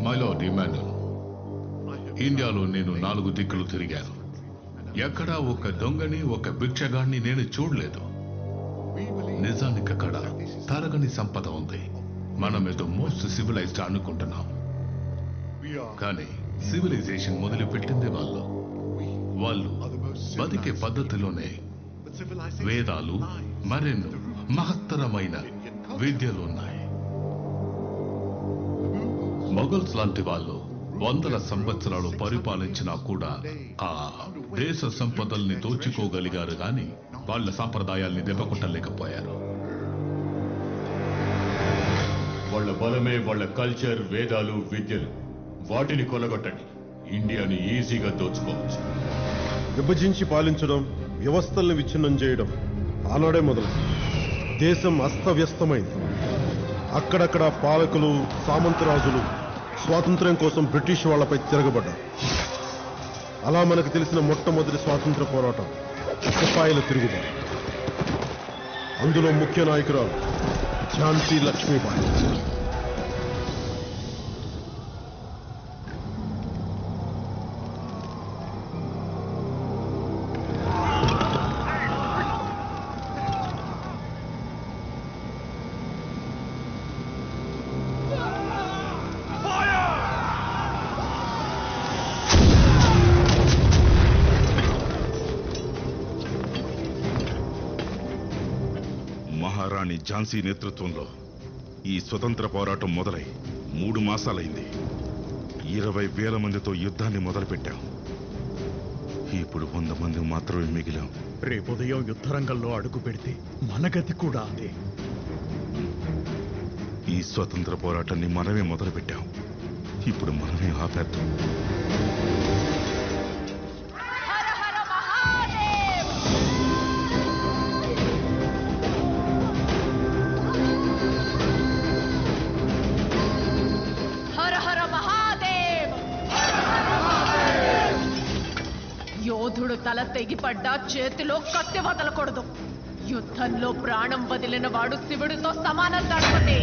మైలో demand ఇండియాలో నేను నాలుగు దిక్కులు తిరిగాను ఎక్కడా ఒక దొంగని ఒక భిక్షగాన్ని నేను చూడలేదు నిజానికి అక్కడ తరగని సంపద ఉంది మనం ఏదో మోస్ట్ సివిలైజ్డ్ అనుకుంటున్నాం కానీ సివిలైజేషన్ మొదలు పెట్టింది వాళ్ళు వాళ్ళు బతికే పద్ధతిలోనే వేదాలు మరెన్నో మహత్తరమైన విద్యలు ఉన్నాయి మొఘల్స్ లాంటి వాళ్ళు వందల సంవత్సరాలు పరిపాలించినా కూడా ఆ దేశ సంపదల్ని దోచుకోగలిగారు గాని వాళ్ళ సాంప్రదాయాల్ని దెబ్బకొట్టలేకపోయారు వాళ్ళ బలమే వాళ్ళ కల్చర్ వేదాలు విద్యలు వాటిని కొలగొట్టండి ఇండియాని ఈజీగా దోచుకోవచ్చు విభజించి పాలించడం వ్యవస్థల్ని విచ్ఛిన్నం చేయడం ఆనాడే మొదలు దేశం అస్తవ్యస్తమైంది అక్కడక్కడ పాలకులు సామంతరాజులు స్వాతంత్ర్యం కోసం బ్రిటిష్ వాళ్ళపై తిరగబడ్డారు అలా మనకు తెలిసిన మొట్టమొదటి స్వాతంత్ర పోరాటం సిపాయిల తిరుగుబాటు అందులో ముఖ్య నాయకురాలు ఝాన్సీ లక్ష్మీబాయి మహారాణి ఝాన్సీ నేతృత్వంలో ఈ స్వతంత్ర పోరాటం మొదలై మూడు మాసాలైంది ఇరవై వేల మందితో యుద్ధాన్ని మొదలుపెట్టాం ఇప్పుడు వంద మంది మాత్రమే మిగిలాం రేపు ఉదయం యుద్ధరంగంలో అడుగు పెడితే మన గతి కూడా అదే ఈ స్వతంత్ర పోరాటాన్ని మనమే మొదలుపెట్టాం ఇప్పుడు మనమే ఆపేద్దాం హర హర మహాదేవ్ హర హర మహాదేవ్ యోధుడు తల తెగిపడ్డా చేతిలో కత్తి వదలకూడదు యుద్ధంలో ప్రాణం వదిలిన వాడు శివుడితో సమానం తడుతుంది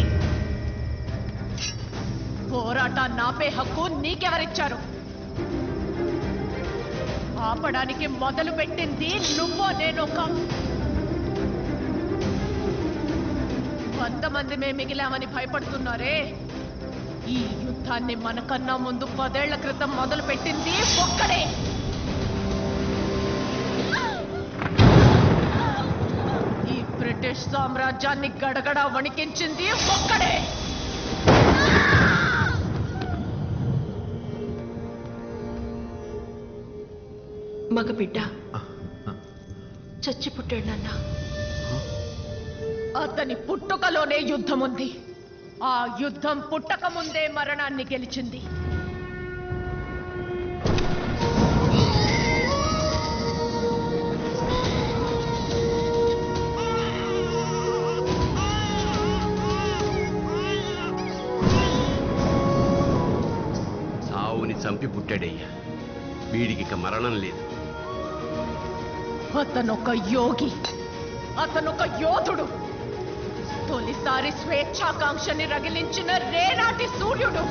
పోరాటాన్ని ఆపే హక్కు నీకెవరిచ్చారు ఆపడానికి మొదలు పెట్టింది నువ్వో నేను కాదు వంద మంది మే మిగిలామని భయపడుతున్నారే ఈ యుద్ధాన్ని మనకన్నా ముందు పదేళ్ల క్రితం మొదలు పెట్టింది ఒక్కడే ఈ బ్రిటిష్ సామ్రాజ్యాన్ని గడగడ వణికించింది ఒక్కడే మగబిడ్డ చచ్చి పుట్టాడు నాన్న అతని పుట్టుకలోనే యుద్ధం ఉంది ఆ యుద్ధం పుట్టక ముందే మరణాన్ని గెలిచింది సావుని చంపి పుట్టాడయ్యా వీడికి ఇక మరణం లేదు అతనొక యోగి అతనొక యోధుడు తొలిసారి స్వేచ్ఛాకాంక్షని రగిలించిన రేనాటి సూర్యుడు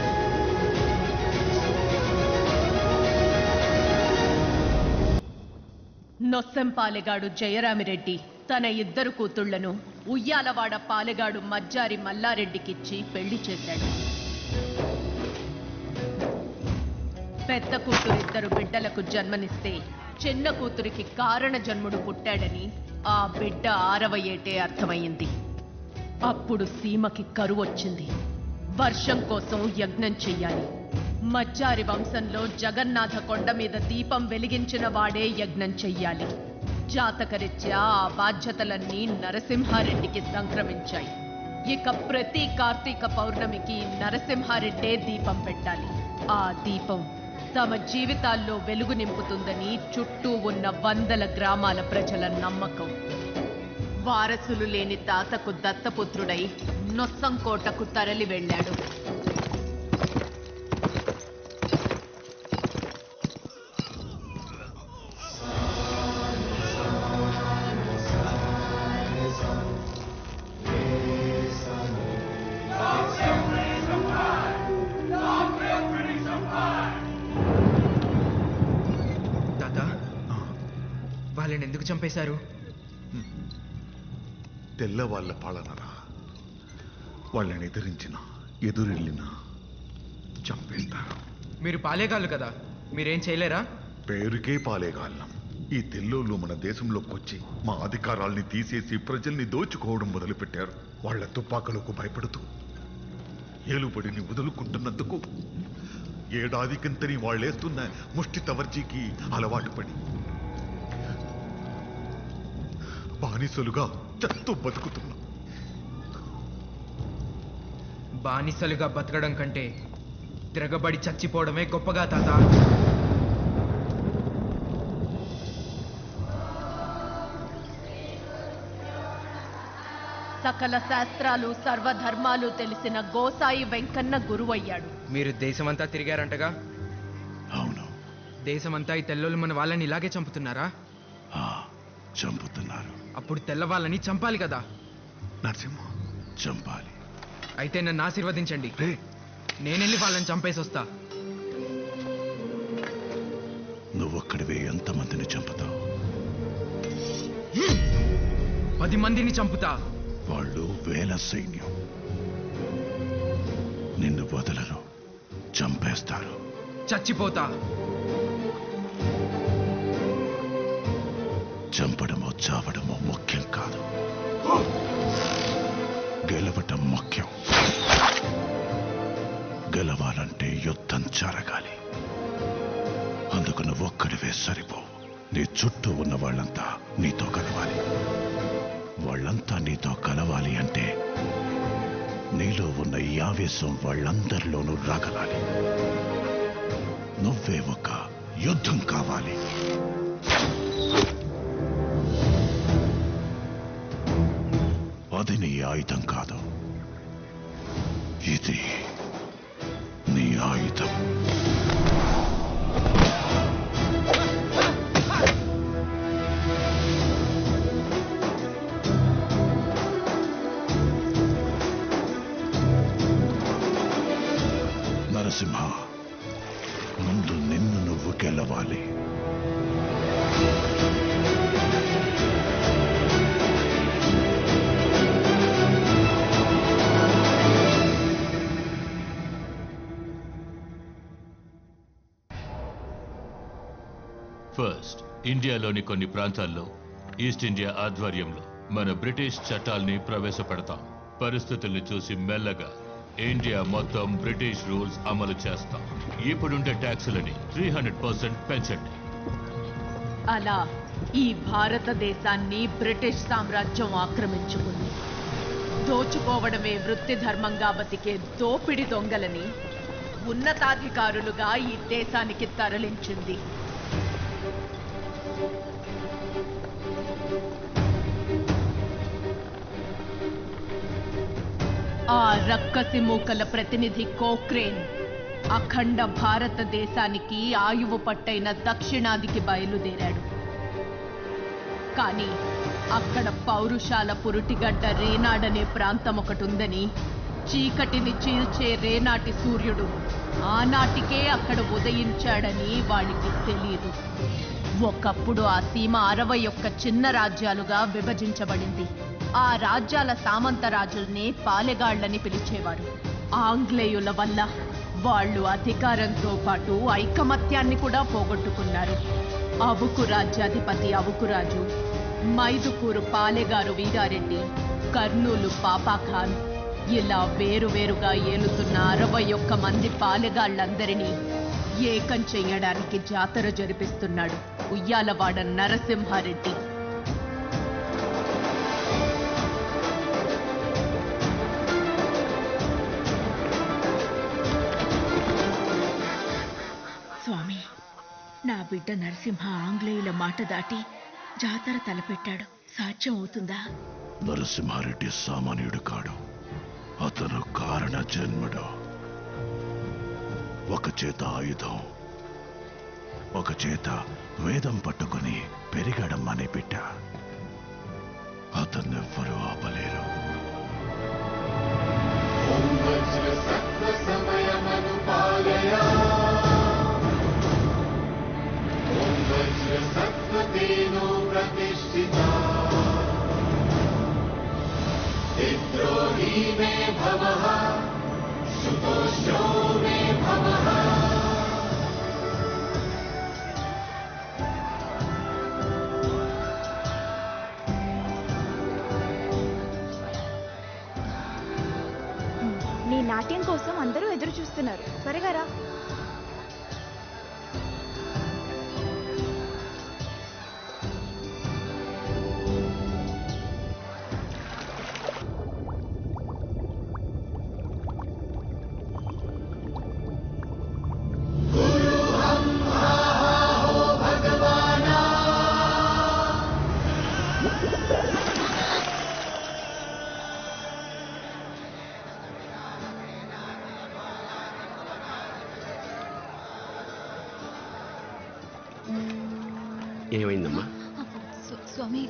నొస్సెం పాలెగాడు జయరామిరెడ్డి తన ఇద్దరు కూతుళ్లను ఉయ్యాలవాడ పాలెగాడు మజ్జారి మల్లారెడ్డికిచ్చి పెళ్లి చేశాడు పెద్ద కూతురు ఇద్దరు బిడ్డలకు జన్మనిస్తే చిన్న కూతురికి కారణ జన్ముడు పుట్టాడని ఆ బిడ్డ ఆరవ ఏటే అర్థమయ్యింది అప్పుడు సీమకి కరువు వచ్చింది వర్షం కోసం యజ్ఞం చెయ్యాలి మజ్జారి వంశంలో జగన్నాథ కొండ మీద దీపం వెలిగించిన వాడే యజ్ఞం చెయ్యాలి జాతకరీత్యా ఆ బాధ్యతలన్నీ నరసింహారెడ్డికి సంక్రమించాయి ఇక ప్రతి కార్తీక పౌర్ణమికి నరసింహారెడ్డే దీపం పెట్టాలి ఆ దీపం తమ జీవితాల్లో వెలుగు నింపుతుందని చుట్టూ ఉన్న వందల గ్రామాల ప్రజల నమ్మకం వారసులు లేని తాతకు దత్తపుత్రుడై నొస్సంకోటకు తరలి వెళ్ళాడు వీళ్ళని ఎందుకు చంపేశారు తెల్లవాళ్ళ పాలనరా వాళ్ళని ఎదిరించిన ఎదురెళ్ళిన చంపేస్తారు మీరు పాలేగాళ్ళు కదా మీరేం చేయలేరా పేరుకే పాలేగాళ్ళం ఈ తెల్లోళ్ళు మన దేశంలోకి వచ్చి మా అధికారాల్ని తీసేసి ప్రజల్ని దోచుకోవడం మొదలుపెట్టారు వాళ్ళ తుపాకులకు భయపడుతూ ఏలుబడిని వదులుకుంటున్నందుకు ఏడాదికింతని వాళ్ళేస్తున్న ముష్టి తవర్జీకి అలవాటు పడి బానిసలుగా చస్తూ బతుకుతున్నాం బానిసలుగా బతకడం కంటే తిరగబడి చచ్చిపోవడమే గొప్పగా తాత సకల శాస్త్రాలు సర్వధర్మాలు తెలిసిన గోసాయి వెంకన్న గురువయ్యాడు మీరు దేశమంతా తిరిగారంటగా అవును దేశమంతా ఈ తెల్లోళ్ళు మన వాళ్ళని ఇలాగే చంపుతున్నారా ఆ, చంపుతున్నారు అప్పుడు తెల్ల వాళ్ళని చంపాలి కదా నరసింహ చంపాలి అయితే నన్ను ఆశీర్వదించండి రే నేనెళ్ళి వాళ్ళని చంపేసి వస్తా నువ్వొక్కడివే ఎంతమందిని చంపుతావు పది మందిని చంపుతా వాళ్ళు వేల సైన్యం నిన్ను వదలరు చంపేస్తారు చచ్చిపోతా చంపడమో చావడమో ముఖ్యం కాదు గెలవటం ముఖ్యం గెలవాలంటే యుద్ధం జరగాలి అందుకు నువ్వు ఒక్కడివే సరిపోవు నీ చుట్టూ ఉన్న వాళ్ళంతా నీతో కలవాలి వాళ్ళంతా నీతో కలవాలి అంటే నీలో ఉన్న ఈ ఆవేశం వాళ్ళందరిలోనూ రగలాలి నువ్వే ఒక యుద్ధం కావాలి అది నీ ఆయుధం కాదు ఇది నీ ఆయుధం నరసింహ ముందు నిన్ను నువ్వు గెలవాలి ఫస్ట్ ఇండియాలోని కొన్ని ప్రాంతాల్లో ఈస్ట్ ఇండియా ఆధ్వర్యంలో మన బ్రిటిష్ చట్టాల్ని ప్రవేశపెడతాం పరిస్థితుల్ని చూసి మెల్లగా ఇండియా మొత్తం బ్రిటిష్ రూల్స్ అమలు చేస్తాం ఇప్పుడుండే ట్యాక్సులని త్రీ హండ్రెడ్ పర్సెంట్ పెంచండి అలా ఈ భారతదేశాన్ని బ్రిటిష్ సామ్రాజ్యం ఆక్రమించుకుంది దోచుకోవడమే వృత్తి ధర్మంగా బతికే దోపిడి దొంగలని ఉన్నతాధికారులుగా ఈ దేశానికి తరలించింది ఆ రక్కసి మూకల ప్రతినిధి కోక్రేన్ అఖండ భారతదేశానికి ఆయువు పట్టైన దక్షిణాదికి బయలుదేరాడు కానీ అక్కడ పౌరుషాల పురుటిగడ్డ రేనాడనే ప్రాంతం ఒకటి ఉందని చీకటిని చీల్చే రేనాటి సూర్యుడు ఆనాటికే అక్కడ ఉదయించాడని వాడికి తెలియదు ఒకప్పుడు ఆ సీమ అరవై ఒక్క చిన్న రాజ్యాలుగా విభజించబడింది ఆ రాజ్యాల సామంత రాజుల్ని పాలెగాళ్లని పిలిచేవారు ఆంగ్లేయుల వల్ల వాళ్ళు అధికారంతో పాటు ఐకమత్యాన్ని కూడా పోగొట్టుకున్నారు అవుకు రాజ్యాధిపతి అవుకురాజు మైదుకూరు పాలెగారు వీరారెడ్డి కర్నూలు పాపాఖాన్ ఇలా వేరువేరుగా ఏలుతున్న అరవై ఒక్క మంది పాలెగాళ్లందరినీ ఏకం చెయ్యడానికి జాతర జరిపిస్తున్నాడు ఉయ్యాలవాడ నరసింహారెడ్డి స్వామి నా బిడ్డ నరసింహ ఆంగ్లేయుల మాట దాటి జాతర తలపెట్టాడు సాధ్యం అవుతుందా నరసింహారెడ్డి సామాన్యుడు కాడు అతను కారణ జన్ముడు ఒక చేత ఆయుధం ఒక చేత వేదం పట్టుకుని పెరిగడం అనే బిడ్డ అతన్నెవ్వరూ ఆపలేరు సత్వతేనో ప్రతి నీ నాట్యం కోసం అందరూ ఎదురు చూస్తున్నారు త్వరగా రా ఏమైందమ్మా స్వామి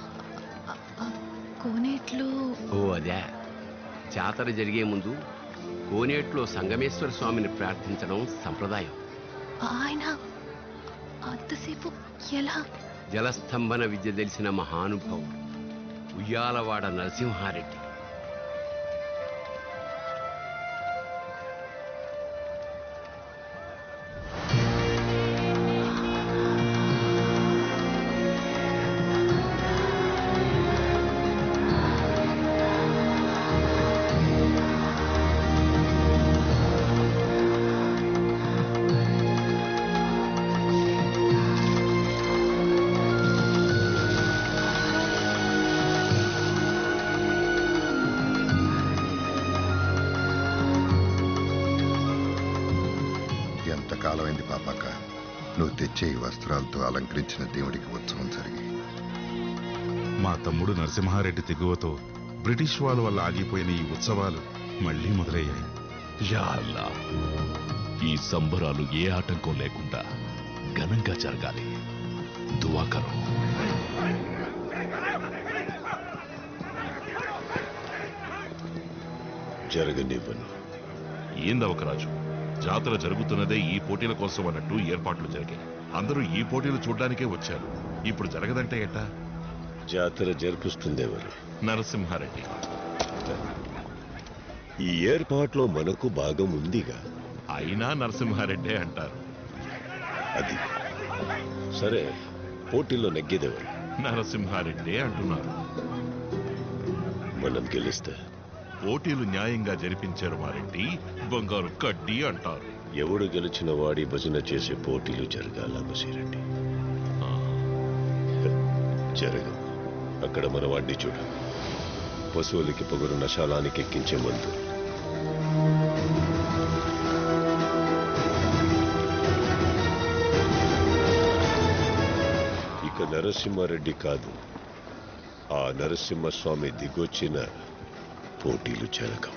కోనేట్లో ఓ అదే జాతర జరిగే ముందు కోనేట్లో సంగమేశ్వర స్వామిని ప్రార్థించడం సంప్రదాయం ఆయన అంతసేపు ఎలా జలస్తంభన విద్య తెలిసిన మహానుభావుడు ఉయ్యాలవాడ నరసింహారెడ్డి ఎంతకాలమైంది పాపాక నువ్వు తెచ్చే ఈ వస్త్రాలతో అలంకరించిన దేవుడికి ఉత్సవం జరిగి మా తమ్ముడు నరసింహారెడ్డి తెగువతో బ్రిటిష్ వాళ్ళ వల్ల ఆగిపోయిన ఈ ఉత్సవాలు మళ్ళీ మొదలయ్యాయి యా అల్లా ఈ సంబరాలు ఏ ఆటంకం లేకుండా ఘనంగా జరగాలి దువాకరం జరగనివ్వను ఏందవకరాజు జాతర జరుగుతున్నదే ఈ పోటీల కోసం అన్నట్టు ఏర్పాట్లు జరిగాయి అందరూ ఈ పోటీలు చూడ్డానికే వచ్చారు ఇప్పుడు జరగదంటే ఎట్టా జాతర జరిపిస్తుందెవరు నరసింహారెడ్డి ఈ ఏర్పాట్లో మనకు భాగం ఉందిగా అయినా నరసింహారెడ్డే అంటారు అది సరే పోటీల్లో నెగ్గేదెవరు నరసింహారెడ్డే అంటున్నారు మనం గెలిస్తే పోటీలు న్యాయంగా జరిపించారు మారెడ్డి బంగారు కడ్డీ అంటారు ఎవడు గెలిచిన వాడి భజన చేసే పోటీలు జరగాల బసిరెడ్డి జరగవు అక్కడ మన వాడిని చూడు పశువులకి పొగరు నశాలానికి ఎక్కించే మందు ఇక నరసింహారెడ్డి కాదు ఆ నరసింహస్వామి దిగొచ్చిన పోటీలు జరగవు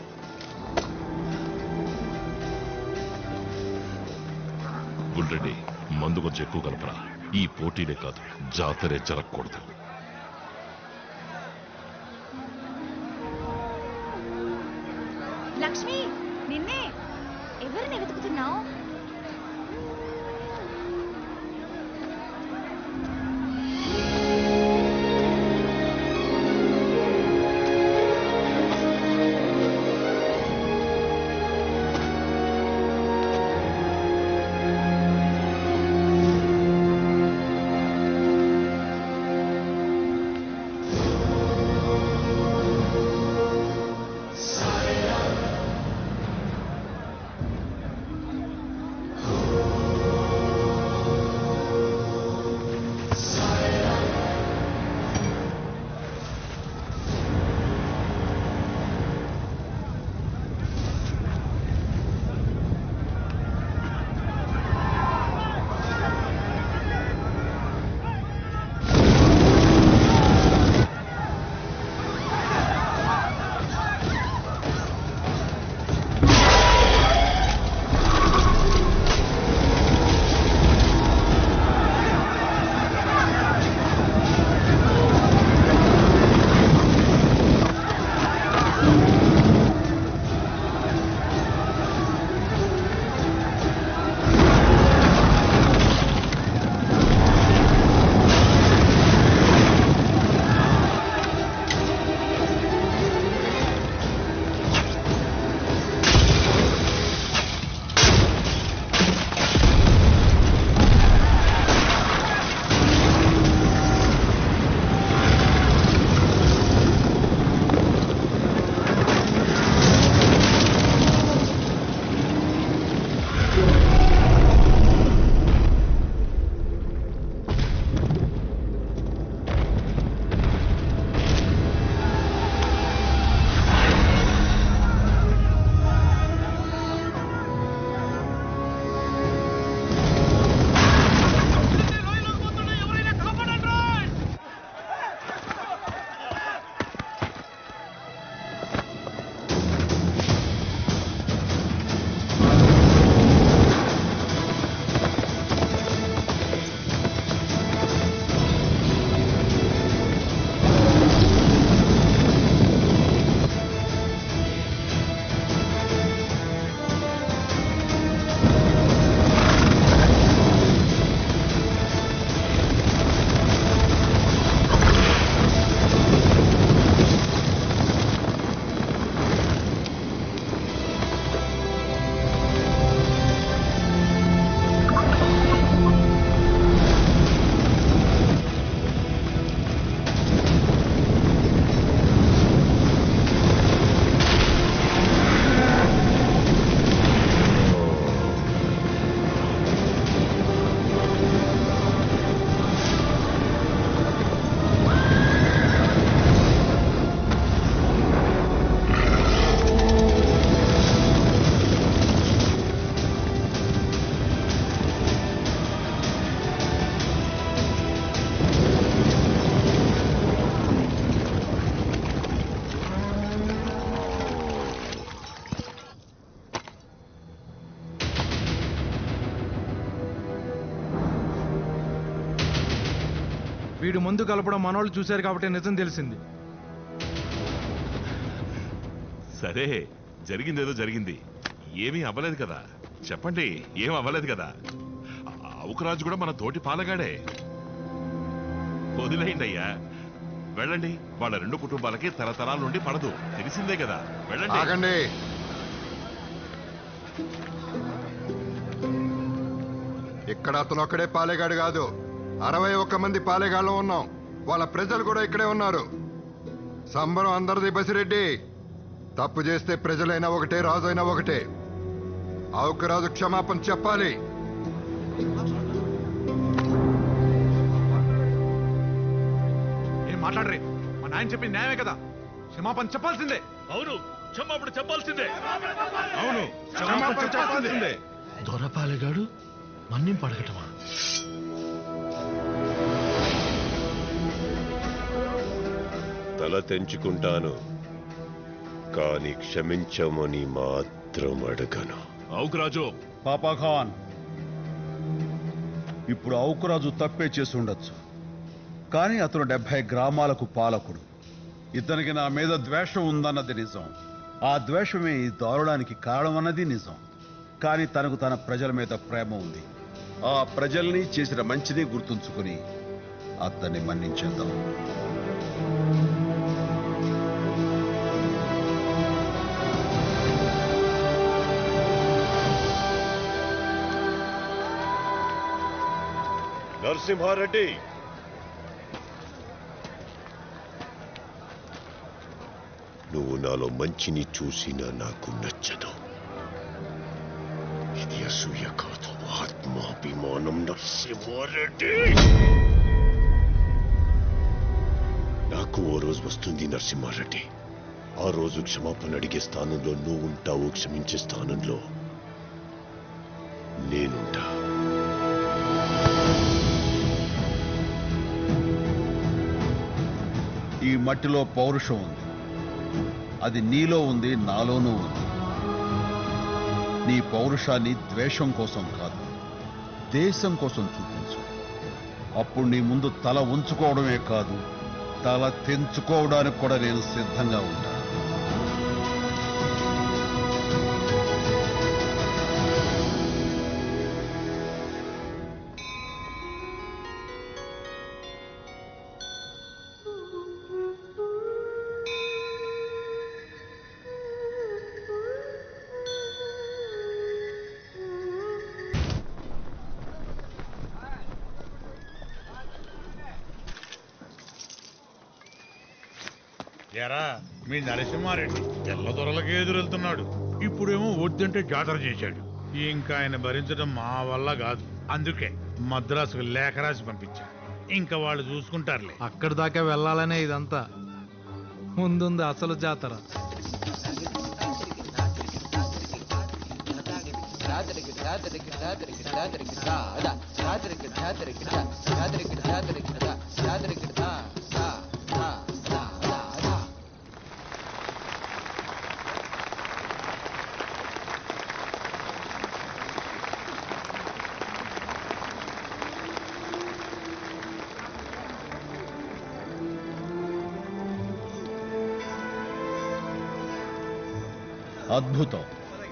గుండ్రెడ్డి మందు కొంచెం ఎక్కువ కలపరా ఈ పోటీలే కాదు జాతరే జరగకూడదు లక్ష్మి నిన్నే ఎవరిని వెతుకుతున్నావు వీడు ముందు కలపడం మనోళ్ళు చూశారు కాబట్టి నిజం తెలిసింది సరే జరిగిందేదో జరిగింది ఏమీ అవ్వలేదు కదా చెప్పండి ఏం అవ్వలేదు కదా అవుకరాజు కూడా మన తోటి పాలగాడే వదిలేయండి అయ్యా వెళ్ళండి వాళ్ళ రెండు కుటుంబాలకి తరతరాల నుండి పడదు తెలిసిందే కదా వెళ్ళండి ఆగండి ఇక్కడ అతను ఒక్కడే పాలేగాడు కాదు అరవై ఒక్క మంది పాలేగాళ్ళు ఉన్నాం వాళ్ళ ప్రజలు కూడా ఇక్కడే ఉన్నారు సంబరం అందరిది బసిరెడ్డి తప్పు చేస్తే ప్రజలైనా ఒకటే రాజు అయినా ఒకటే ఆవుకు రాజు క్షమాపణ చెప్పాలి ఏం మాట్లాడరే మా నాయన చెప్పింది న్యాయమే కదా క్షమాపణ చెప్పాల్సిందే అవును క్షమాపణ చెప్పాల్సిందే అవును క్షమాపణ చెప్పాల్సిందే దొరపాలెగాడు మన్నింపు అడగటమా తల తెంచుకుంటాను కానీ క్షమించమని మాత్రం అడగను అవుకురాజు పాపాఖాన్ ఇప్పుడు ఔకురాజు తప్పే చేసి ఉండొచ్చు కానీ అతను డెబ్బై గ్రామాలకు పాలకుడు ఇతనికి నా మీద ద్వేషం ఉందన్నది నిజం ఆ ద్వేషమే ఈ దారుణానికి కారణమన్నది నిజం కానీ తనకు తన ప్రజల మీద ప్రేమ ఉంది ఆ ప్రజల్ని చేసిన మంచిని గుర్తుంచుకుని అతన్ని మన్నించేద్దాం నరసింహారెడ్డి నువ్వు నాలో మంచిని చూసినా నాకు నచ్చదు ఇది అసూయ కాదు ఆత్మాభిమానం నరసింహారెడ్డి నాకు ఓ రోజు వస్తుంది నరసింహారెడ్డి ఆ రోజు క్షమాపణ అడిగే స్థానంలో నువ్వు ఉంటావు క్షమించే స్థానంలో నేనుంటా ఈ మట్టిలో పౌరుషం ఉంది అది నీలో ఉంది నాలోనూ ఉంది నీ పౌరుషాన్ని ద్వేషం కోసం కాదు దేశం కోసం చూపించు అప్పుడు నీ ముందు తల ఉంచుకోవడమే కాదు తల తెంచుకోవడానికి కూడా నేను సిద్ధంగా ఉంటాను ఎరా మీ నరసింహారెడ్డి తెల్ల దొరలకి ఎదురెళ్తున్నాడు ఇప్పుడేమో వద్దంటే జాతర చేశాడు ఇంకా ఆయన భరించడం మా వల్ల కాదు అందుకే మద్రాసుకు లేఖ రాసి పంపించా ఇంకా వాళ్ళు చూసుకుంటారులే అక్కడి దాకా వెళ్ళాలనే ఇదంతా ముందుంది అసలు జాతర అద్భుతం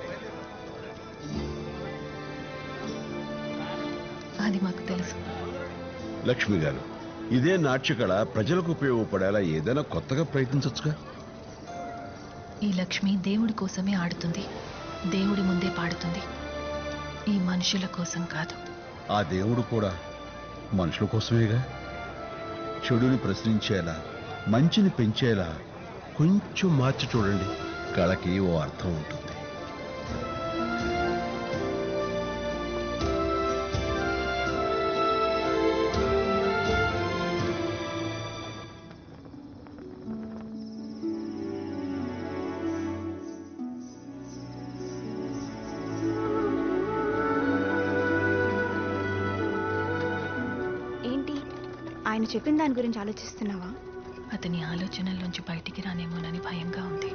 అది మాకు తెలుసు లక్ష్మి గారు ఇదే నాట్యకళ ప్రజలకు ఉపయోగపడేలా ఏదైనా కొత్తగా ప్రయత్నించవచ్చుగా ఈ లక్ష్మి దేవుడి కోసమే ఆడుతుంది దేవుడి ముందే పాడుతుంది ఈ మనుషుల కోసం కాదు ఆ దేవుడు కూడా మనుషుల కోసమేగా చెడుని ప్రశ్నించేలా మంచిని పెంచేలా కొంచెం మార్చి చూడండి కళకి ఓ అర్థం ఉంటుంది ఏంటి ఆయన చెప్పిన దాని గురించి ఆలోచిస్తున్నావా అతని ఆలోచనల్లోంచి బయటికి రానేమోనని భయంగా ఉంది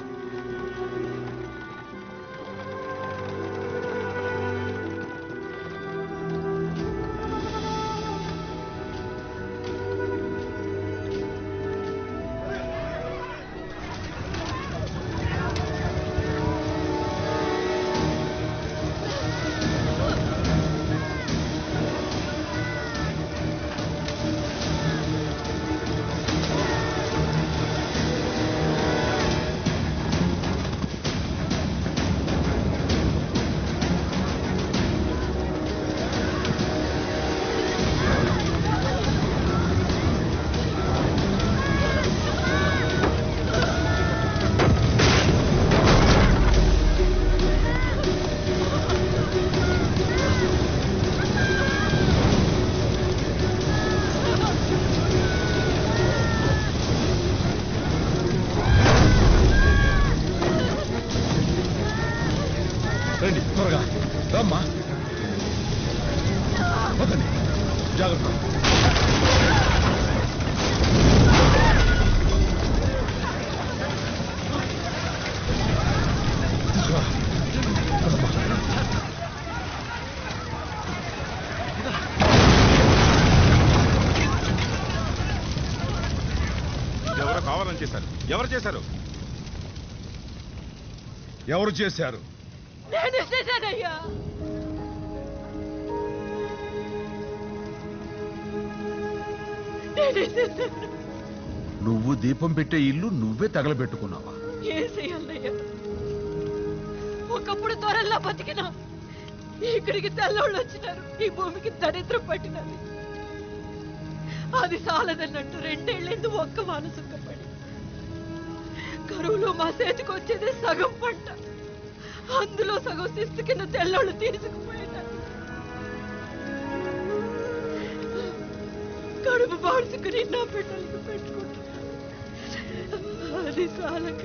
రండి త్వరగా రమ్మా వదండి జాగ్రత్త తీసుకురా. పదమ్మా. ఎవరో కావాలని చేశారు ఎవరు చేశారు ఎవరు చేశారు నేను చేశానయ్యా నేనే చేశాను నువ్వు దీపం పెట్టే ఇల్లు నువ్వే తగలబెట్టుకున్నావా ఏం చెయ్యాలయ్యా ఒకప్పుడు త్వరల్లా బతికినా ఇక్కడికి తెల్లవాళ్ళు వచ్చినారు ఈ భూమికి దరిద్రం పట్టినది అది సాలదన్నట్టు రెండేళ్ళెందు ఒక్క మానసుక్కపడి కరువులో మా చేతికి వచ్చేదే సగం పంట అందులో సగం శిస్తు కింద తెల్లోళ్ళు తీసుకుపోయినారు కడుపు బాడుచుకుని నా బిడ్డలకు పెట్టుకుంటున్నాను అది చాలక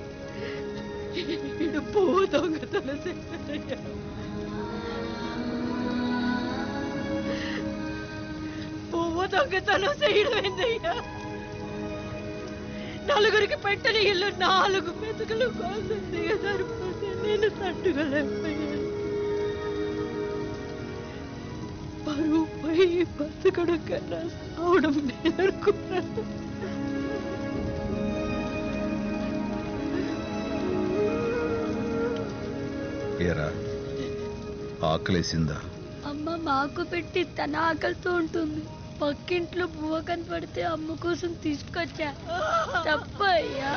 ఈడు పువ్వు దొంగతనం చేశాడయ్యా పువ్వు దొంగతనం చేయడం ఏందయ్యా నలుగురికి పెట్టిన ఇల్లు నాలుగు మెతుకులు కోసం దిగజారిపోతే నేను తట్టుకోలేకపోయాను పరువు పోయి బతకడం కన్నా సావడం నేర్చుకున్నాను ఏరా ఆకలేసిందా అమ్మ మాకు పెట్టి తన ఆకలితో ఉంటుంది పక్కింట్లో బువ్వ కనపడితే అమ్మ కోసం తీసుకొచ్చా తప్ప అయ్యా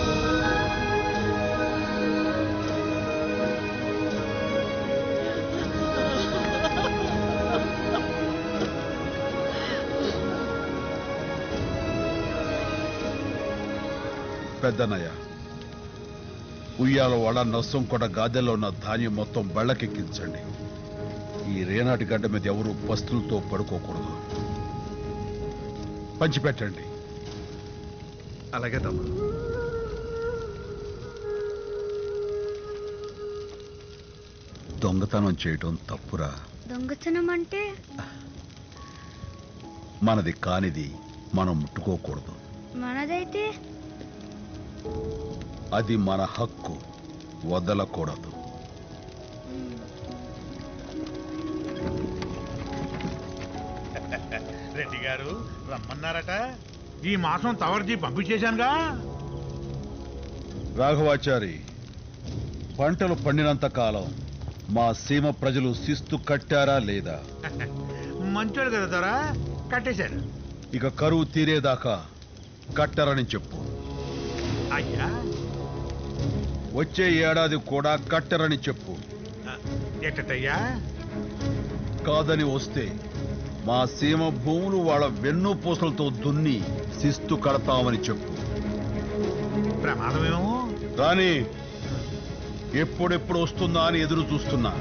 పెద్దనయ్య ఉయ్యాల వడ నష్టం కూడా గాదెల్లో ఉన్న ధాన్యం మొత్తం బళ్ళకెక్కించండి ఈ రేనాటి గడ్డ మీద ఎవరు పస్తులతో పడుకోకూడదు పంచిపెట్టండి అలాగే తమ్ముడు దొంగతనం చేయటం తప్పురా దొంగతనం అంటే మనది కానిది మనం ముట్టుకోకూడదు మనదైతే అది మన హక్కు వదలకూడదు రెడ్డి గారు రమ్మన్నారట ఈ మాసం తవర్జీ పంపించేశానుగా రాఘవాచారి పంటలు పండినంత కాలం మా సీమ ప్రజలు శిస్తు కట్టారా లేదా మంచోడు కదా దొరా కట్టేశారు ఇక కరువు తీరేదాకా కట్టరని చెప్పు అయ్యా వచ్చే ఏడాది కూడా కట్టరని చెప్పు ఎట్టయ్యా కాదని వస్తే మా సీమ భూములు వాళ్ళ వెన్నుపూసలతో దున్ని శిస్తు కడతామని చెప్పు ప్రమాదమేమో కానీ ఎప్పుడెప్పుడు వస్తుందా అని ఎదురు చూస్తున్నా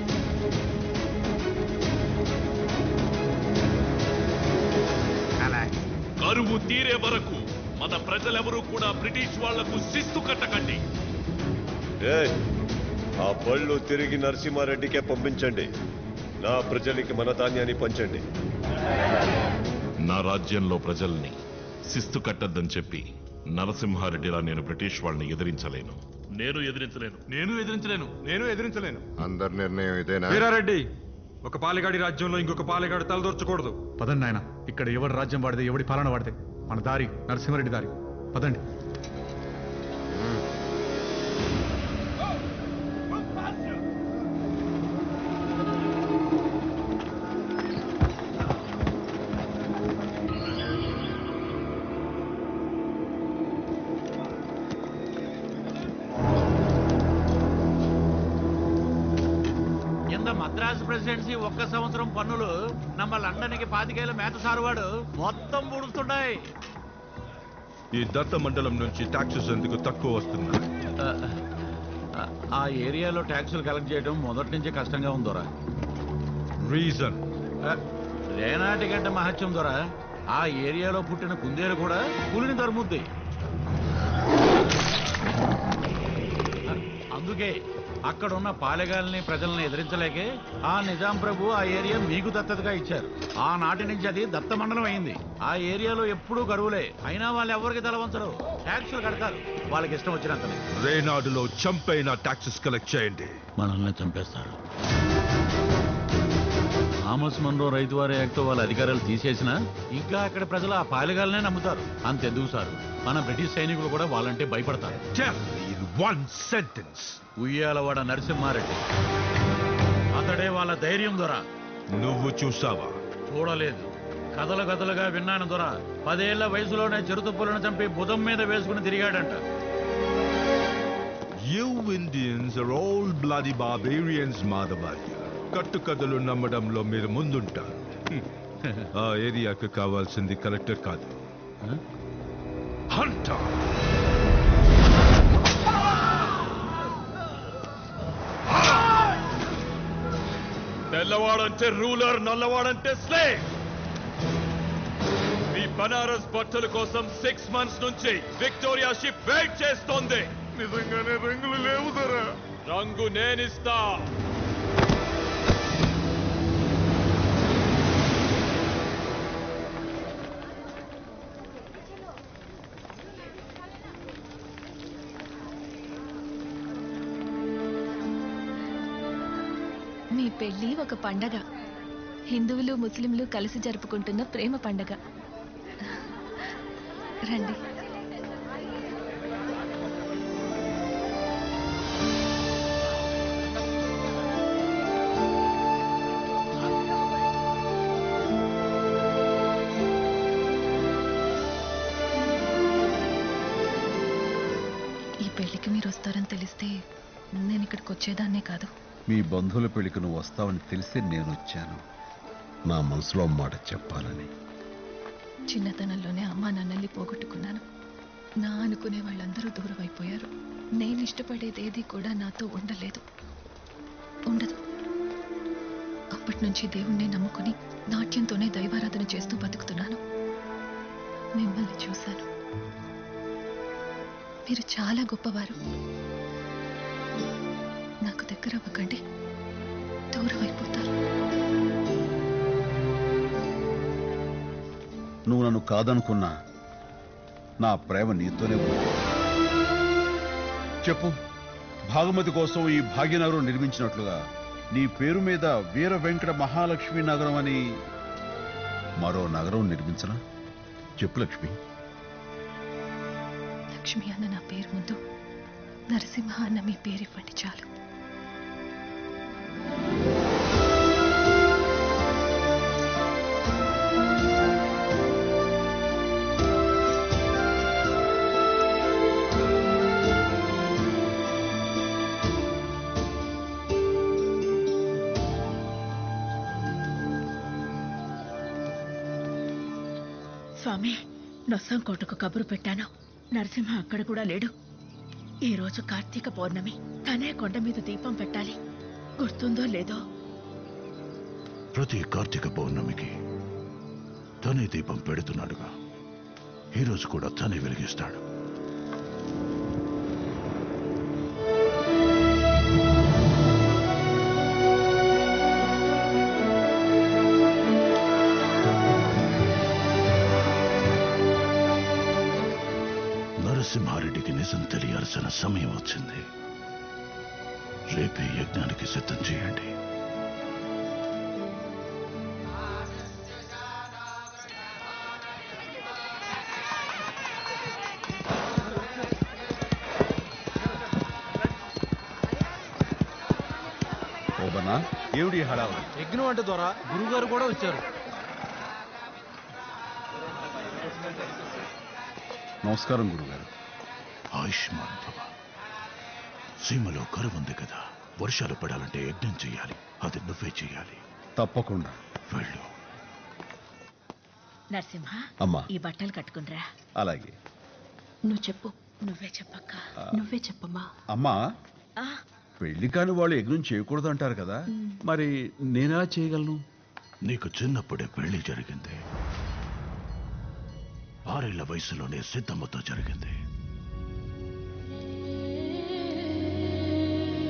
కరువు తీరే వరకు మన ప్రజలెవరూ కూడా బ్రిటిష్ వాళ్లకు శిస్తు కట్టకండి ఏయ్, ఆ పళ్ళు తిరిగి నరసింహారెడ్డికే పంపించండి నా ప్రజలకి మన ధాన్యాన్ని పంచండి నా రాజ్యంలో ప్రజల్ని శిస్తు కట్టద్దని చెప్పి నరసింహారెడ్డిలా నేను బ్రిటిష్ వాళ్ళని ఎదిరించలేను నేను ఎదిరించలేను నేను ఎదిరించలేను నేను ఎదిరించలేను అందరి నిర్ణయం ఇదేనా వీరారెడ్డి ఒక పాలెగాడి రాజ్యంలో ఇంకొక పాలెగాడు తలదొర్చకూడదు పదండి నాయన ఇక్కడ ఎవడి రాజ్యం వాడితే ఎవడి పాలన వాడితే మన దారి నరసింహారెడ్డి దారి పదండి కింద మద్రాసు ప్రెసిడెన్సీ ఒక్క సంవత్సరం పన్నులు నమ్మ లండన్కి పాతికేళ్ళ మేత సారువాడు మొత్తం పూడుస్తున్నాయి ఈ దత్త మండలం నుంచి టాక్సెస్ ఎందుకు తక్కువ వస్తున్నాయి ఆ ఏరియాలో ట్యాక్సులు కలెక్ట్ చేయడం మొదటి నుంచి కష్టంగా ఉందోరా రీజన్ రేనాటి గంట మహత్యం దొర ఆ ఏరియాలో పుట్టిన కుందేలు కూడా పులిని తరుముద్ది అందుకే అందుకే అక్కడ ఉన్న పాలెగాల్ని ప్రజల్ని ఎదిరించలేకే ఆ నిజాం ప్రభు ఆ ఏరియా మీకు దత్తతగా ఇచ్చారు ఆనాటి నుంచి అది దత్త మండలం అయింది ఆ ఏరియాలో ఎప్పుడూ కరువులే అయినా వాళ్ళు ఎవరికి తలవంచరు ట్యాక్సులు కడతారు వాళ్ళకి ఇష్టం వచ్చినంతనే రేనాడులో చంపైన టాక్సెస్ కలెక్ట్ చేయండి మనల్ని చంపేస్తారు థామస్ మన్రో రైతు వారి యాక్ట్ వాళ్ళ అధికారాలు తీసేసినా ఇంకా అక్కడ ప్రజలు ఆ పాలెగాలనే నమ్ముతారు అంతెందుకు సార్ మన బ్రిటిష్ సైనికులు కూడా వాళ్ళంటే భయపడతారు వన్ సెంటెన్స్ ఉయ్యాలవాడ నరసింహారెడ్డి అతడే వాళ్ళ ధైర్యం దొర నువ్వు చూసావా చూడలేదు కథలు కథలుగా విన్నాను దొర పదేళ్ల వయసులోనే చిరుతుప్పులను చంపి భుజం మీద వేసుకుని తిరిగాడంట you Indians are all bloody barbarians Madhavarya కట్టుకథలు నమ్మడంలో మీరు ముందుంటారు హ్మ్. ఆ ఏరియాకు కావాల్సింది కలెక్టర్ కాదు హంటర్ తెల్లవాడంటే రూలర్ నల్లవాడంటే స్లేవ్ మీ బనారస్ బట్టల కోసం సిక్స్ మంత్స్ నుంచి విక్టోరియా షిప్ వెయిట్ చేస్తోంది నిజంగానే రంగులు లేవు ధర రంగు నేనిస్తా మీ పెళ్లి ఒక పండగ హిందువులు ముస్లింలు కలిసి జరుపుకుంటున్న ప్రేమ పండగ రండి ఈ పెళ్లికి మీరు వస్తారని తెలిస్తే నేను ఇక్కడికి వచ్చేదాన్నే కాదు మీ బంధువుల పెళ్లికి నువ్వు వస్తావని తెలిసి నేను వచ్చాను నా మనసులో మాట చెప్పాలని చిన్నతనంలోనే అమ్మా నాన్నల్ని పోగొట్టుకున్నాను నా అనుకునే వాళ్ళందరూ దూరం అయిపోయారు నేను ఇష్టపడేదేది కూడా నాతో ఉండలేదు ఉండదు అప్పటి నుంచి దేవుణ్ణి నమ్ముకుని నాట్యంతోనే దైవారాధన చేస్తూ బతుకుతున్నాను మిమ్మల్ని చూశాను మీరు చాలా గొప్పవారు నాకు దగ్గర అవ్వకండి దూరం అయిపోతారు నువ్వు నన్ను కాదనుకున్నా నా ప్రేమ నీతోనే ఉంది చెప్పు భాగమతి కోసం ఈ భాగ్యనగరం నిర్మించినట్లుగా నీ పేరు మీద వీర వెంకట మహాలక్ష్మి నగరం అని మరో నగరం నిర్మించనా చెప్పు లక్ష్మి లక్ష్మి అన్న నా పేరు ముందు నరసింహ అన్న మీ పేరు ఇవ్వండి చాలు స్వామి నొస్సం కోటకు కబురు పెట్టాను నరసింహ అక్కడ కూడా లేడు ఈ రోజు కార్తీక పౌర్ణమి తనే కొండ మీద దీపం పెట్టాలి గుర్తుందో లేదో ప్రతి కార్తీక పౌర్ణమికి తనే దీపం పెడుతున్నాడుగా ఈరోజు కూడా తనే వెలిగిస్తాడు నరసింహారెడ్డికి నిజం తెలియాల్సిన సమయం వచ్చింది రేపే యజ్ఞానికి సిద్ధం చేయండి ఓబనా ఏమిటి ఈ హడావుడి యజ్ఞం అంటే ద్వారా గురువుగారు కూడా వచ్చారు నమస్కారం గురుగారు ఆయుష్మాన్ భవ సీమలో కరువు ఉంది కదా వర్షాలు పడాలంటే యజ్ఞం చేయాలి అది నువ్వే చేయాలి తప్పకుండా వెళ్ళు నరసింహ అమ్మా. ఈ బట్టలు కట్టుకునిరా అలాగే నువ్వు చెప్పు నువ్వే చెప్పక్క నువ్వే చెప్పమ్మా అమ్మా ఆ, పెళ్లి కాని వాళ్ళు యజ్ఞం చేయకూడదు అంటారు కదా మరి నేనెలా చేయగలను నీకు చిన్నప్పుడే పెళ్లి జరిగింది ఆరేళ్ల వయసులోనే సిద్ధమ్మతో జరిగింది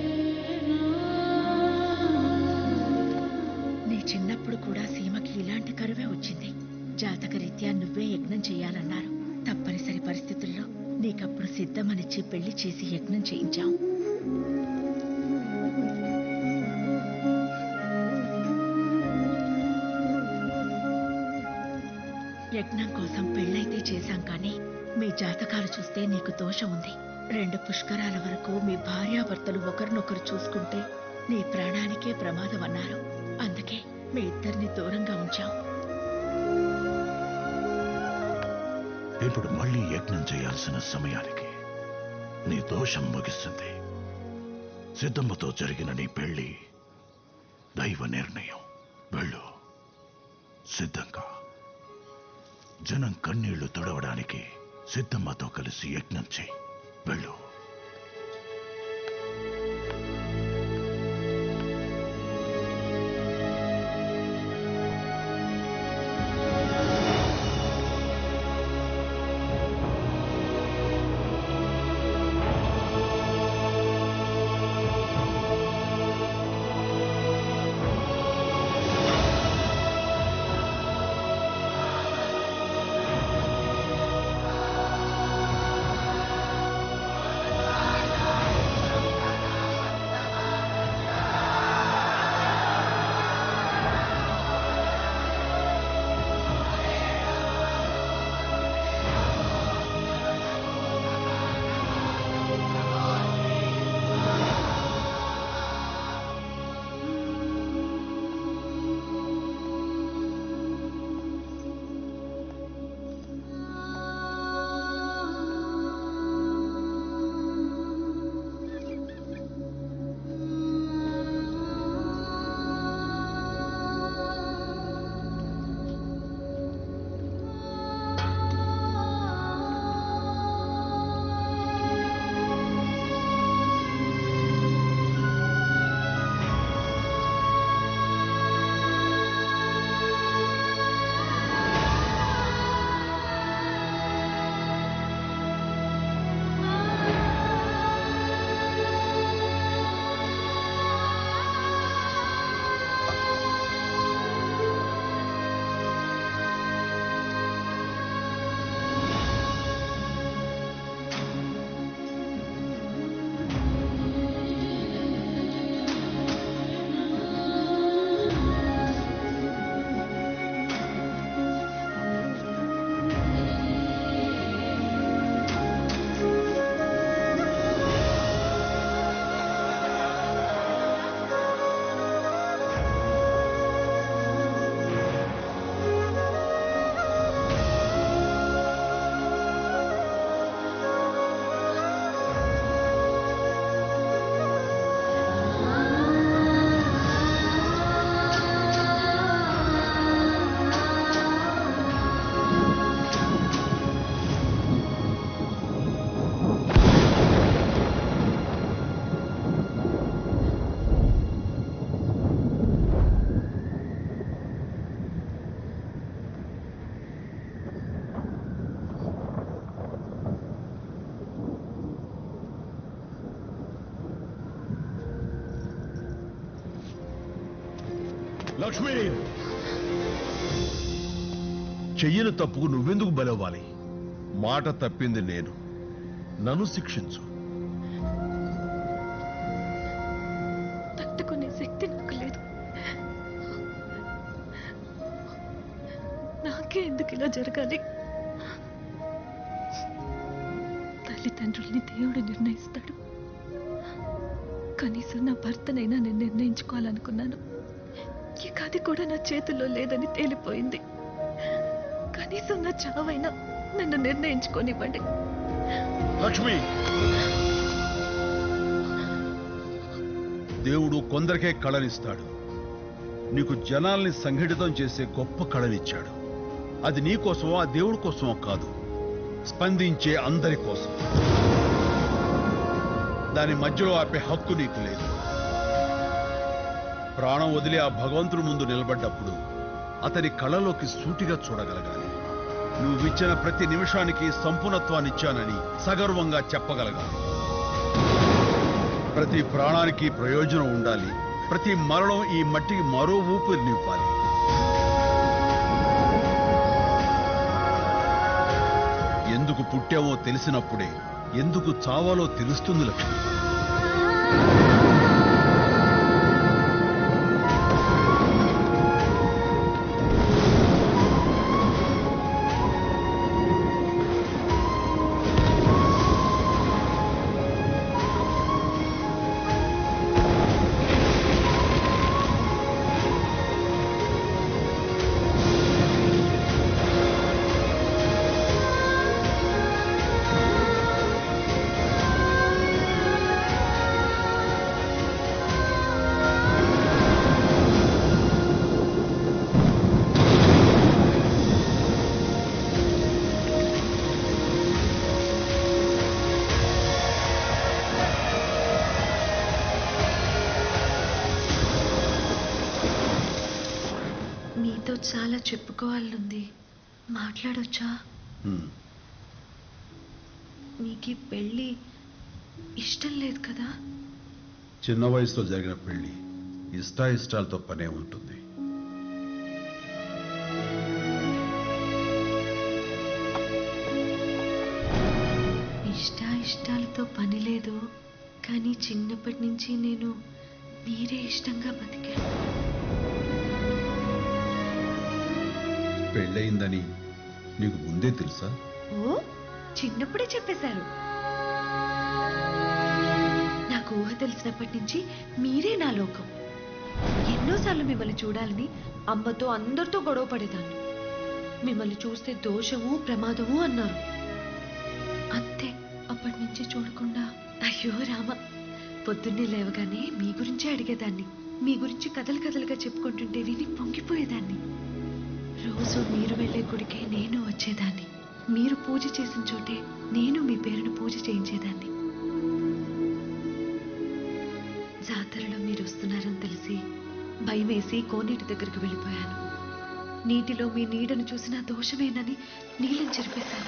యజ్ఞం చేయాలన్నారు తప్పనిసరి పరిస్థితుల్లో నీకప్పుడు సిద్ధమనిచ్చి పెళ్లి చేసి యజ్ఞం చేయించాం యజ్ఞం కోసం పెళ్ళైతే చేశాం కానీ మీ జాతకాలు చూస్తే నీకు దోషం ఉంది రెండు పుష్కరాల వరకు మీ భార్యాభర్తలు ఒకరినొకరు చూసుకుంటే నీ ప్రాణానికే ప్రమాదం అన్నారు అందుకే మీ ఇద్దరిని దూరంగా ఉంచాం ఇప్పుడు మళ్ళీ యజ్ఞం చేయాల్సిన సమయానికి నీ దోషం ముగిస్తుంది సిద్ధమ్మతో జరిగిన నీ పెళ్లి దైవ నిర్ణయం వెళ్ళు సిద్ధంగా జనం కన్నీళ్లు తుడవడానికి సిద్ధమ్మతో కలిసి యజ్ఞం చేయి వెళ్ళు లక్ష్మి చెయ్యని తప్పుకు నువ్వెందుకు బలవ్వాలి మాట తప్పింది నేను నన్ను శిక్షించు తట్టుకునే శక్తి నాకు లేదు నాకే ఎందుకు ఇలా జరగాలి తల్లిదండ్రుల్ని దేవుడు నిర్ణయిస్తాడు కనీసం నా భర్తనైనా నేను నిర్ణయించుకోవాలనుకున్నాను ఇక అది కూడా నా చేతుల్లో లేదని తేలిపోయింది కనీసం నా చావైనా నన్ను నిర్ణయించుకోనివ్వండి లక్ష్మి దేవుడు కొందరికే కళనిస్తాడు నీకు జనాల్ని సంఘటితం చేసే గొప్ప కళనిచ్చాడు అది నీ కోసమో ఆ దేవుడి కోసమో కాదు స్పందించే అందరి కోసం దాని మధ్యలో ఆపే హక్కు నీకు లేదు ప్రాణం వదిలి ఆ భగవంతుడి ముందు నిలబడ్డప్పుడు అతని కళలోకి సూటిగా చూడగలగాలి నువ్విచ్చిన ప్రతి నిమిషానికి సంపూర్ణత్వాన్నిచ్చానని సగర్వంగా చెప్పగలగాలి ప్రతి ప్రాణానికి ప్రయోజనం ఉండాలి ప్రతి మరణం ఈ మట్టికి మరో ఊపిరినివ్వాలి పుట్టావో తెలిసినప్పుడే ఎందుకు చావాలో తెలుస్తుంది లక్ష్మి మీతో చాలా చెప్పుకోవాలనుంది మాట్లాడొచ్చా హ్మ్. మీకు ఈ పెళ్ళి ఇష్టం లేదు కదా చిన్న వయసులో జరిగిన పెళ్లి ఇష్టాయిష్టాలతో పనే ఉంటుంది ఇష్ట ఇష్టాలతో పని లేదు కానీ చిన్నప్పటి నుంచి నేను మీరే ఇష్టంగా బతికాను పెళ్ళయిందని నీకు ముందే తెలుసా ఓ చిన్నప్పుడే చెప్పేశారు నాకు ఊహ తెలిసినప్పటి నుంచి మీరే నా లోకం ఎన్నోసార్లు మిమ్మల్ని చూడాలని అమ్మతో అందరితో గొడవ పడేదాన్ని మిమ్మల్ని చూస్తే దోషము ప్రమాదము అన్నారు అంతే అప్పటి నుంచి చూడకుండా అయ్యో రామ పొద్దున్నే లేవగానే మీ గురించే అడిగేదాన్ని మీ గురించి కథలు కథలుగా చెప్పుకుంటుంటే విని పొంగిపోయేదాన్ని రోజు మీరు వెళ్ళే గుడికే నేను వచ్చేదాన్ని మీరు పూజ చేసిన చోటే నేను మీ పేరును పూజ చేయించేదాన్ని జాతరలో మీరు వస్తున్నారని తెలిసి భయమేసి కోనేటి దగ్గరికి వెళ్ళిపోయాను నీటిలో మీ నీడను చూసిన దోషమేనని నీళ్ళని చెరిపేశాను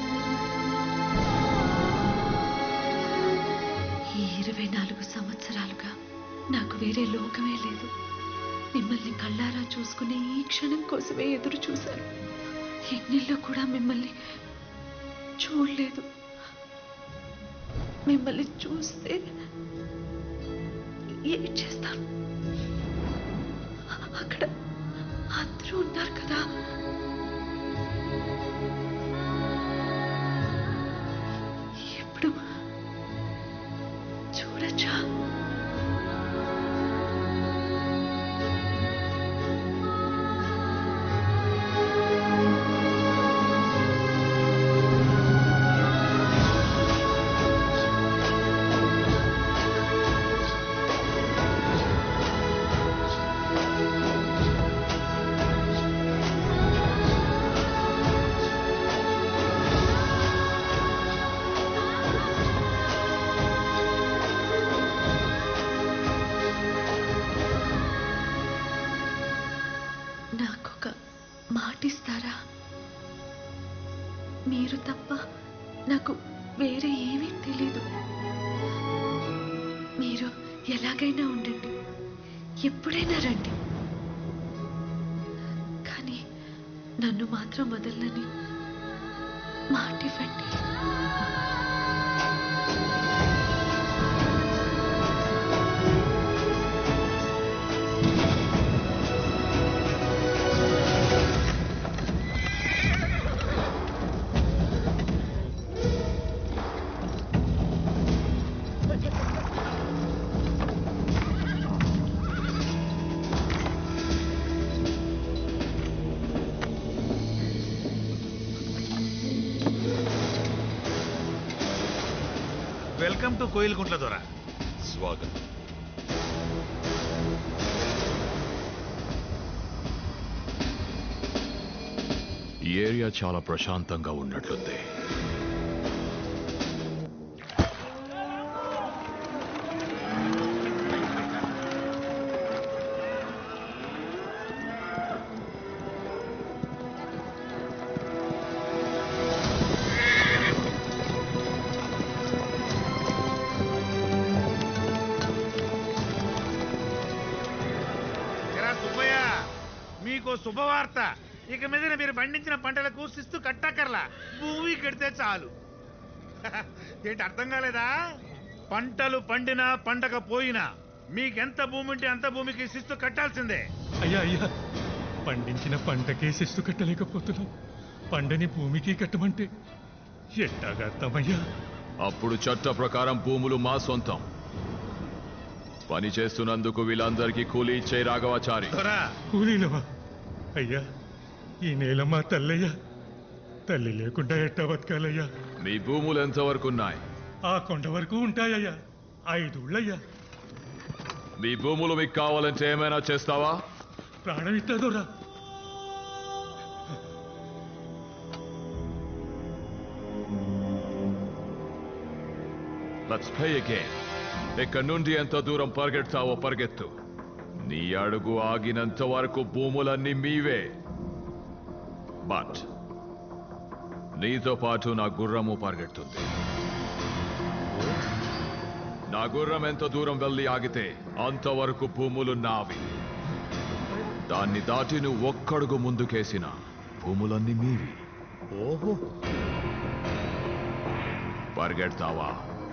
ఈ ఇరవై నాలుగు సంవత్సరాలుగా నాకు వేరే లోకమే లేదు మిమ్మల్ని కళ్ళారా చూసుకునే ఈ క్షణం కోసమే ఎదురు చూశాను ఎన్నెల్లో కూడా మిమ్మల్ని చూడలేదు మిమ్మల్ని చూస్తే ఏం చేస్తాను అక్కడ అందరూ ఉన్నారు కదా ఇప్పుడు చూడచ్చా నాకొక మాటిస్తారా మీరు తప్ప నాకు వేరే ఏమీ తెలీదు మీరు ఎలాగైనా ఉండండి ఎప్పుడైనా రండి కానీ నన్ను మాత్రం వదలని మాటివ్వండి వెల్కమ్ టు కోయిల్గుంట్ల దొర స్వాగతం ఈ ఏరియా చాలా ప్రశాంతంగా ఉన్నట్లుంది ఎరా సుబ్బయ్య మీకు శుభవార్త ఇక మీద మీరు పండించిన పంటలకు శిస్తు కట్టక్కర్లా భూమి కడితే చాలు ఏంటి అర్థం కాలేదా పంటలు పండినా పండగ పోయినా మీకెంత భూమి ఉంటే అంత భూమికి శిస్తు కట్టాల్సిందే అయ్యా అయ్యా పండించిన పంటకే శిస్తు కట్టలేకపోతున్నాం పండని భూమికి కట్టమంటే ఎట్టాగా అర్థమయ్యా అప్పుడు చట్ట ప్రకారం భూములు మా సొంతం పని చేస్తున్నందుకు వీళ్ళందరికీ కూలీ ఇచ్చే రాఘవాచారి కూలీలవా అయ్యా ఈ నేల మా తల్లయ్యా తల్లి లేకుండా ఎట్టా బతకాలయ్యా మీ భూములు ఎంతవరకు ఉన్నాయి ఆ కొండ వరకు ఉంటాయ్యా ఐదుళ్ళయ్యా మీ భూములు మీకు కావాలంటే ఏమైనా చేస్తావా ప్రాణం ఇట్టదోరా లెట్స్ ప్లే అగైన్ ఇక్కడ నుండి ఎంత దూరం పరిగెడతావో పరిగెత్తు నీ అడుగు ఆగినంత వరకు భూములన్నీ మీవే బట్ నీతో పాటు నా గుర్రము పరిగెడుతుంది నా గుర్రం ఎంత దూరం వెళ్ళి ఆగితే అంతవరకు భూములు నావి దాన్ని దాటి నువ్వు ఒక్కడుగు ముందుకేసిన భూములన్నీ మీవి ఓహో పరిగెడతావా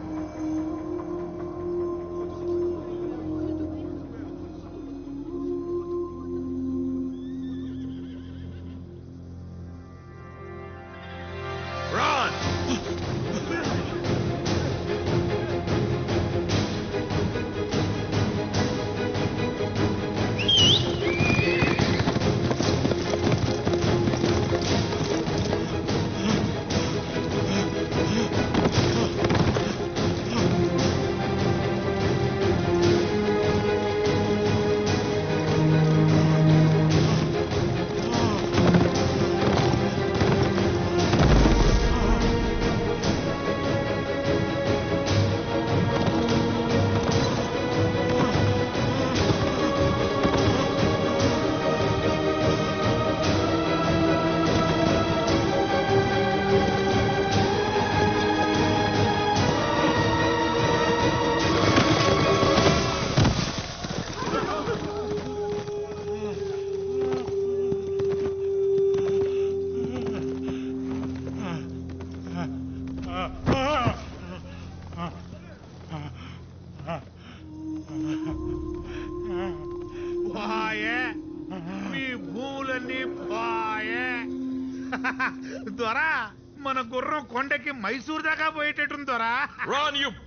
పోయే మీ భూములన్నీ పోయే దొరా మన గుర్రం కొండకి మైసూర్ దాకా పోయేటట్టుంది దొరా రాన్ యు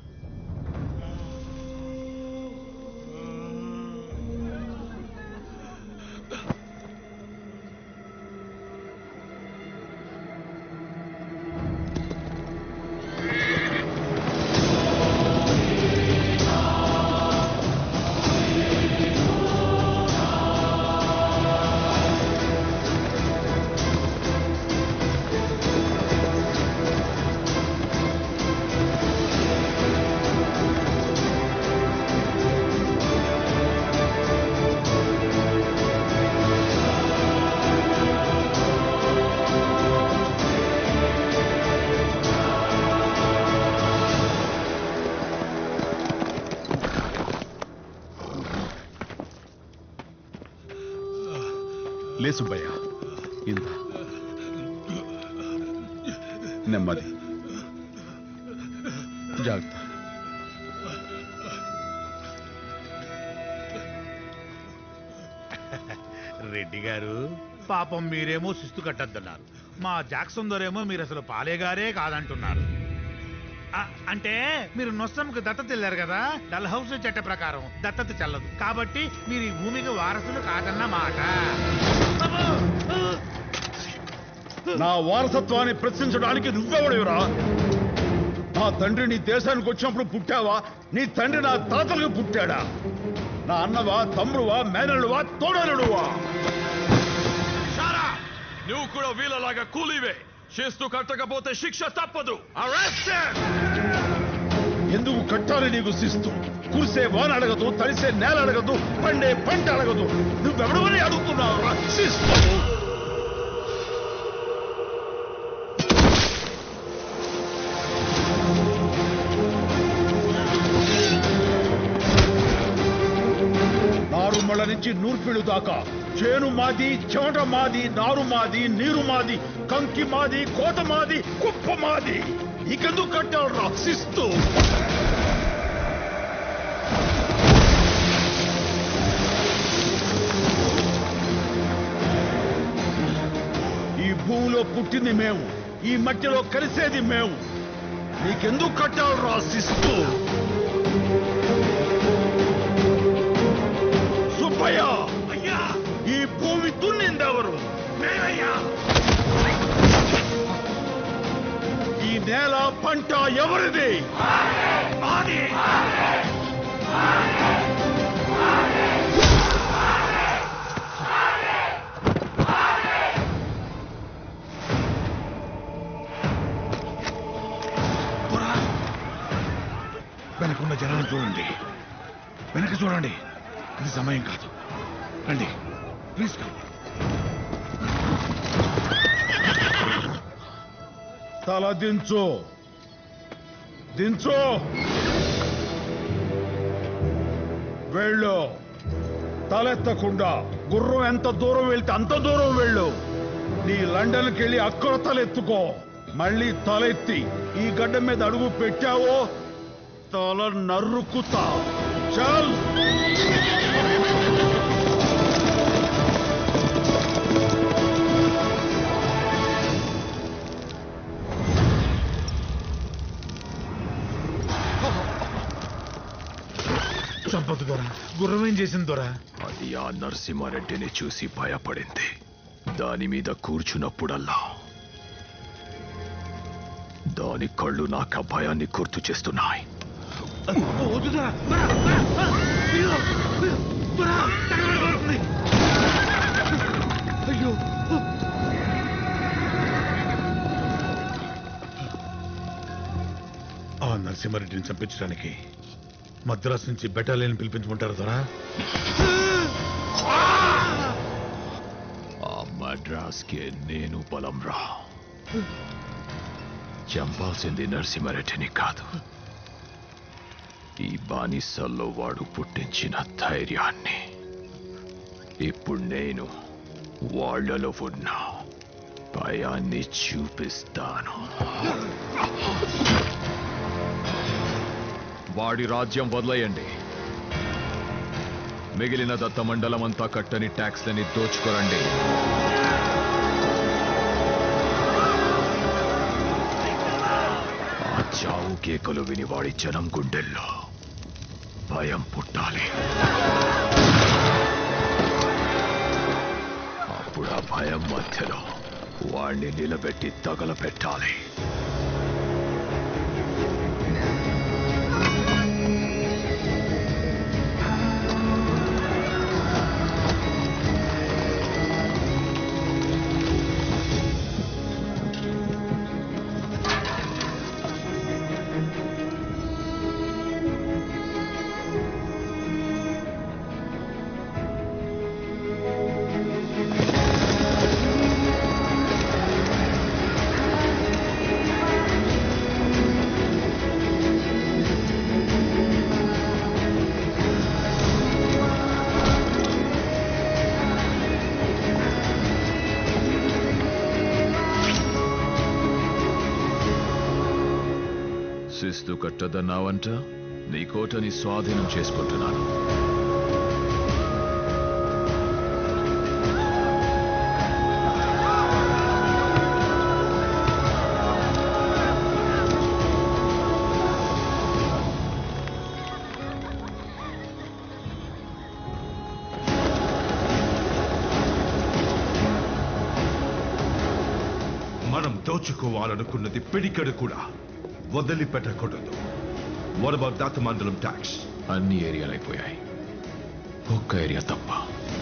లే సుబ్బయ్య ఇంత నెమ్మది జాగ్రత్త రెడ్డి గారు పాపం మీరేమో శిస్తు కట్టద్దన్నారు మా జాక్సన్ దొరేమో మీరు అసలు పాలేగారే కాదంటున్నారు ఆ, అంటే మీరు నొస్సంకు దత్తత వెళ్ళారు కదా డల్ హౌస్ చట్ట ప్రకారం దత్తత చెల్లదు కాబట్టి మీరు ఈ భూమికి వారసులు కాదన్న మాట నా వారసత్వాన్ని ప్రశ్నించడానికి నువ్వెవడేవరా నా తండ్రి నీ దేశానికి వచ్చినప్పుడు పుట్టావా నీ తండ్రి నా తాతలకు పుట్టాడా నా అన్నవా తమ్ముడువా మేనలువా తోడలుడువా నువ్వు కూడా వీళ్ళలాగా కూలీవే చేస్తూ కట్టకపోతే శిక్ష తప్పదు Arrest him! ఎందుకు కట్టాలి నీకు శిస్తు కురిసే వాన అడగదు తడిసే నేల అడగదు పండే పంట అడగదు నువ్వెవడమని అడుగుతున్నావు శిస్తు నారుమళ్ళ నుంచి నూర్పిళ్ళు దాకా చేను మాది చెమట మాది నారు మాది నీరు మాది కంకి మాది కోట మాది కుప్ప మాది ఇకెందుకు కట్టారు రా శిస్తు ఈ భూమిలో పుట్టింది మేము ఈ మట్టిలో కలిసేది మేము నీకెందుకు కట్టారు రా శిస్తు సుబ్బయ్య అయ్యా ఈ భూమి దున్నిందెవరు మేమయ్యా ఈ నేల పంట ఎవరిది మాది వెనకున్న జనాన్ని చూడండి వెనక చూడండి ఇది సమయం కాదు రండి ప్లీజ్ కమ్ తల దించు దించు వెళ్ళు తలెత్తకుండా గుర్రం ఎంత దూరం వెళ్తే అంత దూరం వెళ్ళు నీ లండన్కి వెళ్ళి అక్కడ తలెత్తుకో మళ్ళీ తలెత్తి ఈ గడ్డ మీద అడుగు పెట్టావో తల నరుకుతా చల్ చంపదు దొర గుర్రం ఏం చేసింది దొర అది ఆ నరసింహారెడ్డిని చూసి భయపడింది దాని మీద కూర్చున్నప్పుడల్లా దాని కళ్ళు నాకు ఆ భయాన్ని గుర్తు చేస్తున్నాయి వద్దు దొర దొర, దొర, ఆ, అయ్యో, అయ్యో, దొర, తగలబడిపోతుంది. అయ్యో ఆ నరసింహారెడ్డిని చంపించడానికి మద్రాసు నుంచి బెటాలియన్ పిలిపించమంటారు దొరా ఆ మద్రాస్కి నేను బలం రా చంపాల్సింది నరసింహారెడ్డిని కాదు ఈ బానిసల్లో వాడు పుట్టించిన ధైర్యాన్ని ఇప్పుడు నేను వాళ్ళలో ఉన్న భయాన్ని చూపిస్తాను వాడి రాజ్యం వదిలేయండి మిగిలిన దత్త మండలం అంతా కట్టని ట్యాక్స్లని దోచుకోరండి ఆ చావు కేకలు విని వాడి జనం గుండెల్లో భయం పుట్టాలి అప్పుడు ఆ భయం మధ్యలో వాణ్ణి నిలబెట్టి తగలపెట్టాలి శిస్తు కట్టదన్నావంట నీ కోటని స్వాధీనం చేసుకుంటున్నాను మనం దోచుకోవాలనుకున్నది పిడికడు కూడా వదిలిపెట్టకూడదు వాట్ అబౌట్ దత్త మండలం ట్యాక్స్ అన్ని ఏరియాలు అయిపోయాయి ఒక్క ఏరియా తప్ప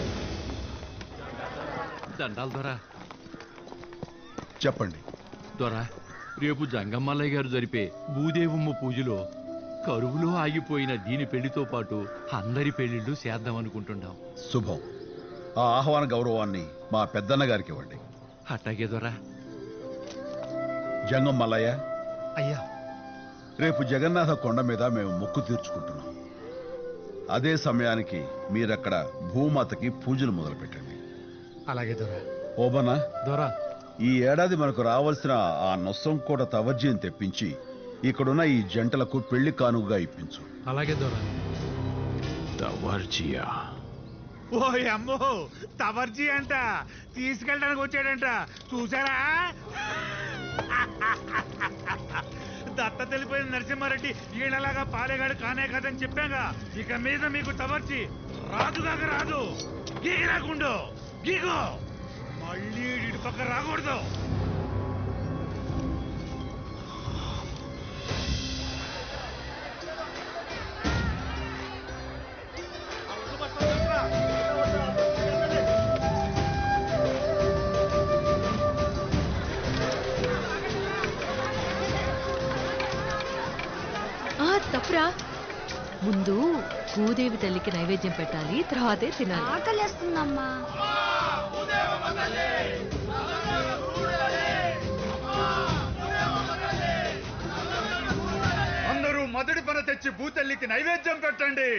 దండాలు దొరా చెప్పండి దొరా రేపు జంగమ్మల్లయ్య గారు జరిపే భూదేవమ్మ పూజలో కరువులో ఆగిపోయిన దీని పెళ్లితో పాటు అందరి పెళ్లిళ్ళు చేద్దాం అనుకుంటున్నాం శుభం ఆ ఆహ్వాన గౌరవాన్ని మా పెద్దన్న గారికి ఇవ్వండి అట్టాగే దొరా జంగం మల్లయ్య అయ్యా రేపు జగన్నాథ కొండ మీద మేము మొక్కు తీర్చుకుంటున్నాం అదే సమయానికి మీరక్కడ భూమాతకి పూజలు మొదలుపెట్టండి అలాగే దొరా ఓబనా దొరా ఈ ఏడాది మనకు రావాల్సిన ఆ నొస్సం కూడా తవర్జీని తెప్పించి ఇక్కడున్న ఈ జంటలకు పెళ్లి కానుకగా ఇప్పించు అలాగే దొరా తవర్జియా ఓ అమ్మో తవర్జీ అంట తీసుకెళ్ళడానికి వచ్చాడంట చూసారా దత్త తెలిపోయిన నరసింహారెడ్డి ఈడలాగా పాలేగాడు కానే కదని చెప్పాగా ఇక మీద మీకు తవర్చి రాజుగాక రాదు గీగి రాకుండు గీగో మళ్ళీ ఇటు పక్క రాకూడదు ఆ తప్పురా ముందు భూదేవి తల్లికి నైవేద్యం పెట్టాలి తర్వాతే తినాలి ఆకలేస్తుందమ్మా అందరూ మొదటి పన తెచ్చి భూతల్లికి నైవేద్యం పెట్టండి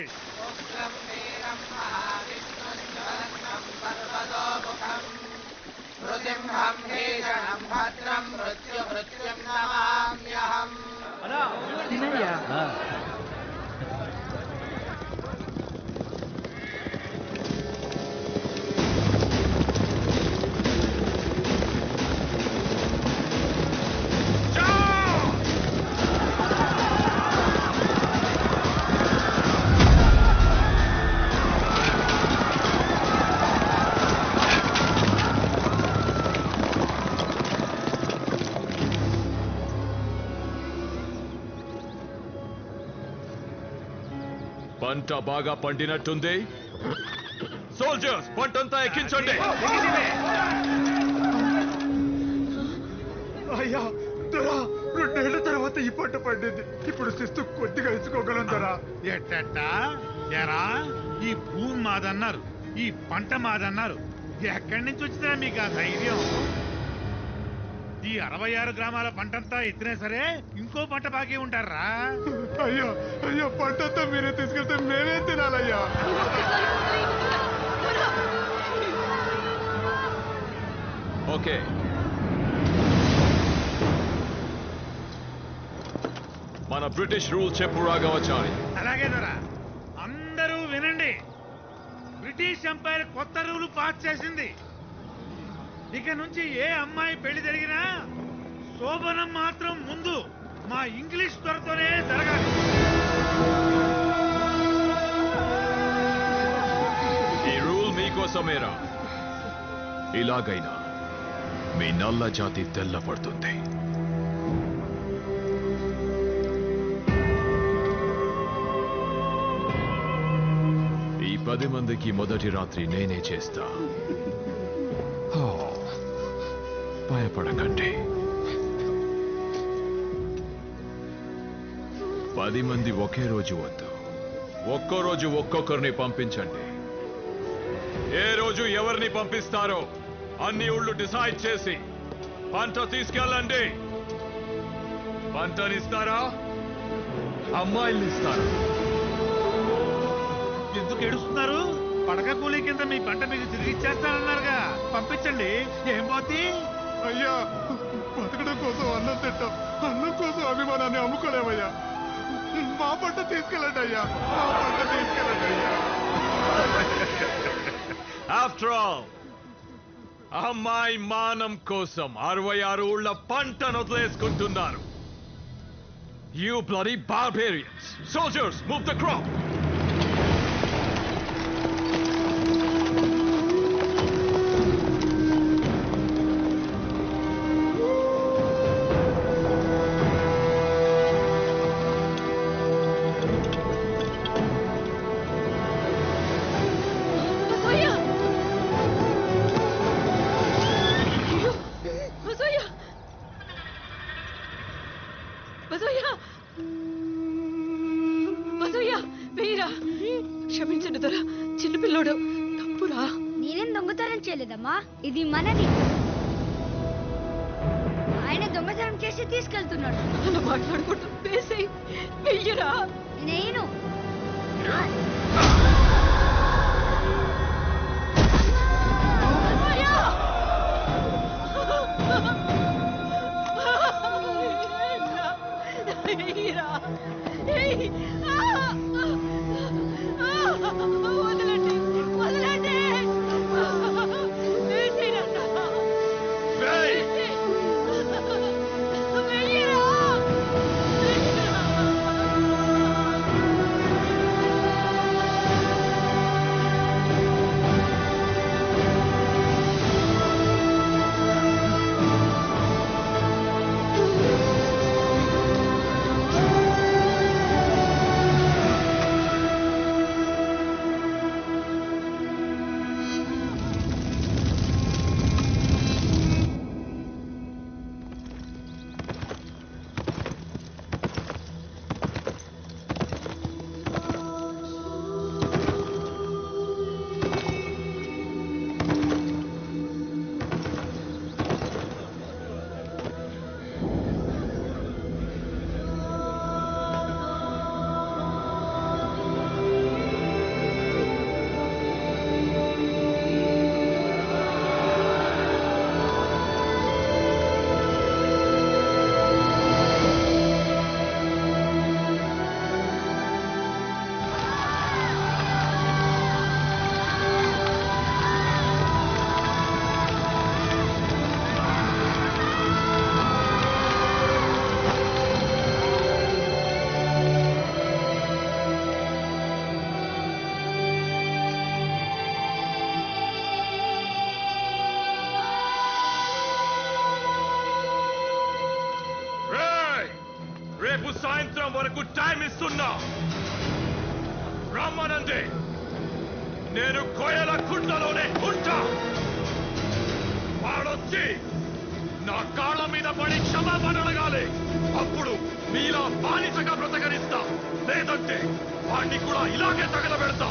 పంట బాగా పండినట్టుంది సోల్జర్స్ పంటంతా ఎక్కించండి అయ్యా దొరా రెండేళ్ల తర్వాత ఈ పంట పండింది ఇప్పుడు శిస్తు కొద్దిగా ఇచ్చుకోగలం దొరా ఎట్టట ఎరా ఈ భూమి మాదన్నారు ఈ పంట మాదన్నారు ఎక్కడి నుంచి వచ్చిందా మీకు ఆ ధైర్యం ఈ అరవై ఆరు గ్రామాల పంటంతా ఎత్తినా సరే ఇంకో పంట బాకీ ఉంటారా అయ్యా అయ్యా పంటంతా మీరే తీసుకెళ్తే మేమే తినాలయ్యా ఓకే మన బ్రిటిష్ రూల్ చెప్పు రాఘవచారి అలాగే దొరా అందరూ వినండి బ్రిటిష్ ఎంపైర్ కొత్త రూల్ పాస్ చేసింది ఇక నుంచి ఏ అమ్మాయి పెళ్లి జరిగినా శోభనం మాత్రం ముందు మా ఇంగ్లీష్ త్వరతోనే జరగాలి ఈ రూల్ మీకోసమేరా ఇలాగైనా మీ నల్ల జాతి తెల్లపడుతుంది ఈ పది మందికి మొదటి రాత్రి నేనే చేస్తా హో, భయపడకండి పది మంది ఒకే రోజు వద్దు ఒక్కో రోజు ఒక్కొక్కరిని పంపించండి ఏ రోజు ఎవరిని పంపిస్తారో అన్ని ఊళ్ళు డిసైడ్ చేసి పంట తీసుకెళ్ళండి పంటనిస్తారా అమ్మాయిల్ని ఇస్తారా ఎందుకు ఏడుస్తున్నారు పడక కూలీ కింద మీ పంట మీకు తిరిగి ఇచ్చేస్తానన్నారుగా పంపించండి ఏం పోతే అయ్యా బతకడం కోసం అన్నం తింటాం అన్నం కోసం అభిమానాన్ని అమ్ముకోలేమయ్యా మా పంట తీసుకెళ్ళండి అయ్యా మా పంట తీసుకెళ్ళండి అయ్యా ఆఫ్టర్ ఆల్ అమ్మాయి మానం కోసం అరవై ఆరు ఊళ్ళ పంటను వదిలేసుకుంటున్నారు you bloody barbarians soldiers move the crop Basoyya అయ్యో, బసోయ్య బసోయ్య బసోయ్య వేయరా క్షమించండి దొర చిన్నపిల్లోడు తప్పురా నేనేం దొంగతనం చేయలేదమ్మా ఇది మనది ఆయన దొంగతనం చేసి తీసుకెళ్తున్నాడు అలా మాట్లాడుకుంటూ వేసేయ్ వెయ్యరా నేను బసోయ్య రేపు సాయంత్రం వరకు టైం ఇస్తున్నా రమ్మనంది నేను కోయల కుంటలోనే ఉంటా వాడొచ్చి నా కాళ్ళ మీద పడి క్షమాపణ అడగాలి అప్పుడు మీలా బానిసగా బ్రతకరిస్తా లేదంటే వాడిని కూడా ఇలాగే తగలబెడతా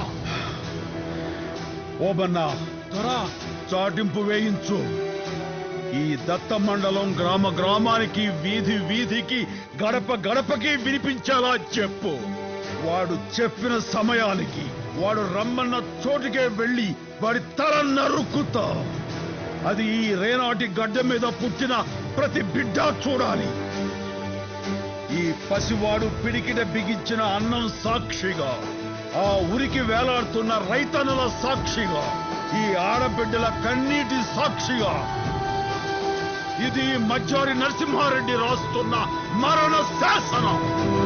ఓబన్నా చాటింపు వేయించు ఈ దత్త మండలం గ్రామ గ్రామానికి వీధి వీధికి గడప గడపకి వినిపించేలా చెప్పు వాడు చెప్పిన సమయానికి వాడు రమ్మన్న చోటుకే వెళ్ళి వాడి తల నరుక్కుతా అది ఈ రేనాటి గడ్డ మీద పుట్టిన ప్రతి బిడ్డ చూడాలి ఈ పసివాడు పిడికిట బిగించిన అన్నం సాక్షిగా ఆ ఉరికి వేలాడుతున్న రైతనుల సాక్షిగా ఈ ఆడబిడ్డల కన్నీటి సాక్షిగా ఇది మజ్జారి నరసింహారెడ్డి రాస్తున్న మరణ శాసనం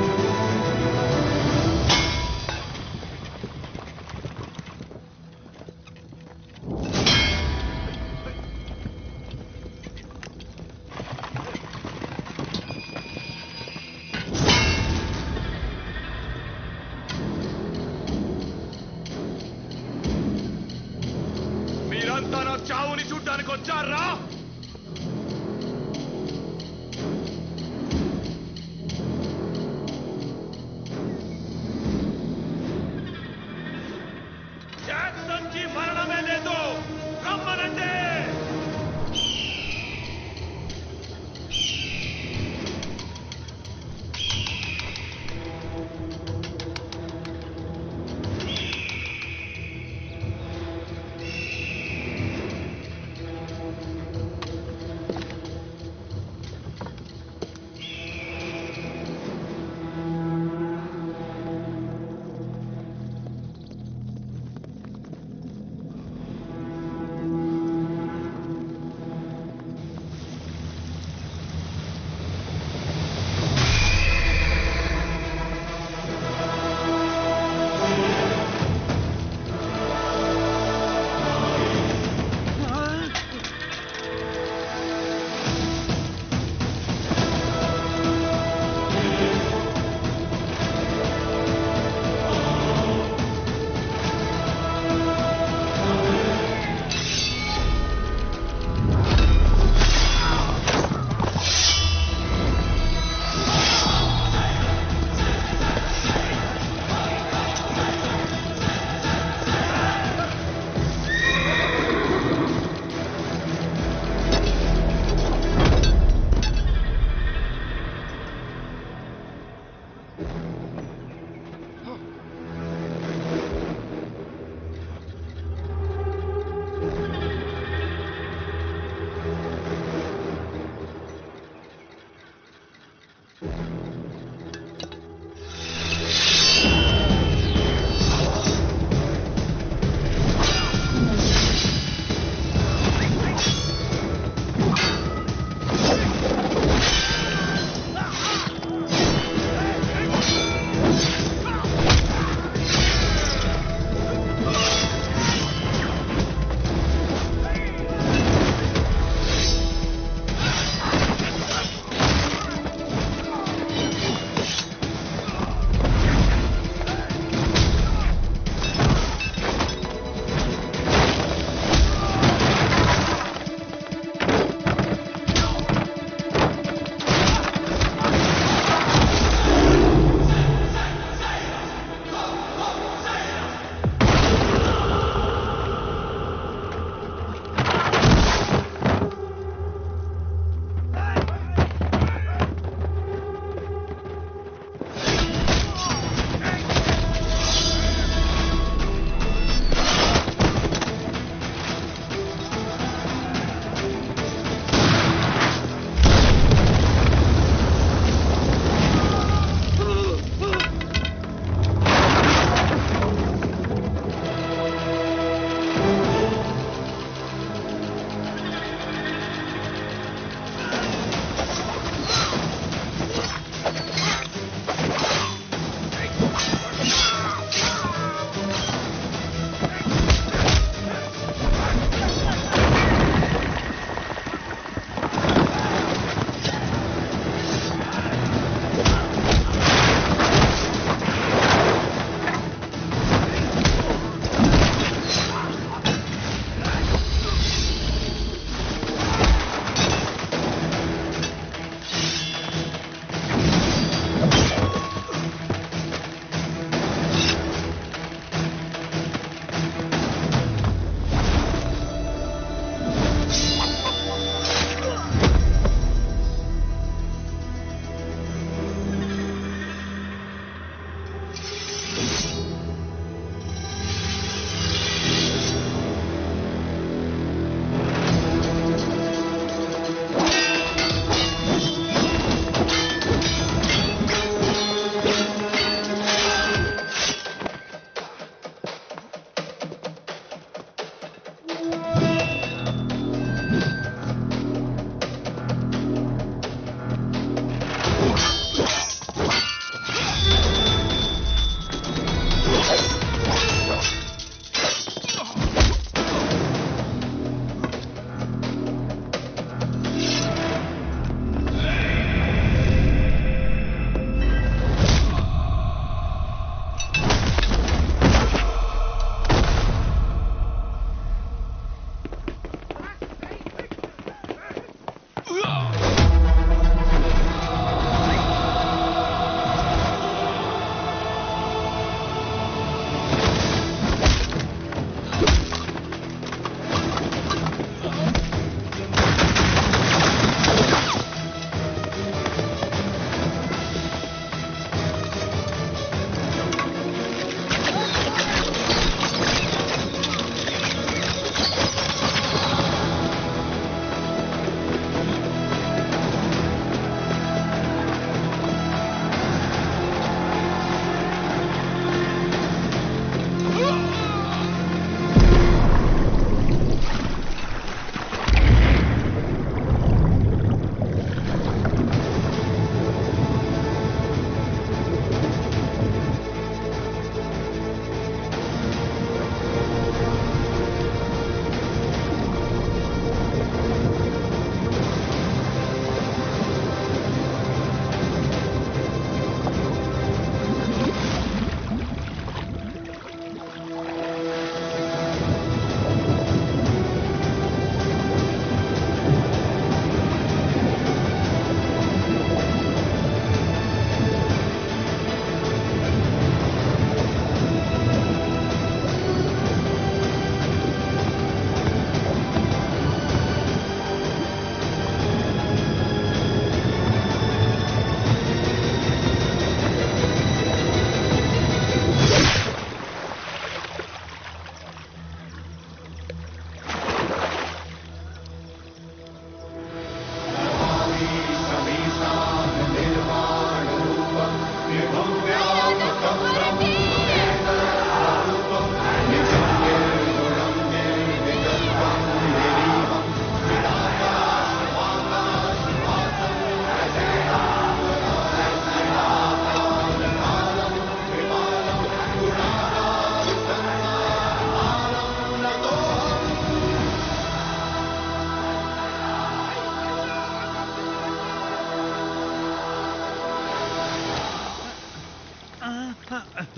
మీరంతా నా చావుని చూడ్డానికి వచ్చారా జాక్సన్కి మరణమే లేదు రమ్మనండి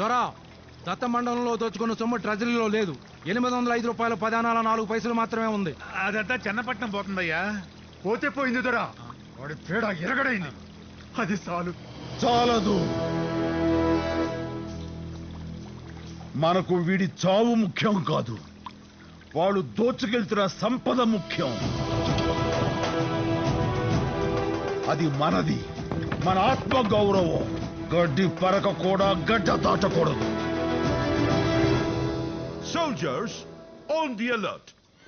దొరా దత్త మండలంలో దోచుకున్న సొమ్ము ట్రెజరీలో లేదు ఎనిమిది వందల ఐదు రూపాయలు పదానాల నాలుగు పైసలు మాత్రమే ఉంది అదంతా చెన్నపట్నం పోతుందయ్యా పోతే పోయింది దొరా వాడి పేడ ఎరగడైంది అది చాలు చాలదు మనకు వీడి చావు ముఖ్యం కాదు వాడు దోచుకెళ్తున్న సంపద ముఖ్యం అది మనది మన ఆత్మ గౌరవం గడ్డి పరక కూడా గడ్డ దాటకూడదు Soldiers, on the alert.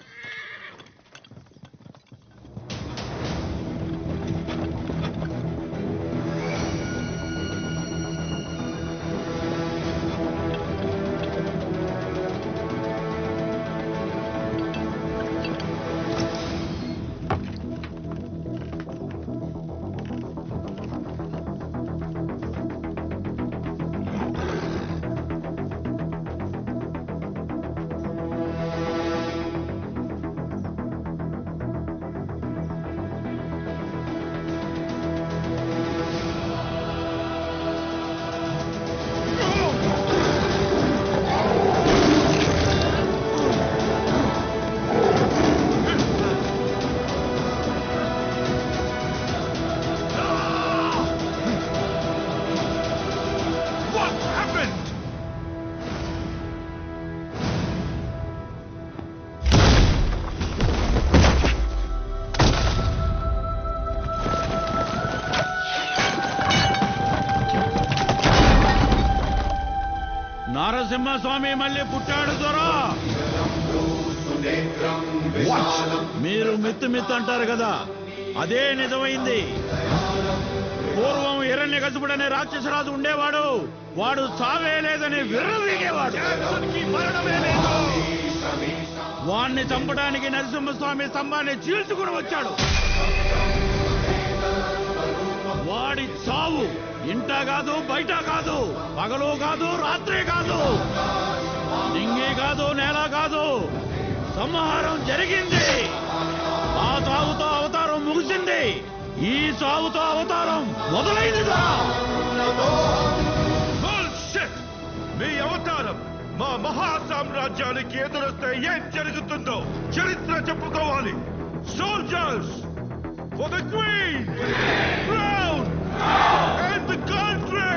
What happened? Narasimhaswamy మళ్ళీ పుట్టాడు దొరా మీరు మిత్తు మిత్తు అంటారు కదా అదే నిజమైంది పూర్వం హిరణ్య కసుపుడనే రాక్షసరాజు ఉండేవాడు వాడు చావే లేదని విర్రవీగేవాడు వాణ్ణి చంపడానికి నరసింహస్వామి స్తంభాన్ని చీల్చుకుని వచ్చాడు వాడి చావు ఇంట కాదు బయట కాదు పగలు కాదు రాత్రి కాదు నింగి కాదు నేల కాదు సంహారం జరిగింది ఆ చావుతో అవతారం ముగిసింది ఈ చావుతో అవతారం మొదలైందిగా Bullshit! మీ అవతారం మా మహా సామ్రాజ్యానికి ఎదురొస్తే ఏం జరుగుతుందో చరిత్ర చెప్పుకోవాలి soldiers for the queen crown and the country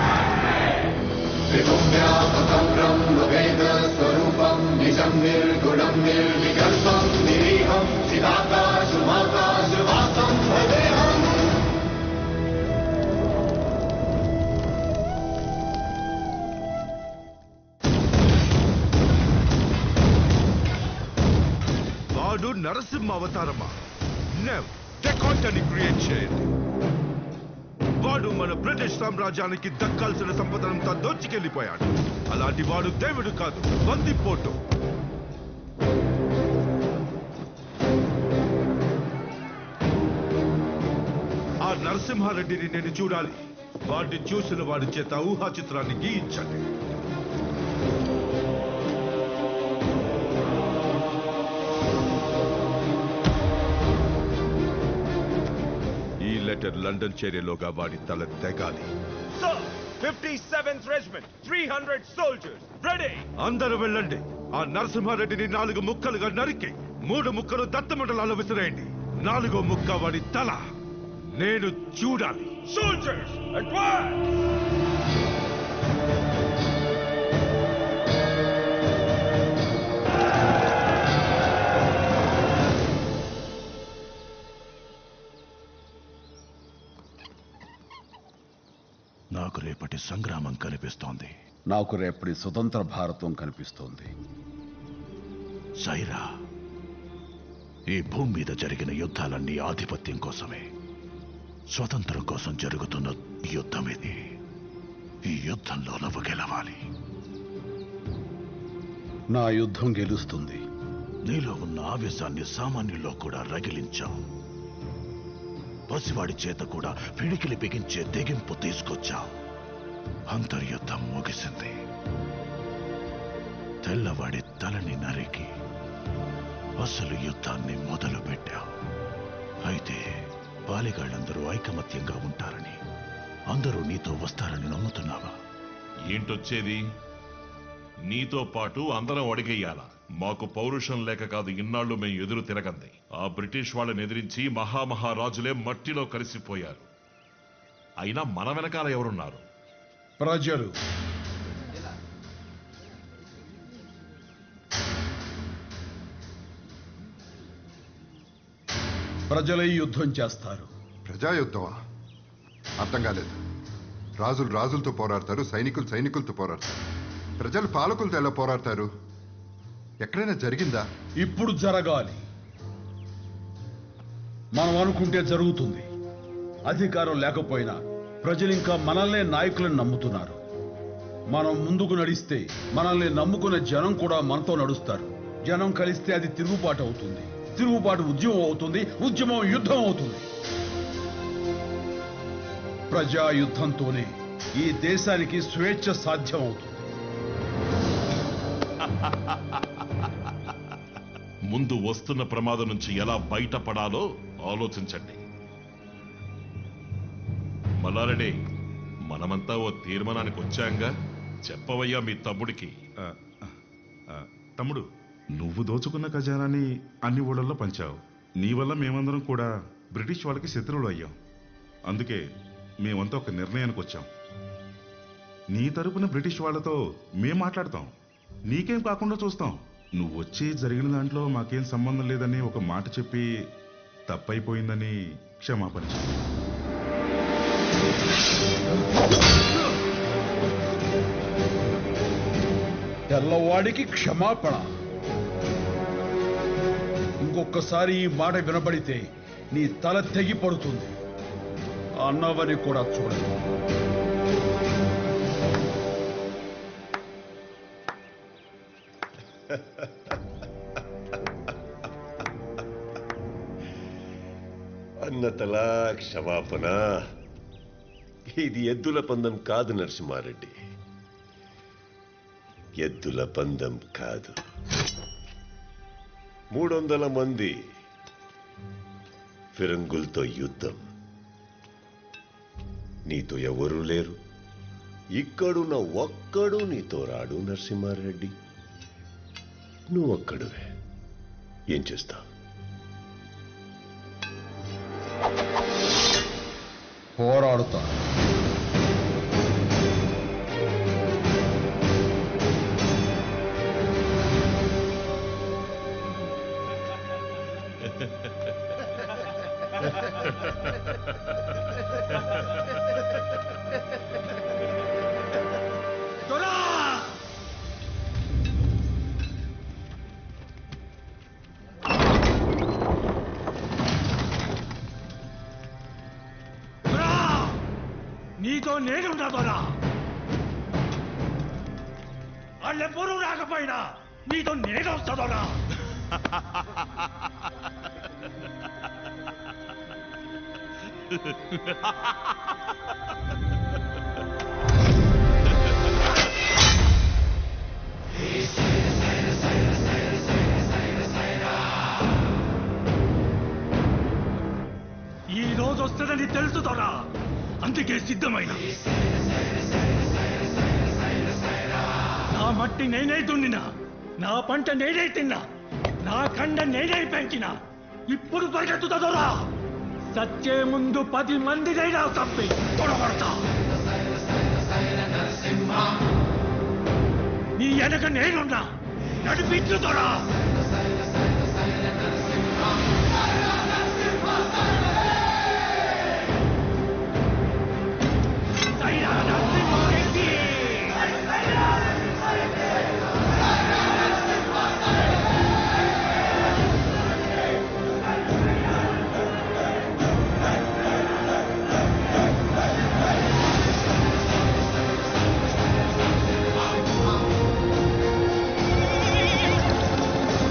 స్వరూపం నిజం నిర్గుణం నిర్వికల్పం నిరీహం చిదాకాశుమాకాశువాసం భజేహం వాడు నరసింహ అవతారమా నెవ్ డెకాంట్ క్రియేట్ చేయండి వాడు మన బ్రిటిష్ సామ్రాజ్యానికి దక్కాల్సిన సంపదనంతా దోచుకెళ్లిపోయాడు అలాంటి వాడు దేవుడు కాదు బందిపోటు ఆ నరసింహారెడ్డిని నేను చూడాలి వాడిని చూసిన వాడి చేత ఊహా చిత్రాన్ని గీయించండి ఈ లెటర్ లండన్ చేరేలోగా వాడి తల తెగాలి Sir, 57th Regiment, 300 soldiers, ready! అందరూ వెళ్ళండి ఆ నరసింహారెడ్డిని నాలుగు ముక్కలుగా నరికి మూడు ముక్కలు దత్తమండలాలు విసిరేయండి నాలుగో ముక్క వాడి తల నేను చూడాలి Soldiers, advance! నాకు రేపటి సంగ్రామం కనిపిస్తోంది నాకు రేపటి స్వతంత్ర భారతం కనిపిస్తోంది సైరా ఈ భూమి మీద జరిగిన యుద్ధాలన్నీ ఆధిపత్యం కోసమే స్వతంత్రం కోసం జరుగుతున్న యుద్ధం ఇది ఈ యుద్ధంలో నువ్వు గెలవాలి నా యుద్ధం గెలుస్తుంది నీలో ఉన్న ఆవేశాన్ని సామాన్యుల్లో కూడా రగిలించావు పసివాడి చేత కూడా పిడికిలి బిగించే తెగింపు తీసుకొచ్చావు అంతర్యుద్ధం ముగిసింది తెల్లవాడి తలని నరికి అసలు యుద్ధాన్ని మొదలు పెట్టావు అయితే బాలిగాళ్ళందరూ ఐకమత్యంగా ఉంటారని అందరూ నీతో వస్తారని నమ్ముతున్నావా ఏంటొచ్చేది నీతో పాటు అందరం అడిగేయాల మాకు పౌరుషం లేక కాదు ఇన్నాళ్ళు మేము ఎదురు తిరగంది ఆ బ్రిటిష్ వాళ్ళని ఎదిరించి మహామహారాజులే మట్టిలో కలిసిపోయారు అయినా మన వెనకాల ఎవరున్నారు ప్రజలు ప్రజలై యుద్ధం చేస్తారు ప్రజాయుద్ధమా అర్థం కాలేదు రాజులు రాజులతో పోరాడతారు సైనికులు సైనికులతో పోరాడతారు ప్రజలు పాలకులతో ఎలా పోరాడతారు ఎక్కడైనా జరిగిందా ఇప్పుడు జరగాలి మనం అనుకుంటే జరుగుతుంది అధికారం లేకపోయినా ప్రజలు ఇంకా మనల్నే నాయకులను నమ్ముతున్నారు మనం ముందుకు నడిస్తే మనల్ని నమ్ముకున్న జనం కూడా మనతో నడుస్తారు జనం కలిస్తే అది తిరుగుబాటు అవుతుంది తిరుగుబాటు ఉద్యమం అవుతుంది ఉద్యమం యుద్ధం అవుతుంది ప్రజా యుద్ధంతోనే ఈ దేశానికి స్వేచ్ఛ సాధ్యం అవుతుంది ముందు వస్తున్న ప్రమాదం నుంచి ఎలా బయటపడాలో ఆలోచించండి మల్లారెడ్డి మనమంతా ఓ తీర్మానానికి వచ్చాంగా చెప్పవయ్యా మీ తమ్ముడికి తమ్ముడు నువ్వు దోచుకున్న ఖజానాన్ని అన్ని ఊళ్ళల్లో పంచావు నీ వల్ల మేమందరం కూడా బ్రిటిష్ వాళ్ళకి శత్రువులు అయ్యాం అందుకే మేమంతా ఒక నిర్ణయానికి వచ్చాం నీ తరపున బ్రిటిష్ వాళ్ళతో మేం మాట్లాడతాం నీకేం కాకుండా చూస్తాం నువ్వు వచ్చి జరిగిన దాంట్లో మాకేం సంబంధం లేదని ఒక మాట చెప్పి తప్పైపోయిందని క్షమాపణ చెప్పు తెల్లవాడికి క్షమాపణ ఇంకొకసారి ఈ మాట వినబడితే నీ తల తెగి పడుతుంది అన్నవని కూడా చూడదు అన్నతలా క్షమాపణ ఇది ఎద్దుల పందం కాదు నరసింహారెడ్డి ఎద్దుల పందం కాదు మూడు వందల మంది ఫిరంగులతో యుద్ధం నీతో ఎవరూ లేరు ఇక్కడున్న ఒక్కడు నీతో రాడు నరసింహారెడ్డి నువ్వు ఒక్కడువే ఏం చేస్తావు పోరాడుతా నీతో నేనున్నా దొరా వాళ్ళెవ్వరూ రాకపోయినా నీతో నేను వస్తుందోరా ఈ రోజు వస్తుందని తెలుసుదోరా అందుకే సిద్ధమైన నా మట్టి నేనే దున్నినా నా పంట నేనే తిన్నా నా కండ నేనే పెంచినా ఇప్పుడు పరిగెత్తుతుందోరా సచ్చే ముందు పది మందినైనా తప్పి తొడగొడతా నీ వెనక నేనున్నా నడిపించుదోరా ఆ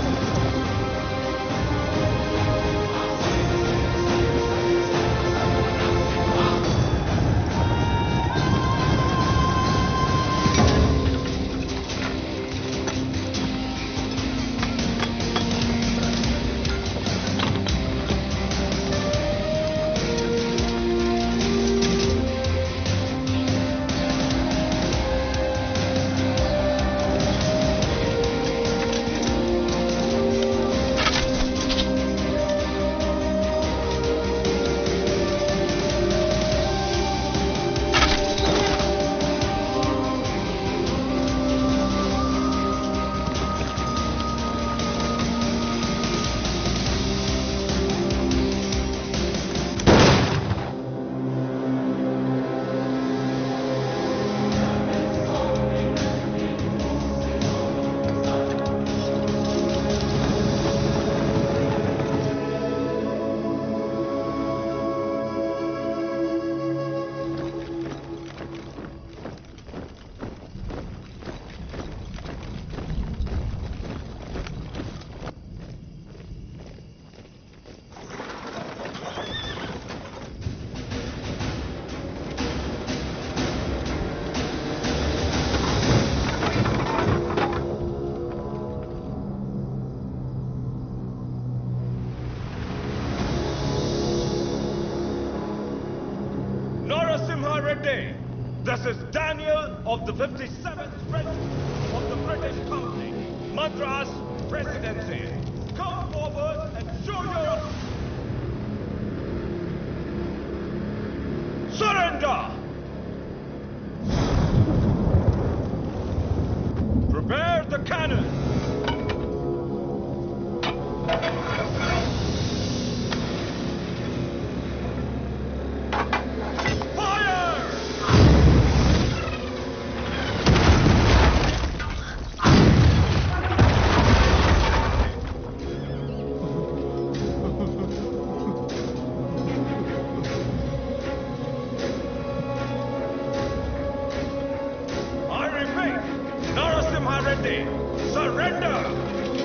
day. This is Daniel of the 57th Regiment of the British Company, Madras Presidency. Come forward and show your surrender. Prepare the cannon. I repeat, Narasimha Reddy, surrender!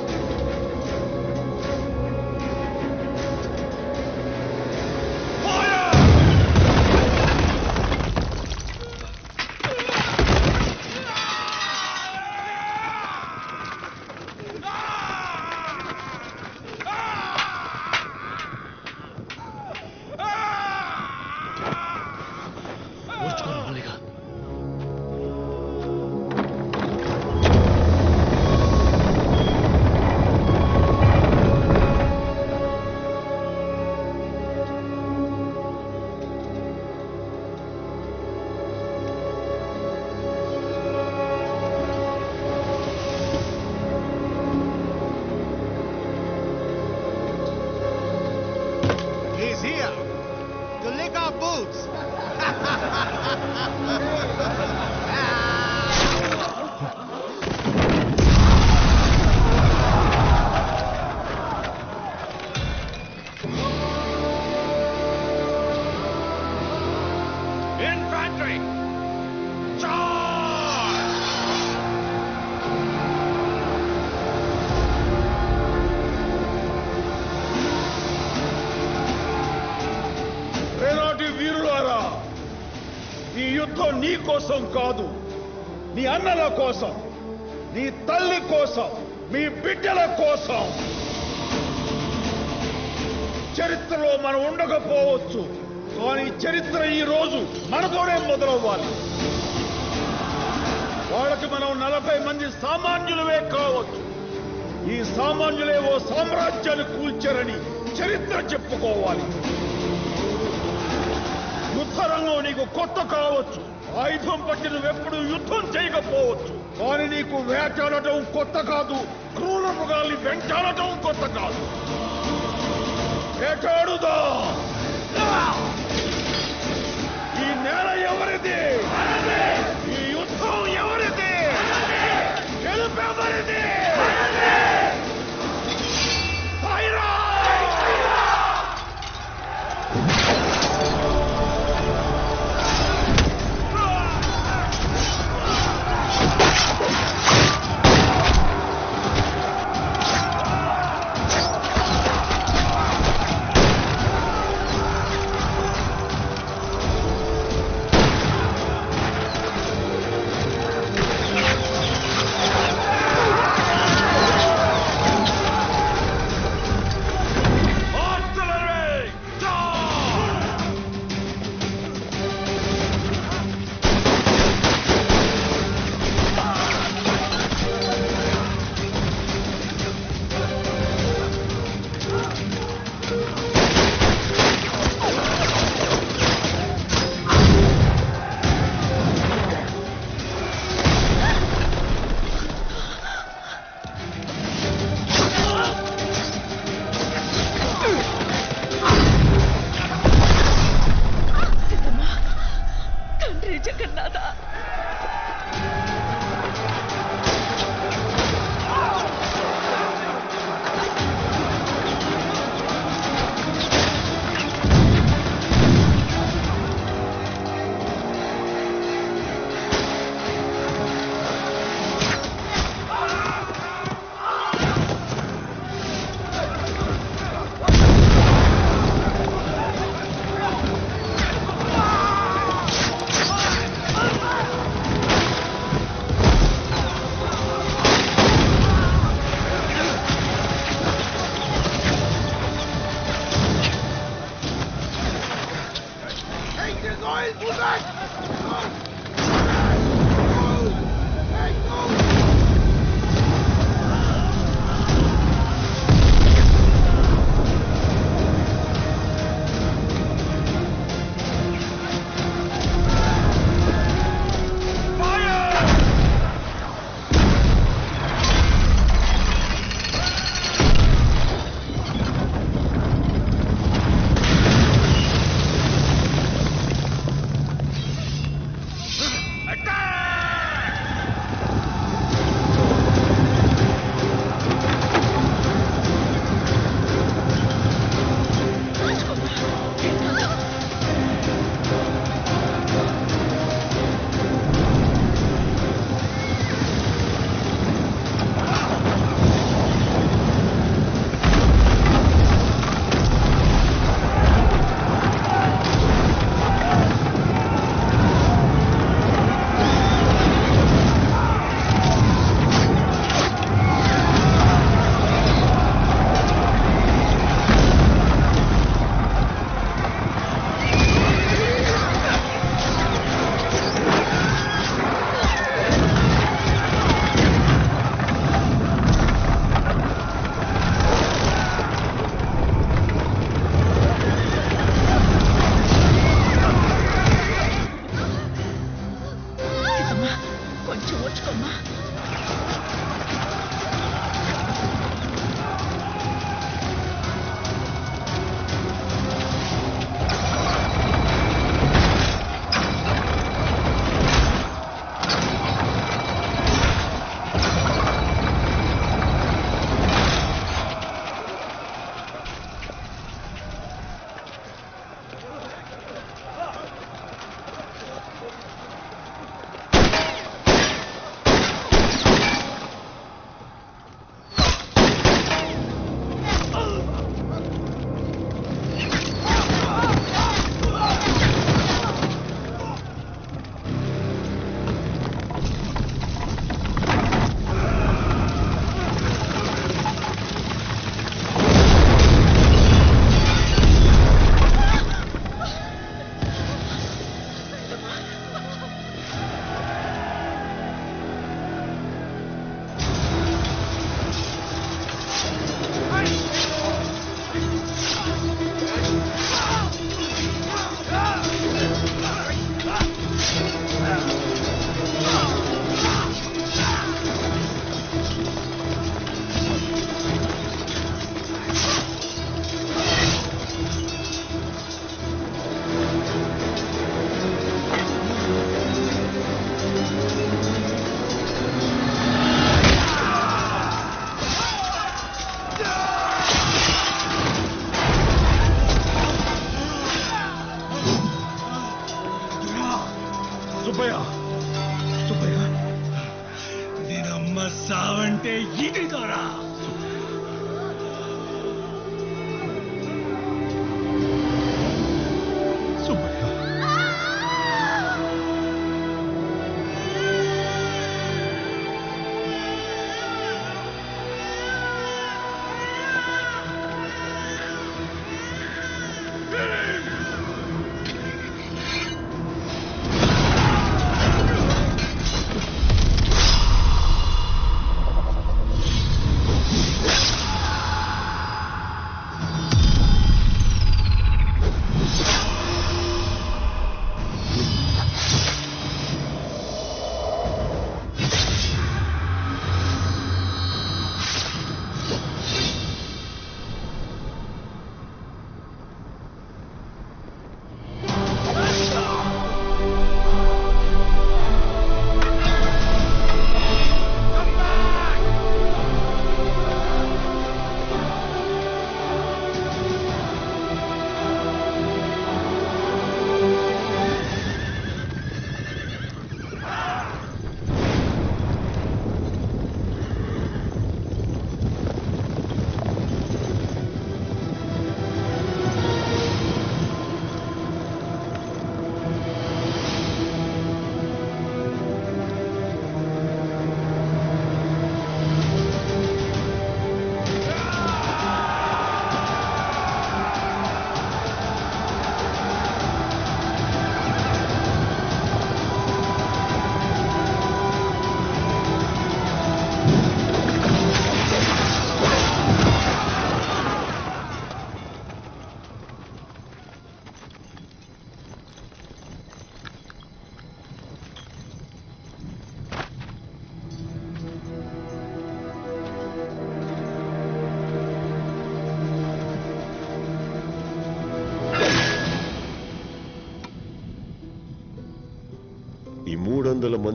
ఓర్చుకోను మల్లిగా He's here to lick our boots. Infantry! ఏనాటి వీరులారా ఈ యుద్ధం నీ కోసం కాదు నీ అన్నల కోసం నీ తల్లి కోసం మీ బిడ్డల కోసం చరిత్రలో మనం ఉండకపోవచ్చు కానీ చరిత్ర ఈ రోజు మనతోనే మొదలవ్వాలి వాళ్ళకి మనం నలభై మంది సామాన్యులవే కావచ్చు ఈ సామాన్యులే ఓ సామ్రాజ్యాన్ని కూల్చారని చరిత్ర చెప్పుకోవాలి యుద్ధరంగం నీకు కొత్త కావచ్చు ఆయుధం పట్టి నువ్వెప్పుడు యుద్ధం చేయకపోవచ్చు కానీ నీకు వేటాడటం కొత్త కాదు క్రూర మృగాల్ని వెంటాడటం కొత్త కాదు వేటాడుదా ఈ నేల ఎవరిది ఈ యుద్ధం ఎవరిది గెలుపెవరిది సాయిరా!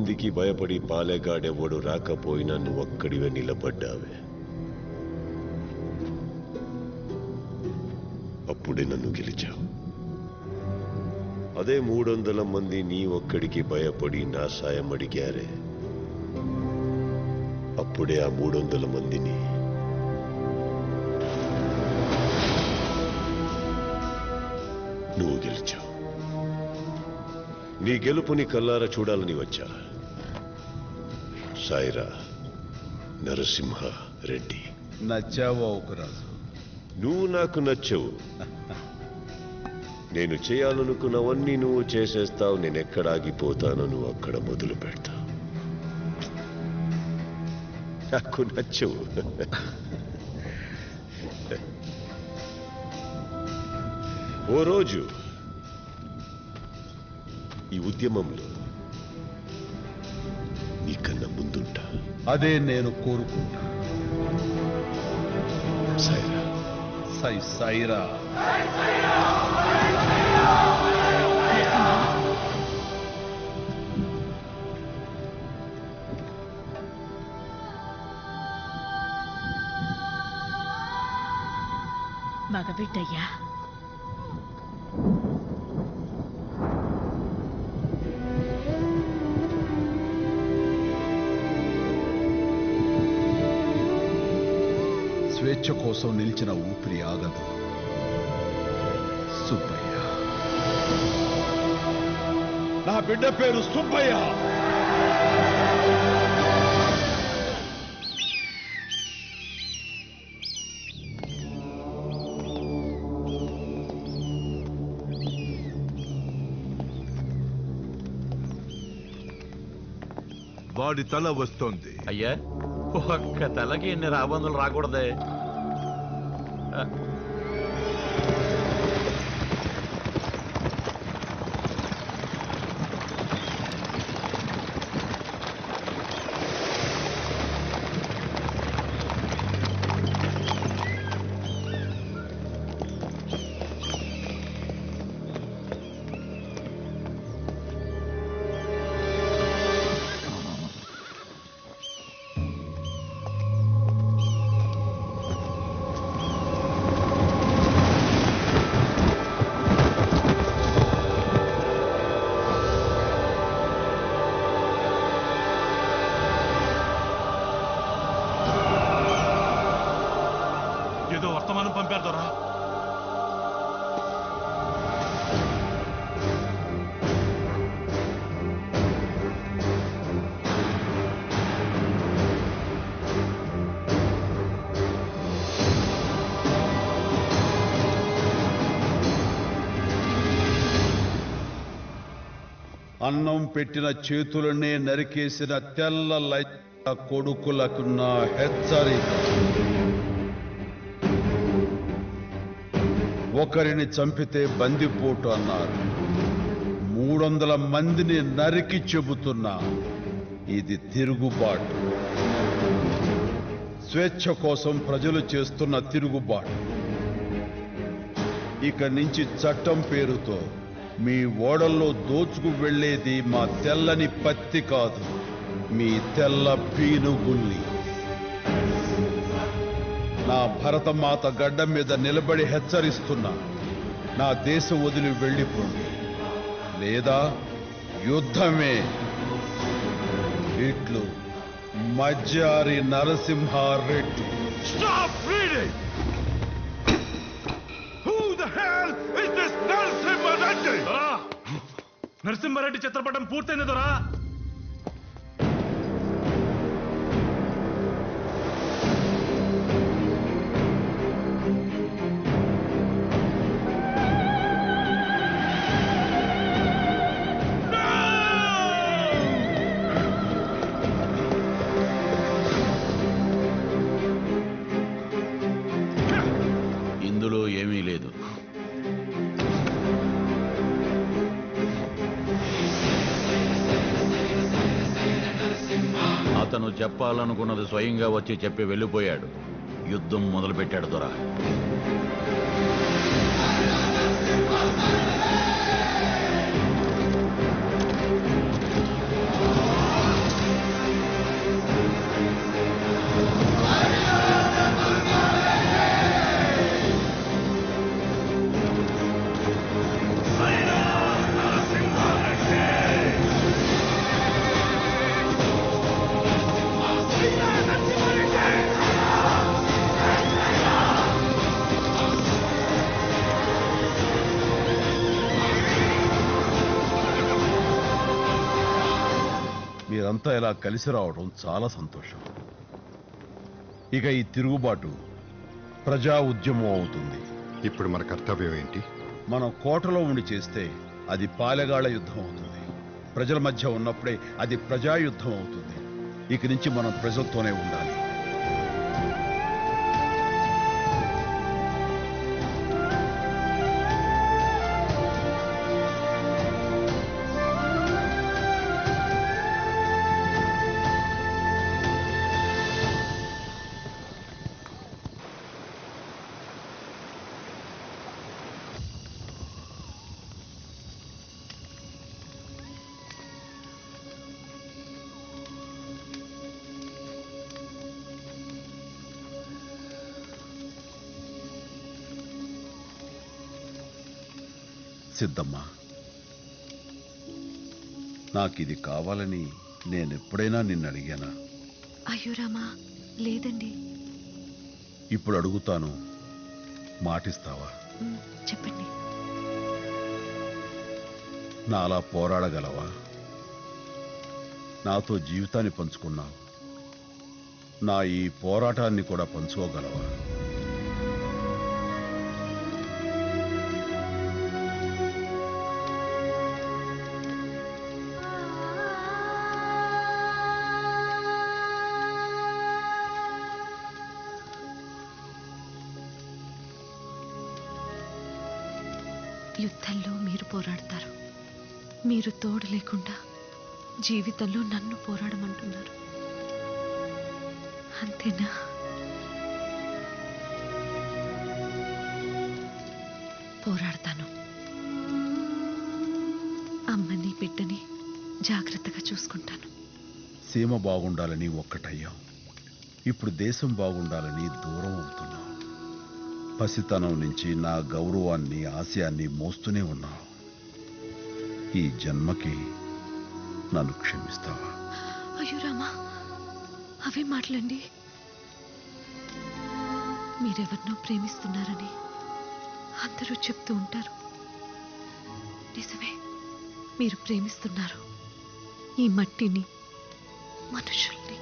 మందికి భయపడి పాలెగాడెవ్వడు రాకపోయినా నువ్వు ఒక్కడివే నిలబడ్డావే అప్పుడే నన్ను గెలిచావు అదే మూడొందల మంది నీ ఒక్కడికి భయపడి నా సాయం అడిగారే అప్పుడే ఆ మూడొందల మందిని నువ్వు గెలిచావు నీ గెలుపుని కల్లారా చూడాలని వచ్చా సాయిరా నరసింహ రెడ్డి నచ్చావో ఒకరాజు నువ్వు నాకు నచ్చవు నేను చేయాలనుకున్నవన్నీ నువ్వు చేసేస్తావు నేను ఎక్కడ ఆగిపోతానో నువ్వు అక్కడ మొదలు పెడతావు నాకు నచ్చవు ఓ రోజు ఈ ఉద్యమంలో నీకన్నా ముందుంటా అదే నేను కోరుకుంటా సైరా సై సైరా మగబిడ్డయ్యా స్వేచ్ఛ కోసం నిలిచిన ఊపిరి ఆగదు సుబ్బయ్య నా బిడ్డ పేరు సుబ్బయ్య వాడి తల వస్తోంది అయ్యా ఒక్క తలకి ఎన్ని రాబందులు రాకూడదే ఆ, ఏదో వర్తమానం పంపారు దొరా అన్నం పెట్టిన చేతులనే నరికేసిన తెల్ల లైట్ల కొడుకులకు నా హెచ్చరిక ఒకరిని చంపితే బందిపోటు అన్నారు మూడొందల మందిని నరికి చెబుతున్నా ఇది తిరుగుబాటు స్వేచ్ఛ కోసం ప్రజలు చేస్తున్న తిరుగుబాటు ఇక నుంచి చట్టం పేరుతో మీ ఓడల్లో దోచుకు వెళ్ళేది మా తెల్లని పత్తి కాదు మీ తెల్ల పీనుగుల్ని నా భరతమాత గడ్డ మీద నిలబడి హెచ్చరిస్తున్నా నా దేశం వదిలి వెళ్ళిపోండి లేదా యుద్ధమే ఇట్లు మజ్జారి Narasimha Reddy Stop reading! Who the hell is this Narasimha దొరా నరసింహారెడ్డి చిత్రపటం పూర్తయింది దొరా ఇందులో ఏమీ లేదు అతను చెప్పాలనుకున్నది స్వయంగా వచ్చి చెప్పి వెళ్ళిపోయాడు యుద్ధం మొదలుపెట్టాడు దొర ఆ మీరంతా ఇలా కలిసి రావడం చాలా సంతోషం ఇక ఈ తిరుగుబాటు ప్రజా ఉద్యమం అవుతుంది ఇప్పుడు మన కర్తవ్యం ఏంటి మనం కోటలో ఉండి చేస్తే అది పాలెగాళ్ల యుద్ధం అవుతుంది ప్రజల మధ్య ఉన్నప్పుడే అది ప్రజా యుద్ధం అవుతుంది ఇక నుంచి మనం ప్రజలతోనే ఉండాలి సిద్ధమ్మా నాకిది కావాలని నేనెప్పుడైనా నిన్ను అడిగానా అయ్యో రామా లేదండి ఇప్పుడు అడుగుతాను మాటిస్తావా ఉమ్, చెప్పండి నాలా పోరాడగలవా నాతో జీవితాన్ని పంచుకున్నావు నా ఈ పోరాటాన్ని కూడా పంచుకోగలవా యుద్ధంలో మీరు పోరాడతారు మీరు తోడు లేకుండా జీవితంలో నన్ను పోరాడమంటున్నారు అంతేనా పోరాడతాను అమ్మని బిడ్డని జాగ్రత్తగా చూసుకుంటాను సీమ బాగుండాలని ఒక్కటయ్యాం ఇప్పుడు దేశం బాగుండాలని దూరం అవుతున్నాం పసితనం నుంచి నా గౌరవాన్ని ఆశయాన్ని మోస్తూనే ఉన్నావు ఈ జన్మకి నన్ను క్షమిస్తావా అయ్యో రామా అవే మాటలండి మీరెవరినో ప్రేమిస్తున్నారని అందరూ చెప్తూ ఉంటారు నిజమే మీరు ప్రేమిస్తున్నారు ఈ మట్టిని మనుషుల్ని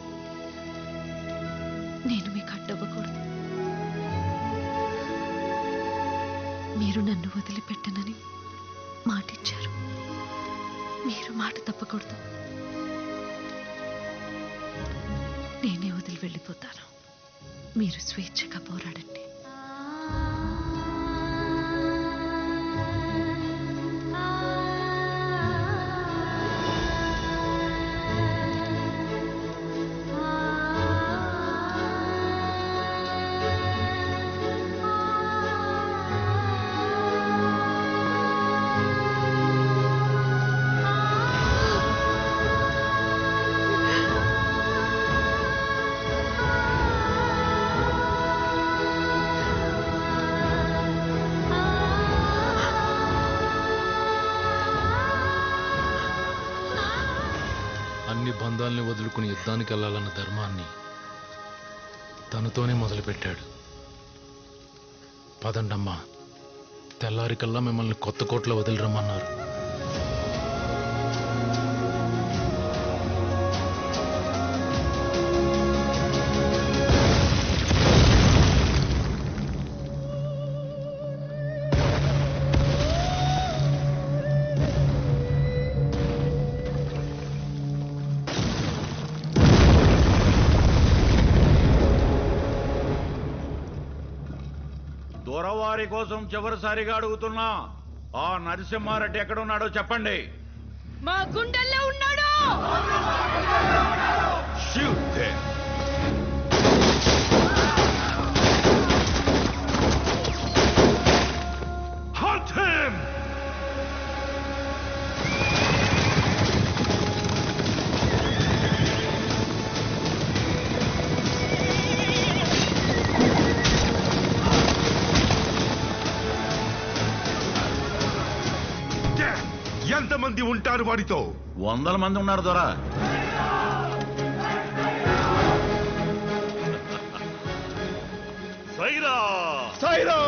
నేను మీకు అడ్డవ్వకూడదు మీరు నన్ను వదిలిపెట్టనని మాటిచ్చారు మీరు మాట తప్పకూడదు నేనే వదిలి వెళ్ళిపోతాను మీరు స్వేచ్ఛగా పోరాడండి అన్ని బంధాల్ని వదులుకుని యుద్ధానికి వెళ్ళాలన్న ధర్మాన్ని తనతోనే మొదలుపెట్టాడు పదండమ్మా తెల్లారికల్లా మిమ్మల్ని కొత్త కోట్లో వదిలిరమ్మన్నారు దొరవారి కోసం చివరిసారిగా అడుగుతున్నా ఆ నరసింహారెడ్డి ఎక్కడున్నాడో చెప్పండి మా గుండెల్లో ఉన్నాడు Shoot them! Hunt him! ఎంతమంది ఉంటారు వాడితో వందల మంది ఉన్నారు దొర సైరా సైరా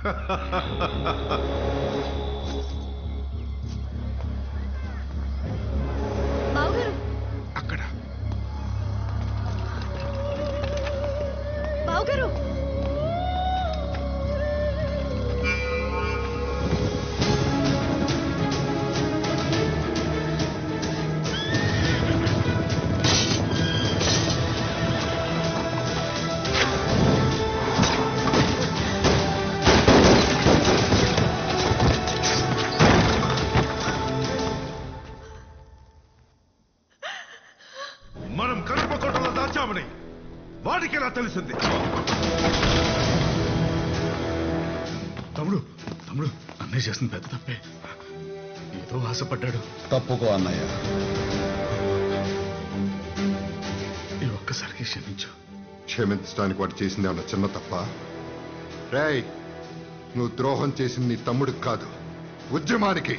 బావగారు అక్కడ బావగారు మనం కడపకోటలో దాచామని వాడికి ఎలా తెలిసింది తమ్ముడు తమ్ముడు అన్నయ్య చేసిన పెద్ద తప్పే ఏదో ఆశపడ్డాడు తప్పుకో అన్నయ్య ఈ ఒక్కసారికి క్షమించు క్షమించడానికి వాడు చేసింది ఏమన్నా చిన్న తప్ప రేయ్ నువ్వు ద్రోహం చేసింది నీ తమ్ముడికి కాదు ఉద్యమానికి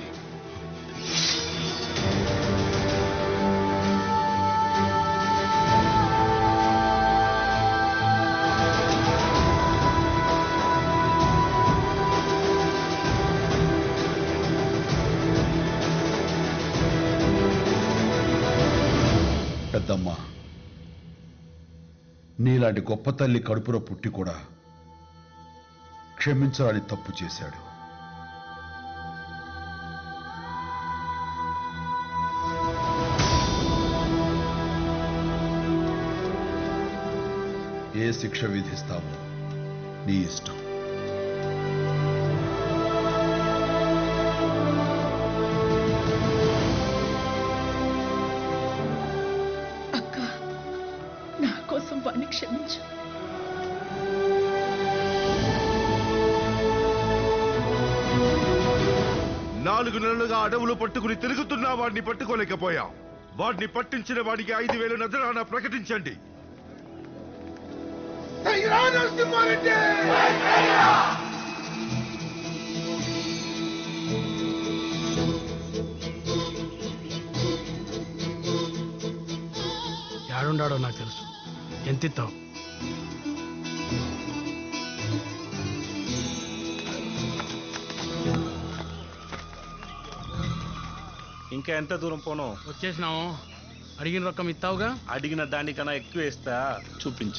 పెద్దమ్మ నీలాంటి గొప్ప తల్లి కడుపులో పుట్టి కూడా క్షమించరాని తప్పు చేశాడు ఏ శిక్ష విధిస్తావో నీ ఇష్టం అక్క నా కోసం వాణ్ణి క్షమించు నాలుగు నెలలుగా అడవులు పట్టుకుని తిరుగుతున్నా వాడిని పట్టుకోలేకపోయాం వాడిని పట్టించిన వాడికి ఐదు వేలు నజరాన ప్రకటించండి ఏడుండాడో నాకు తెలుసు ఎంత ఇస్తావు ఇంకా ఎంత దూరం పోను వచ్చేసినాము అడిగిన రొక్కం ఇస్తావుగా అడిగిన దానికన్నా ఎక్కువ వేస్తా చూపించు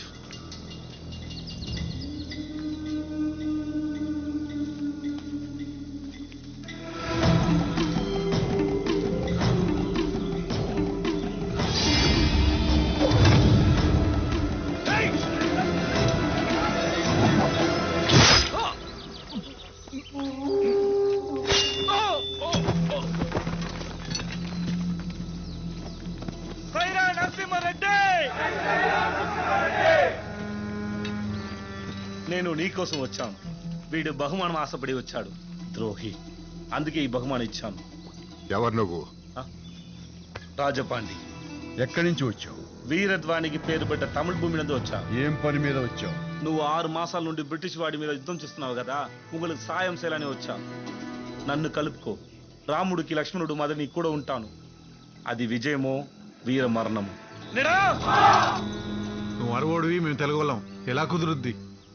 సైరా నరసింహారెడ్డి నేను నీకోసం వచ్చాను వీడు బహుమానం ఆశపడి వచ్చాడు ద్రోహి అందుకే ఈ బహుమానం ఇచ్చాను ఎవరు నువ్వు రాజపాండి ఎక్కడి నుంచి వచ్చావు వీరధ్వానికి పేరు పెట్ట తమిళ భూమి నుండి వచ్చాను ఏం పని మీద వచ్చావు నువ్వు ఆరు మాసాల నుండి బ్రిటిష్ వాడి మీద యుద్ధం చేస్తున్నావు కదా ముగ్గులకు సాయం చేయాలని వచ్చాను నన్ను కలుపుకో రాముడికి లక్ష్మణుడు మద నీకు కూడా ఉంటాను అది విజయమో వీర మరణము నువ్వు అరవోడివి మేము తెలుగులం ఎలా కుదురుద్ది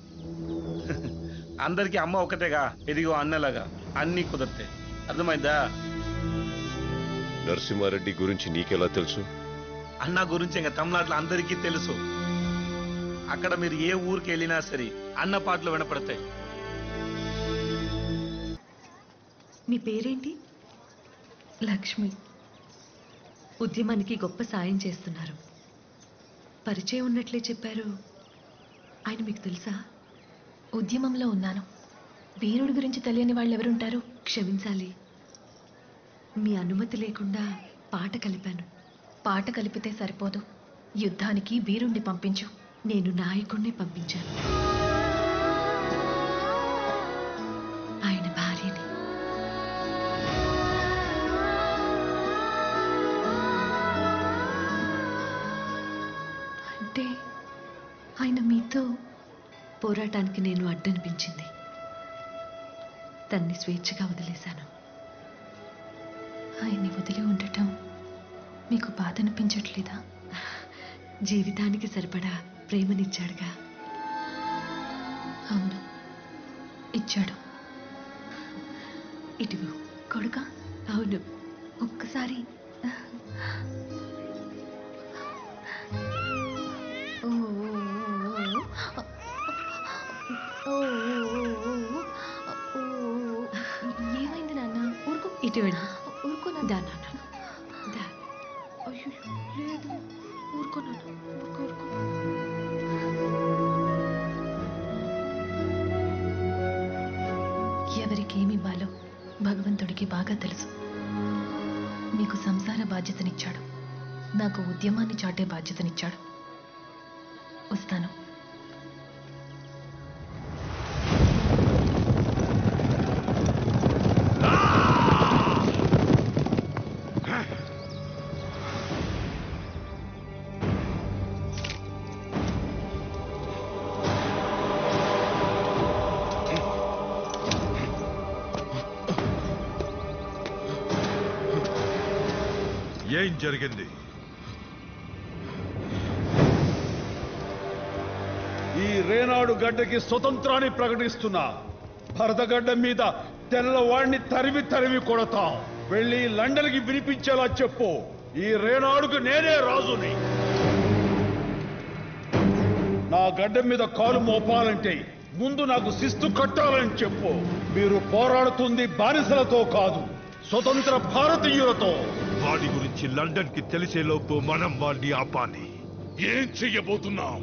అందరికీ అమ్మ ఒకటేగా ఎదిగో అన్నలాగా అన్నీ కుదిరితే అర్థమైందా నరసింహారెడ్డి గురించి నీకెలా తెలుసు అన్న గురించి ఇంకా తమిళనాడులో అందరికీ తెలుసు అక్కడ మీరు ఏ ఊరికి వెళ్ళినా సరే అన్న పాటలు వినపడతాయి మీ పేరేంటి లక్ష్మి ఉద్యమానికి గొప్ప సాయం చేస్తున్నారు పరిచయం ఉన్నట్లే చెప్పారు ఆయన మీకు తెలుసా ఉద్యమంలో ఉన్నాను వీరుడి గురించి తెలియని వాళ్ళు ఎవరుంటారు క్షమించాలి మీ అనుమతి లేకుండా పాట కలిపాను పాట కలిపితే సరిపోదు యుద్ధానికి వీరుణ్ణి పంపించు నేను నాయకుణ్ణి పంపించాను ఆయన భార్యని అంటే ఆయన మీతో పోరాటానికి నేను అడ్డనిపించింది తన్ని స్వేచ్ఛగా వదిలేశాను ఆయన్ని వదిలి ఉండటం మీకు బాధ అనిపించట్లేదా జీవితానికి సరిపడా ప్రేమనిచ్చాడుగా అవును ఇచ్చాడు ఇటువు కొడుక అవును ఒక్కసారి ఓ, ఓ, ఓ, ఓ, ఏమైంది నాన్న ఊరుకో ఇటు వెళ్ళు ఊరుకో దా నాన్న దా అయ్యో లేదు ఊరుకో నాన్న ఊరుకో ఊరుకో ఎవరికి ఏమి ఇవ్వాలో భగవంతుడికి బాగా తెలుసు మీకు సంసార బాధ్యతనిచ్చాడు నాకు ఉద్యమాన్ని చాటే బాధ్యతనిచ్చాడు వస్తాను ఏం జరిగింది ఈ రేనాడు గడ్డకి స్వతంత్రాన్ని ప్రకటిస్తున్నా భరతగడ్డ మీద తెల్లవాడిని తరిమి తరిమి కొడతాం వెళ్ళి లండన్కి వినిపించేలా చెప్పు ఈ రేనాడుకు నేనే రాజుని నా గడ్డ మీద కాలు మోపాలంటే ముందు నాకు శిస్తు కట్టాలని చెప్పు మీరు పోరాడుతుంది బానిసలతో కాదు స్వతంత్ర భారతీయులతో వాడి గురించి లండన్ కి తెలిసేలోపు మనం వాడిని ఆపాలి ఏం చెయ్యబోతున్నాం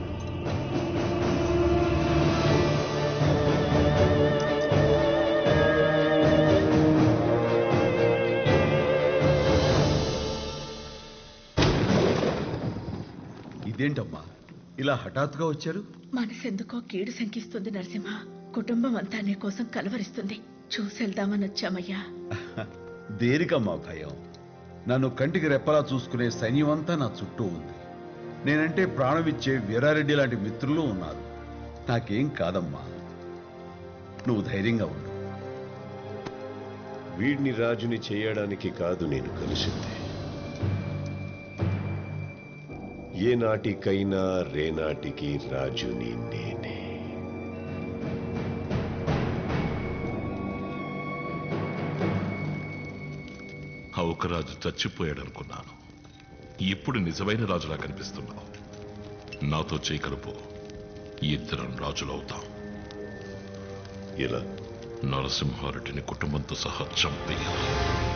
ఇదేంటమ్మా ఇలా హఠాత్తుగా వచ్చారు మనసెందుకో కీడు శంకిస్తుంది నరసింహ కుటుంబం అంతా నీ కోసం కలవరిస్తుంది చూసెళ్దామని వచ్చామయ్యా దేనికమ్మా భయం నన్ను కంటికి రెప్పలా చూసుకునే సైన్యం అంతా నా చుట్టూ ఉంది నేనంటే ప్రాణమిచ్చే వీరారెడ్డి లాంటి మిత్రులు ఉన్నారు నాకేం కాదమ్మా నువ్వు ధైర్యంగా ఉండు వీడిని రాజుని చేయడానికి కాదు నేను కలిసింది ఏ నాటికైనా రేనాటికి రాజుని నేనే హౌకరాజు చచ్చిపోయాడనుకున్నాను ఇప్పుడు నిజమైన రాజులా కనిపిస్తున్నావు నాతో చేయకలుపు ఇద్దరం రాజులవుతాం ఇలా నరసింహారెడ్డిని కుటుంబంతో సహా చంపేయాలి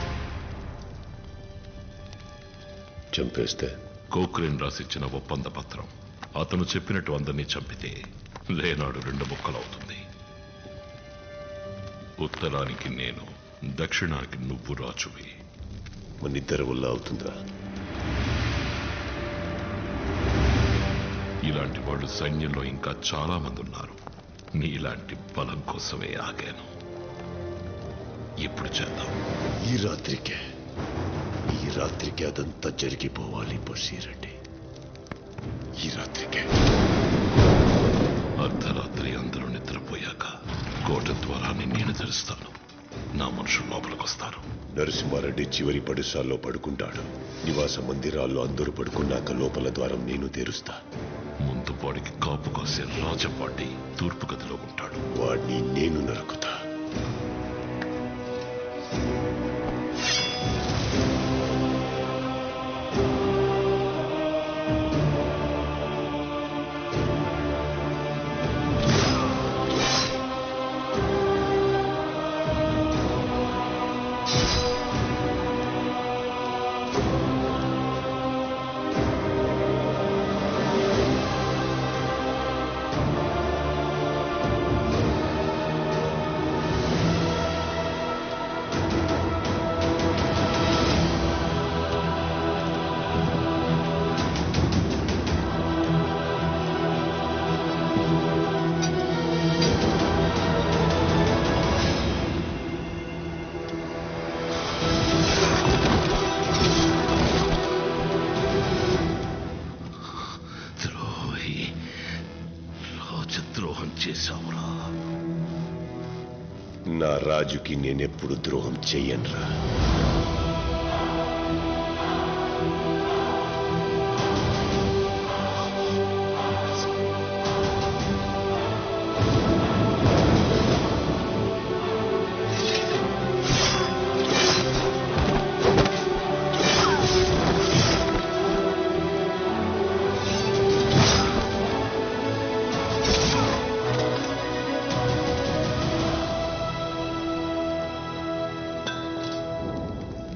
చంపేస్తే కోక్రేన్ రాసిచ్చిన ఒప్పంద పత్రం అతను చెప్పినట్టు అందరినీ చంపితే లేనాడు రెండు ముక్కలవుతుంది ఉత్తరానికి నేను దక్షిణానికి నువ్వు రాజువి మనిద్దరి వల్ల అవుతుందా ఇలాంటి వాళ్ళు సైన్యంలో ఇంకా చాలా మంది ఉన్నారు నీలాంటి బలం కోసమే ఆగాను ఇప్పుడు చేద్దాం ఈ రాత్రికే ఈ రాత్రికి అదంతా జరిగిపోవాలి బషీరెడ్డి ఈ రాత్రికే అర్ధరాత్రి అందరూ నిద్రపోయాక కోట ద్వారాన్ని నేను తెరుస్తాను నా మనుషులు లోపలికొస్తారు నరసింహారెడ్డి చివరి పడుసాల్లో పడుకుంటాడు నివాస మందిరాల్లో అందరూ పడుకున్నాక లోపల ద్వారం నేను తెరుస్తా ముందు వాడికి కాపు కాసే రాజపాటి తూర్పు గదిలో ఉంటాడు వాడిని నేను నరుకుతా ద్రోహి రాజద్రోహం చేశావురా నా రాజుకి నేనెప్పుడు ద్రోహం చెయ్యనురా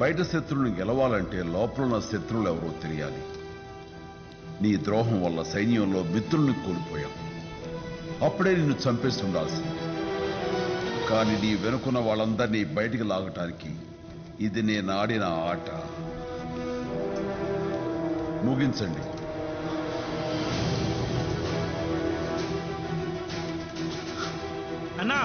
బయట శత్రువుని గెలవాలంటే లోపల ఉన్న శత్రువులు ఎవరో తెలియాలి నీ ద్రోహం వల్ల సైన్యంలో మిత్రుల్ని కోల్పోయాం అప్పుడే నిన్ను చంపేసి ఉండాల్సింది కానీ నీ వెనుకున్న వాళ్ళందరినీ బయటికి లాగటానికి ఇది నేను ఆడిన ఆట ముగించండి అన్నా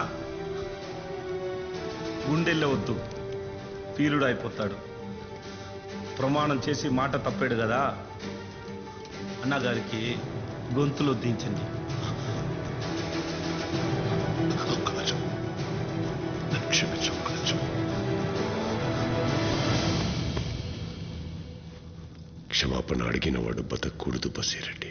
గుండెల్లో వద్దు పీలుడు అయిపోతాడు ప్రమాణం చేసి మాట తప్పాడు కదా అన్నగారికి గొంతులో దించండి క్షమించు ఒక్కనిమిషం. క్షమాపణ అడిగిన వాడు బతకూడదు బసిరెడ్డి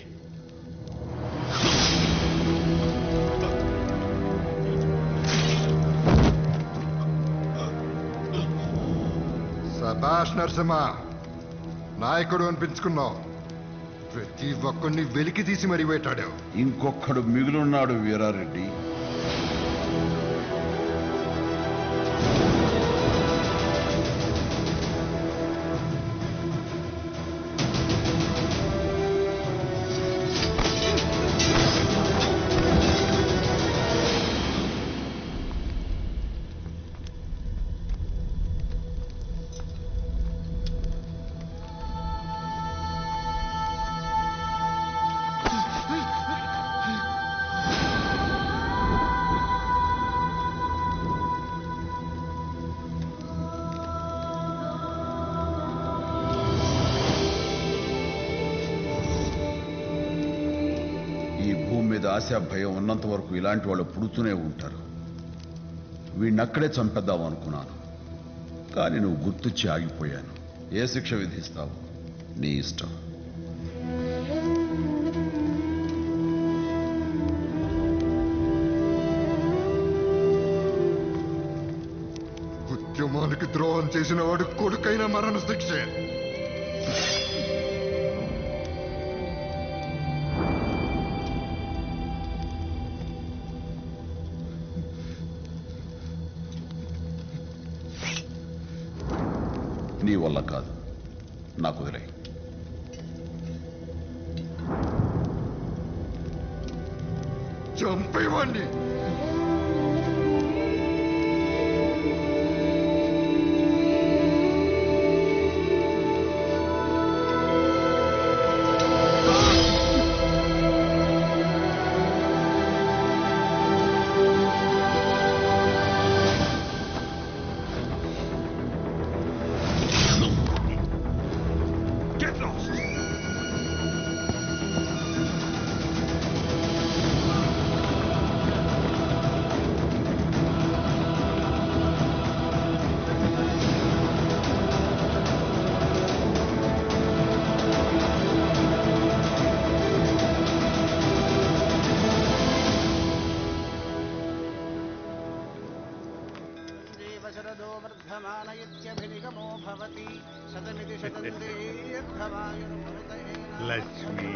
సభాష్ నరసింహ నాయకుడు అనిపించుకున్నావు ప్రతి ఒక్కడిని వెలికి తీసి మరీ వేటాడావు ఇంకొక్కడు మిగులున్నాడు వీరారెడ్డి ఈ భూమి మీద ఆశ భయం ఉన్నంత వరకు ఇలాంటి వాళ్ళు పుడుతూనే ఉంటారు వీడిని అక్కడే చంపేద్దాం అనుకున్నాను కానీ నువ్వు గుర్తొచ్చి ఆగిపోయాను ఏ శిక్ష విధిస్తావు నీ ఇష్టం ఉద్యమానికి ద్రోహం చేసిన వాడు కొడుకైన మరణ శిక్షే నీ వల్ల కాదు నాకు వదిలే చంపేవాణ్ణి Get lost! शरदो वर्धमानयत्यभिनिगमो भवति शतमिति शतन्द्रीर्घमायुर्मृतये లక్ష్మి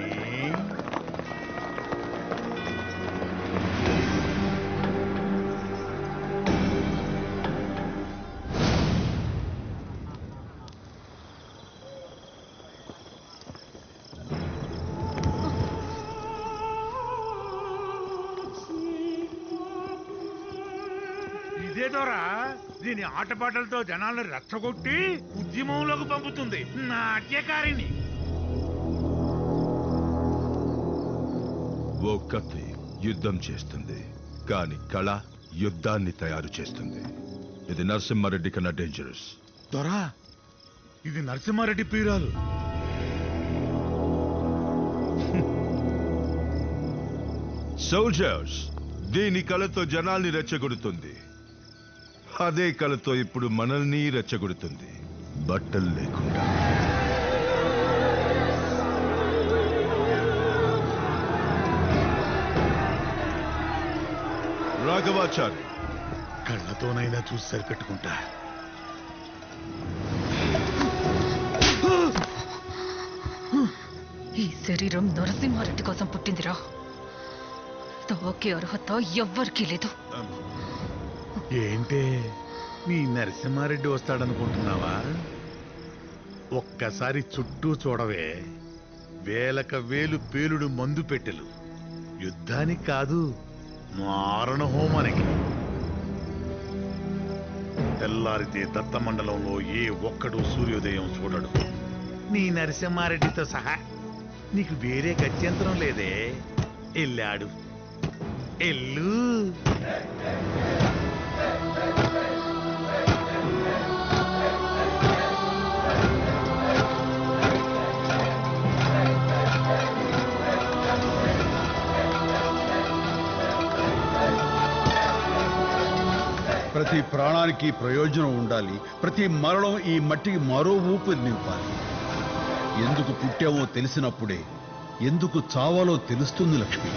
ఇదేదోరా దీని ఆటపాటలతో జనాల్ని రెచ్చగొట్టి ఉద్యమంలోకి పంపుతుంది నాట్యకారిణి ఓ కత్తి యుద్ధం చేస్తుంది కాని కళ యుద్ధాన్ని తయారు చేస్తుంది ఇది నరసింహారెడ్డి కన్నా డేంజరస్ దొరా ఇది నరసింహారెడ్డి పీరాలు సోల్జర్స్ దీని కళతో జనాల్ని రెచ్చగొడుతుంది అదే కళతో ఇప్పుడు మనల్ని రెచ్చగొడుతుంది బట్టలు లేకుండా రాఘవాచారి కళ్ళతోనైనా చూసి సరిపెట్టుకుంటా ఈ శరీరం నరసింహారెడ్డి కోసం పుట్టిందిరా తోకే అర్హత ఎవ్వరికీ లేదు ఏంటే నీ నరసింహారెడ్డి వస్తాడనుకుంటున్నావా ఒక్కసారి చుట్టూ చూడవే వేలక వేలు పేలుడు మందు పెట్టెలు యుద్ధానికి కాదు మారణ హోమానికి తెల్లారితే దత్తమండలంలో ఏ ఒక్కడు సూర్యోదయం చూడడు నీ నరసింహారెడ్డితో సహా నీకు వేరే గత్యంతరం లేదే ఎల్లాడు ఎల్లు ప్రతి ప్రాణానికి ప్రయోజనం ఉండాలి ప్రతి మరణం ఈ మట్టికి మరో ఊపిరి నింపాలి ఎందుకు పుట్టామో తెలిసినప్పుడే ఎందుకు చావాలో తెలుస్తుంది లక్ష్మి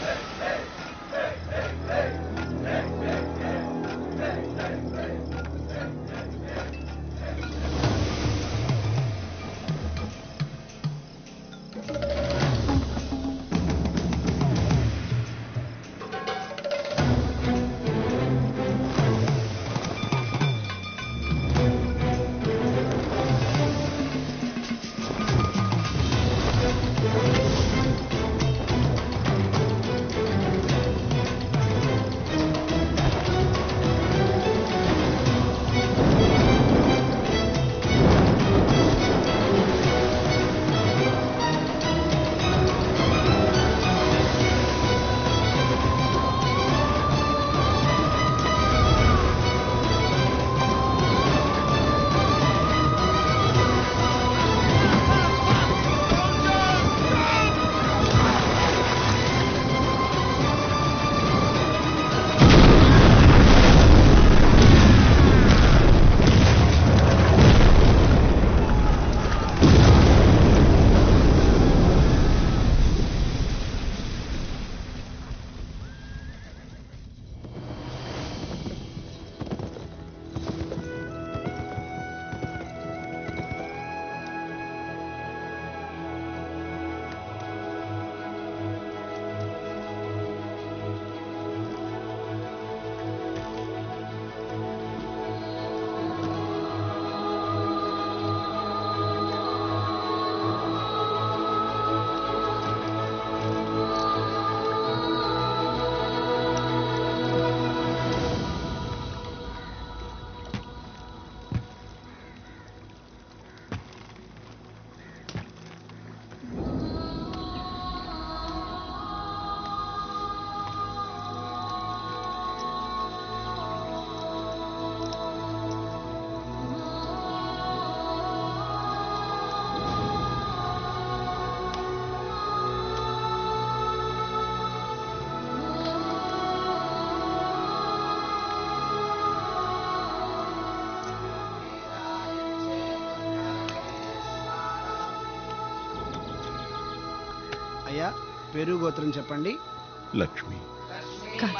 అయ్యా పేరు గోత్రం చెప్పండి లక్ష్మి కాదు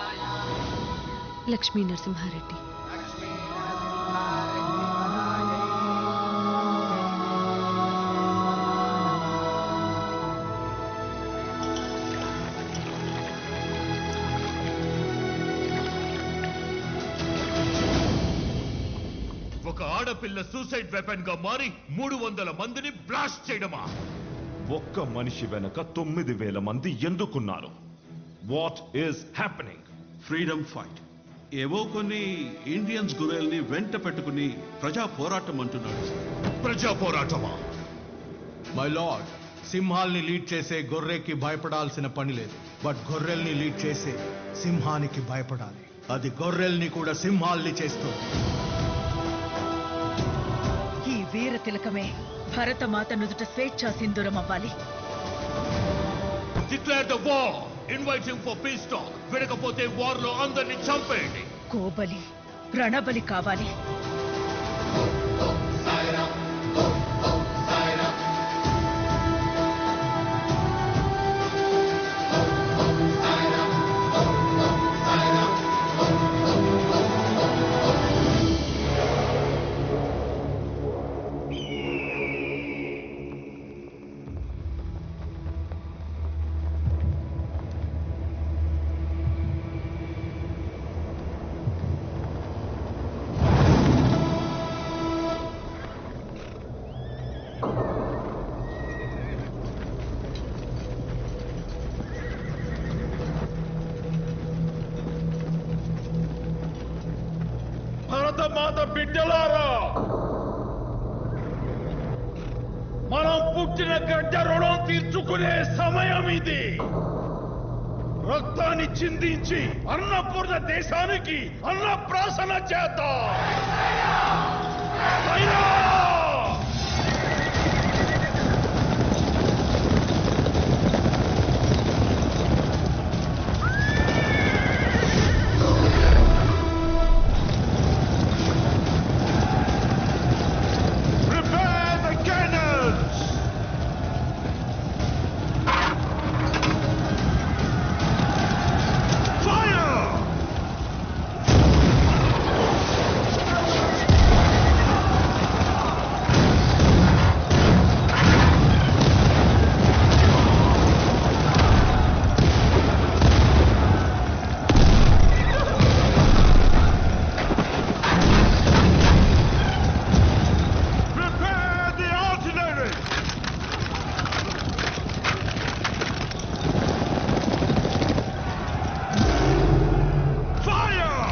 లక్ష్మీ నరసింహారెడ్డి ఒక ఆడపిల్ల సూసైడ్ వెపన్ గా మారి మూడు వందల మందిని బ్లాస్ట్ చేయడమా ఒక్క మనిషి వెనక తొమ్మిది వేల మంది ఎందుకున్నారు what is happening freedom fight ఏవో కొన్ని ఇండియన్స్ గురేల్ని వెంట పెట్టుకుని ప్రజా పోరాటం అంటున్నాడు ప్రజా పోరాటమా మై లార్డ్ సింహాల్ని లీడ్ చేసే గొర్రెకి భయపడాల్సిన పని లేదు బట్ గొర్రెల్ని లీడ్ చేసే సింహానికి భయపడాలి అది గొర్రెల్ని కూడా సింహాల్ని చేస్తుంది ఈ వీర తిలకమే భరతమాత నుదుట స్వేచ్ఛా సింధూరం అవ్వాలి declare the war inviting for peace talk వినకపోతే వార్ లో అందరిని చంపేయండి కోబలి రణబలి కావాలి ఆ భరతమాత బిడ్డలారా మనం పుట్టిన గడ్డ రుణం తీర్చుకునే సమయం ఇది రక్తాన్ని చిందించి అన్నపూర్ణ దేశానికి అన్నప్రాసన చేద్దాం అయినా Prepare the cannons! Fire! Prepare the artillery! Fire!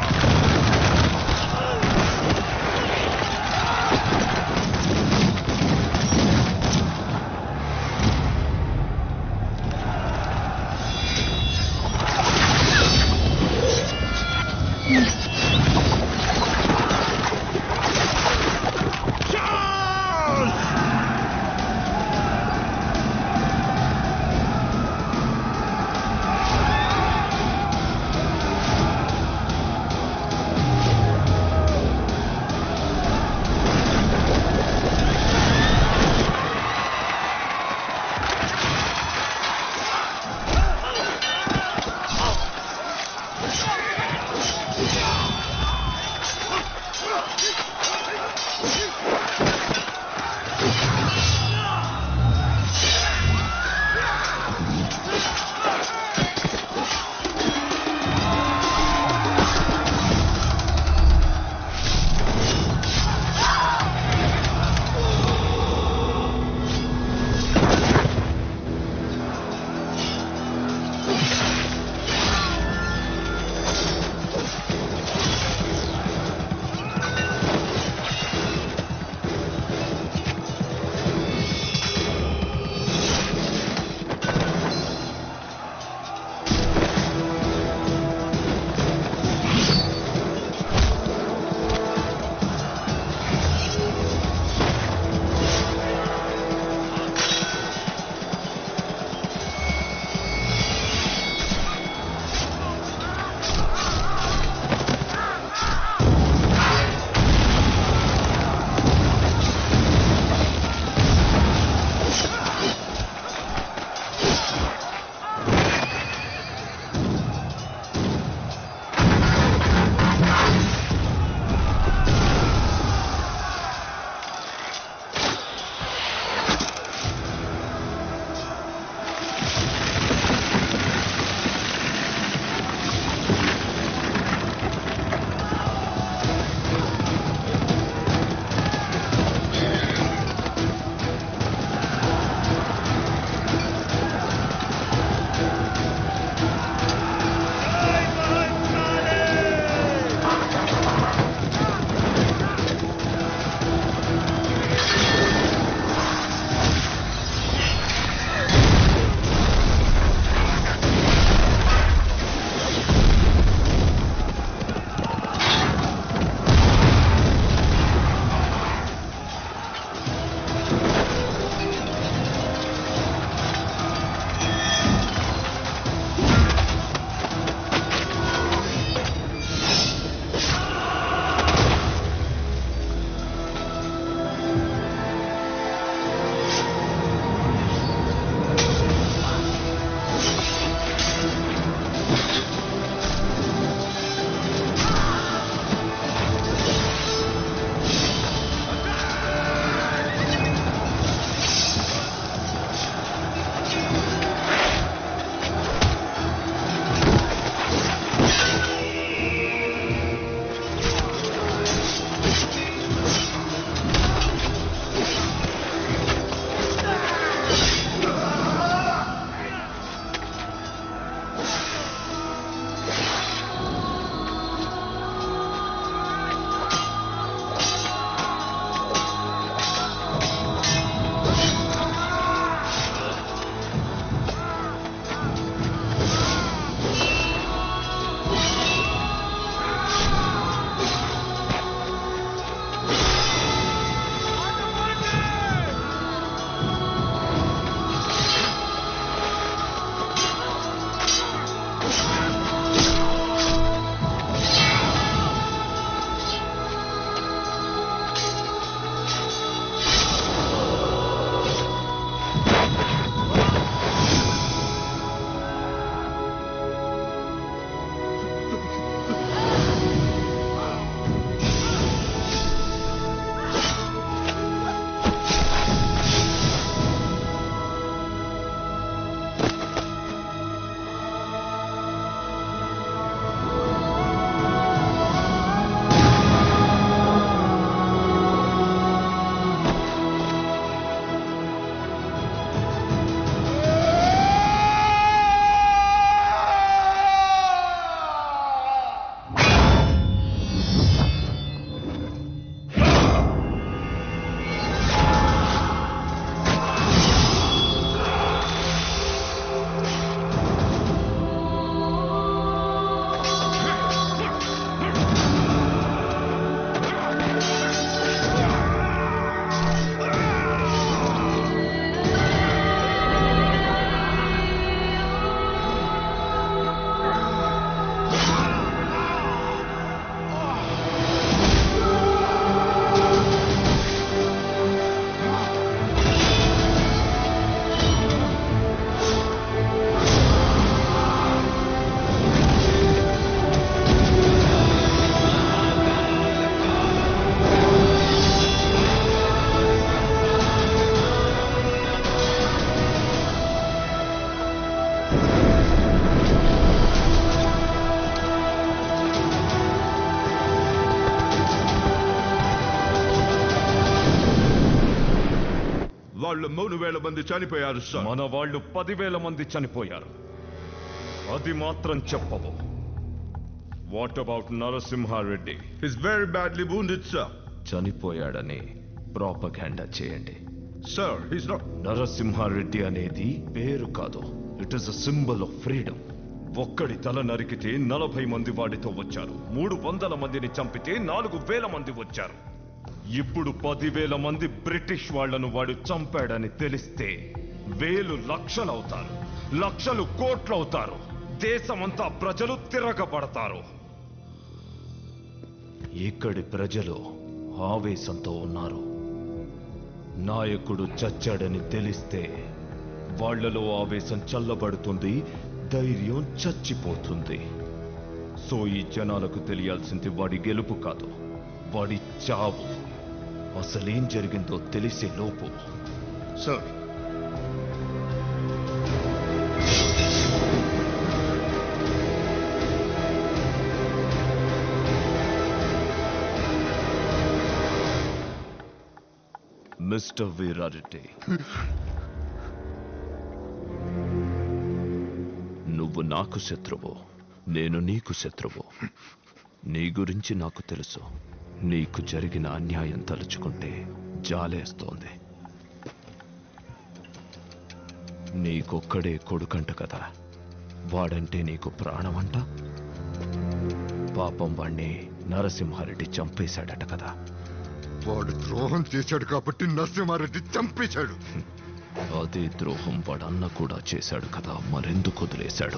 వాళ్ళు మూడు వేల మంది చనిపోయారు సార్ మన వాళ్ళు పదివేల మంది చనిపోయారు అది మాత్రం చెప్పవు what about Narasimha Reddy is very badly wounded sir చనిపోయాడని ప్రాపగాండా చేయండి సార్ హిస్ నాట్ నరసింహారెడ్డి అనేది పేరు కాదు it is a symbol of freedom ఒక్కడి తల నరికితే నలభై మంది వాడితో వచ్చారు మూడు వందల మందిని చంపితే నాలుగు వేల మంది వచ్చారు ఇప్పుడు పదివేల మంది బ్రిటిష్ వాళ్లను వాడు చంపాడని తెలిస్తే వేలు లక్షలవుతారు లక్షలు కోట్లవుతారు దేశమంతా ప్రజలు తిరగబడతారు ఇక్కడి ప్రజలు ఆవేశంతో ఉన్నారు నాయకుడు చచ్చాడని తెలిస్తే వాళ్లలో ఆవేశం చల్లబడుతుంది ధైర్యం చచ్చిపోతుంది సో ఈ జనాలకు తెలియాల్సింది వాడి గెలుపు కాదు వాడి చావు అసలేం జరిగిందో తెలిసే లోపు సార్ మిస్టర్ వీరారెడ్డి నువ్వు నాకు శత్రువు నేను నీకు శత్రువు నీ గురించి నాకు తెలుసు నీకు జరిగిన అన్యాయం తలుచుకుంటే జాలేస్తోంది నీకొక్కడే కొడుకంట కదా వాడంటే నీకు ప్రాణమంట పాపం వాణ్ణి నరసింహారెడ్డి చంపేశాడట కదా వాడు ద్రోహం చేశాడు కాబట్టి నరసింహారెడ్డి చంపేశాడు అదే ద్రోహం వాడన్న కూడా చేశాడు కదా మరెందుకు వదిలేశాడు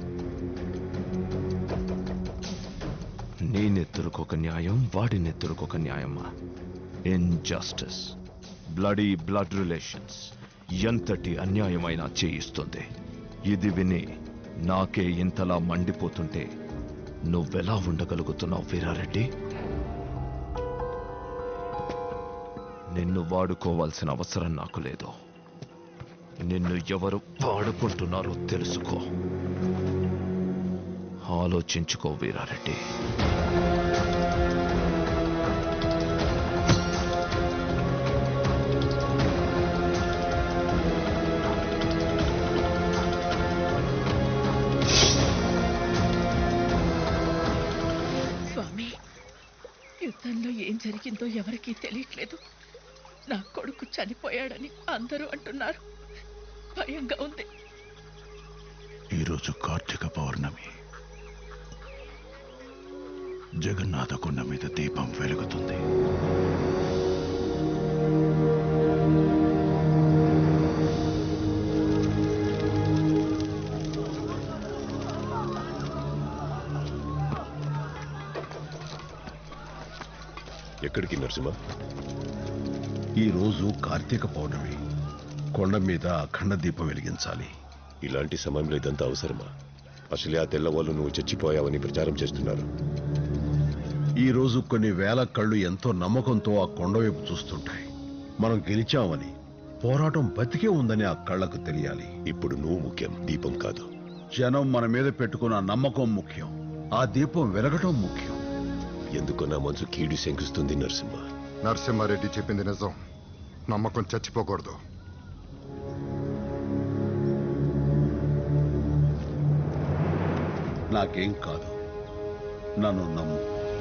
నీ నెత్తురుకొక న్యాయం వాడి నెత్తురుకొక న్యాయమా ఇన్జస్టిస్ బ్లడీ బ్లడ్ రిలేషన్స్ ఎంతటి అన్యాయమైనా చేయిస్తుంది ఇది విని నాకే ఇంతలా మండిపోతుంటే నువ్వెలా ఉండగలుగుతున్నావు వీరారెడ్డి నిన్ను వాడుకోవాల్సిన అవసరం నాకు లేదు నిన్ను ఎవరు వాడుకుంటున్నారో తెలుసుకో ఆలోచించుకో వీరారెడ్డి స్వామి యుద్ధంలో ఏం జరిగిందో ఎవరికీ తెలియట్లేదు నా కొడుకు చనిపోయాడని అందరూ అంటున్నారు భయంగా ఉంది ఈరోజు కార్తీక పౌర్ణమి జగన్నాథ కొండ మీద దీపం వెలుగుతుంది ఎక్కడికి నరసింహ ఈ రోజు కార్తీక పౌర్ణమి కొండ మీద అఖండ దీపం వెలిగించాలి ఇలాంటి సమయంలో ఇదంతా అవసరమా అసలే ఆ తెల్లవాళ్ళు నువ్వు చచ్చిపోయావని ప్రచారం చేస్తున్నారు ఈ రోజు కొన్ని వేల కళ్ళు ఎంతో నమ్మకంతో ఆ కొండ వైపు చూస్తుంటాయి మనం గెలిచామని పోరాటం బతికే ఉందని ఆ కళ్ళకు తెలియాలి ఇప్పుడు నువ్వు ముఖ్యం దీపం కాదు జనం మన మీద పెట్టుకున్న నమ్మకం ముఖ్యం ఆ దీపం వెలగటం ముఖ్యం ఎందుకో నా మనసు కీడు శంకిస్తుంది నరసింహ నరసింహారెడ్డి చెప్పింది నిజం నమ్మకం చచ్చిపోకూడదు నాకేం కాదు నన్ను నమ్ము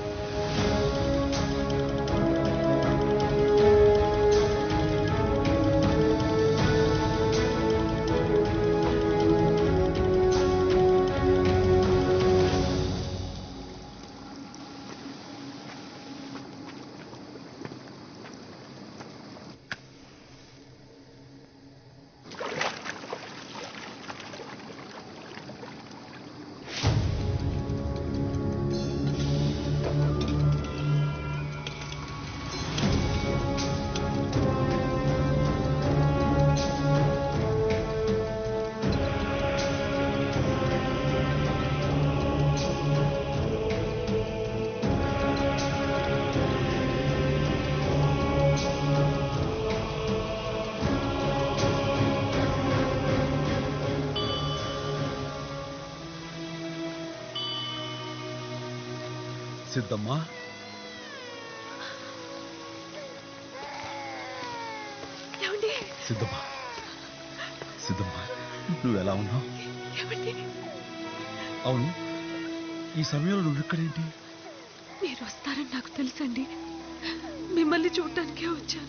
సిద్ధమ్మా ఏమండి సిద్ధమ్మా సిద్ధమ్మా నువ్వు ఎలా ఉన్నావు ఏమండి అవును ఈ సమయంలో నువ్వు ఇక్కడేంటి మీరు వస్తారని నాకు తెలుసండి మిమ్మల్ని చూడటానికే వచ్చాను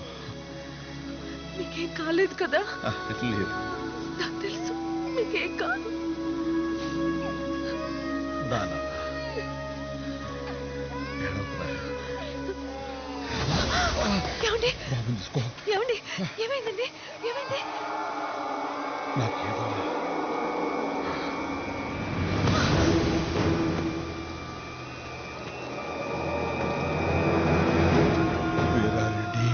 మీకేం కాలేదు కదా ఆ, లేదు నాకు తెలుసు మీకేం కాదు దానా ఏడవకురా. ఏమండి బాబుని తీసుకో ఏమండి ఏమైందండి ఏమైంది నాకేదో వీరారెడ్డి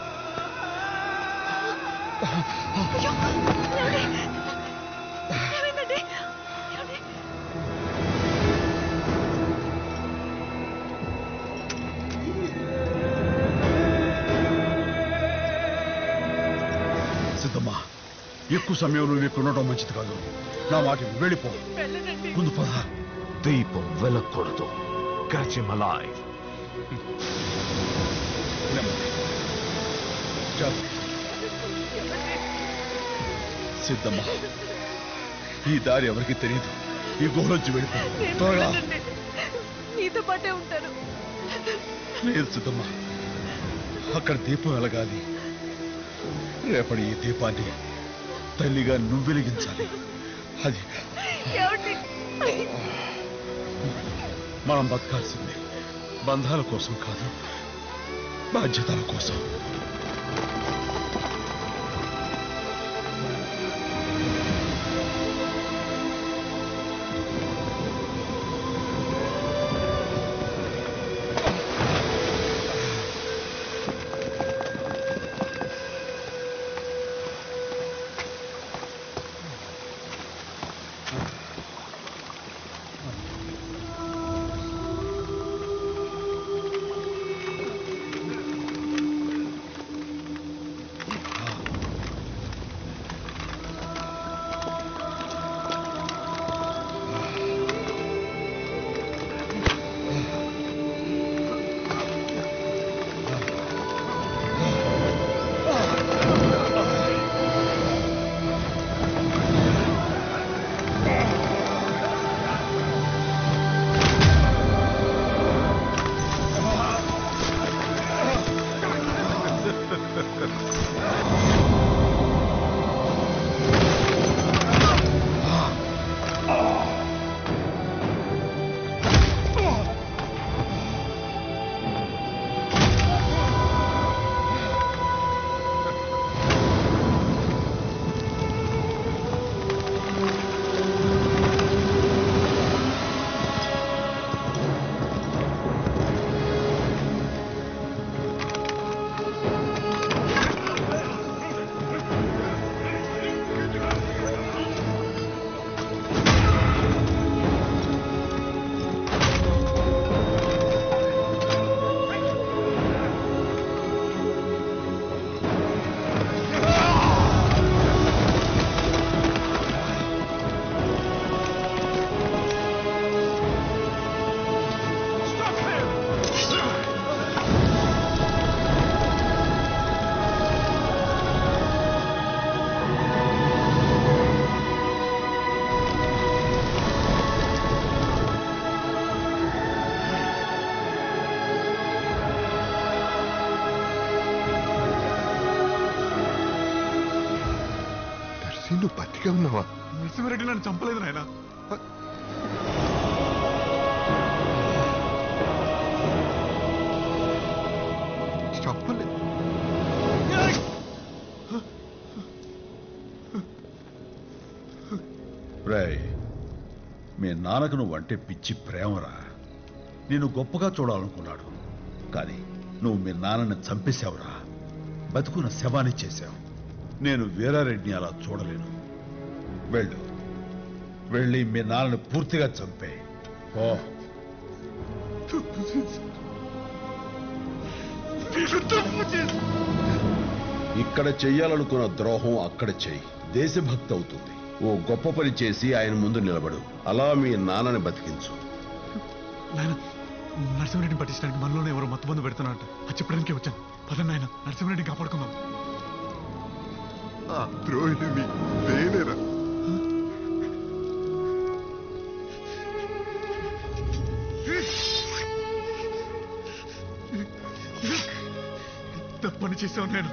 అయ్యో ఏమండి ఏమైందండి ఏమండి సిద్ధమ్మా ఎక్కువ సమయం నువ్వు ఇక్కడ ఉండటం మంచిది కాదు నా మాట విని వెళ్ళిపో వెళ్ళనండి ముందు పద దీపం వెలకూడదు క్యాచ్ హిమ్ అలైవ్ సిద్ధమ్మా ఈ దారి ఎవరికి తెలియదు ఈ గుహలోంచి వెళ్ళిపో నేను త్వరగా వెళ్ళనండి. మీతో పాటే ఉంటాను లేదు సిద్ధమ్మా అక్కడ దీపం వెలగాలి రేపటి ఈ దీపాన్ని తల్లిగా నువ్వు వెలిగించాలి అది ఏమండి మనం బతకాల్సింది బంధాల కోసం కాదు బాధ్యతల కోసం దర్శి నువ్వు బతికే ఉన్నావా నరసింహారెడ్డి నన్ను చంపలేదు నాయన చెప్పలే రేయ్ మీ నాన్నకు నువ్వంటే పిచ్చి ప్రేమరా నేను గొప్పగా చూడాలనుకున్నాడు కానీ నువ్వు మీ నాన్నని చంపేశావురా బతుకున్న శవాన్ని చేశావు నేను వీరారెడ్డిని అలా చూడలేను వెళ్ళు వెళ్ళి మీ నాన్నని పూర్తిగా చంపే ఓ ఇక్కడ చెయ్యాలనుకున్న ద్రోహం అక్కడ చెయ్యి దేశభక్తి అవుతుంది ఓ గొప్ప పని చేసి ఆయన ముందు నిలబడు అలా మీ నాన్నని బతికించు నాయన నరసింహారెడ్డిని పట్టించడానికి మనలోనే ఎవరో మత్తు మందు పెడుతున్నట్టు అది చెప్పడానికే వచ్చాను పద నాయన నరసింహారెడ్డిని కాపాడుకుందాం ఆ ద్రోహిణి నేనేరా తప్పని చేశావు నేను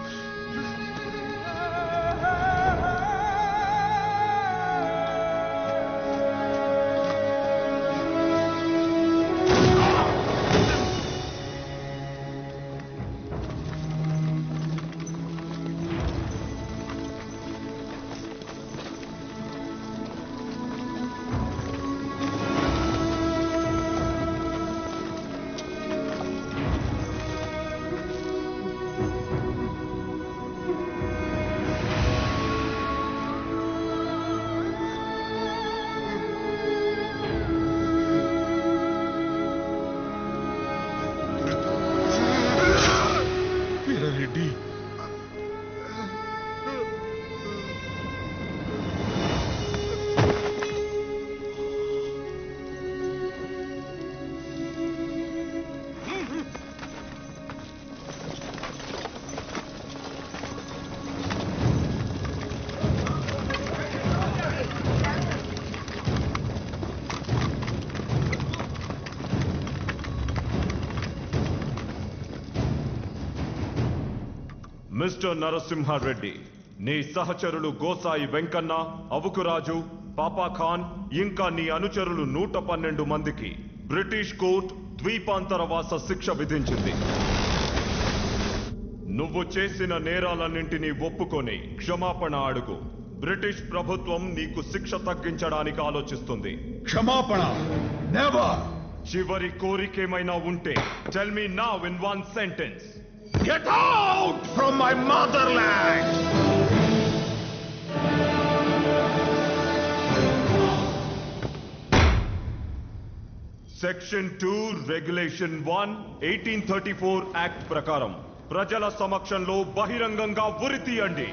వీరారెడ్డి మిస్టర్ నరసింహారెడ్డి నీ సహచరులు గోసాయి వెంకన్న అవుకురాజు పాపాఖాన్ ఇంకా నీ అనుచరులు నూట పన్నెండు మందికి బ్రిటిష్ కోర్ట్ ద్వీపాంతరవాస శిక్ష విధించింది నువ్వు చేసిన నేరాలన్నింటినీ ఒప్పుకొని క్షమాపణ అడుగు బ్రిటిష్ ప్రభుత్వం నీకు శిక్ష తగ్గించడానికి ఆలోచిస్తుంది క్షమాపణ నెవర్ చివరి కోరికేమైనా ఉంటే tell me now in one sentence Get out from my motherland! Section two regulation one eighteen thirty four act ప్రకారం ప్రజల సమక్షంలో బహిరంగంగా ఉరి తీయండి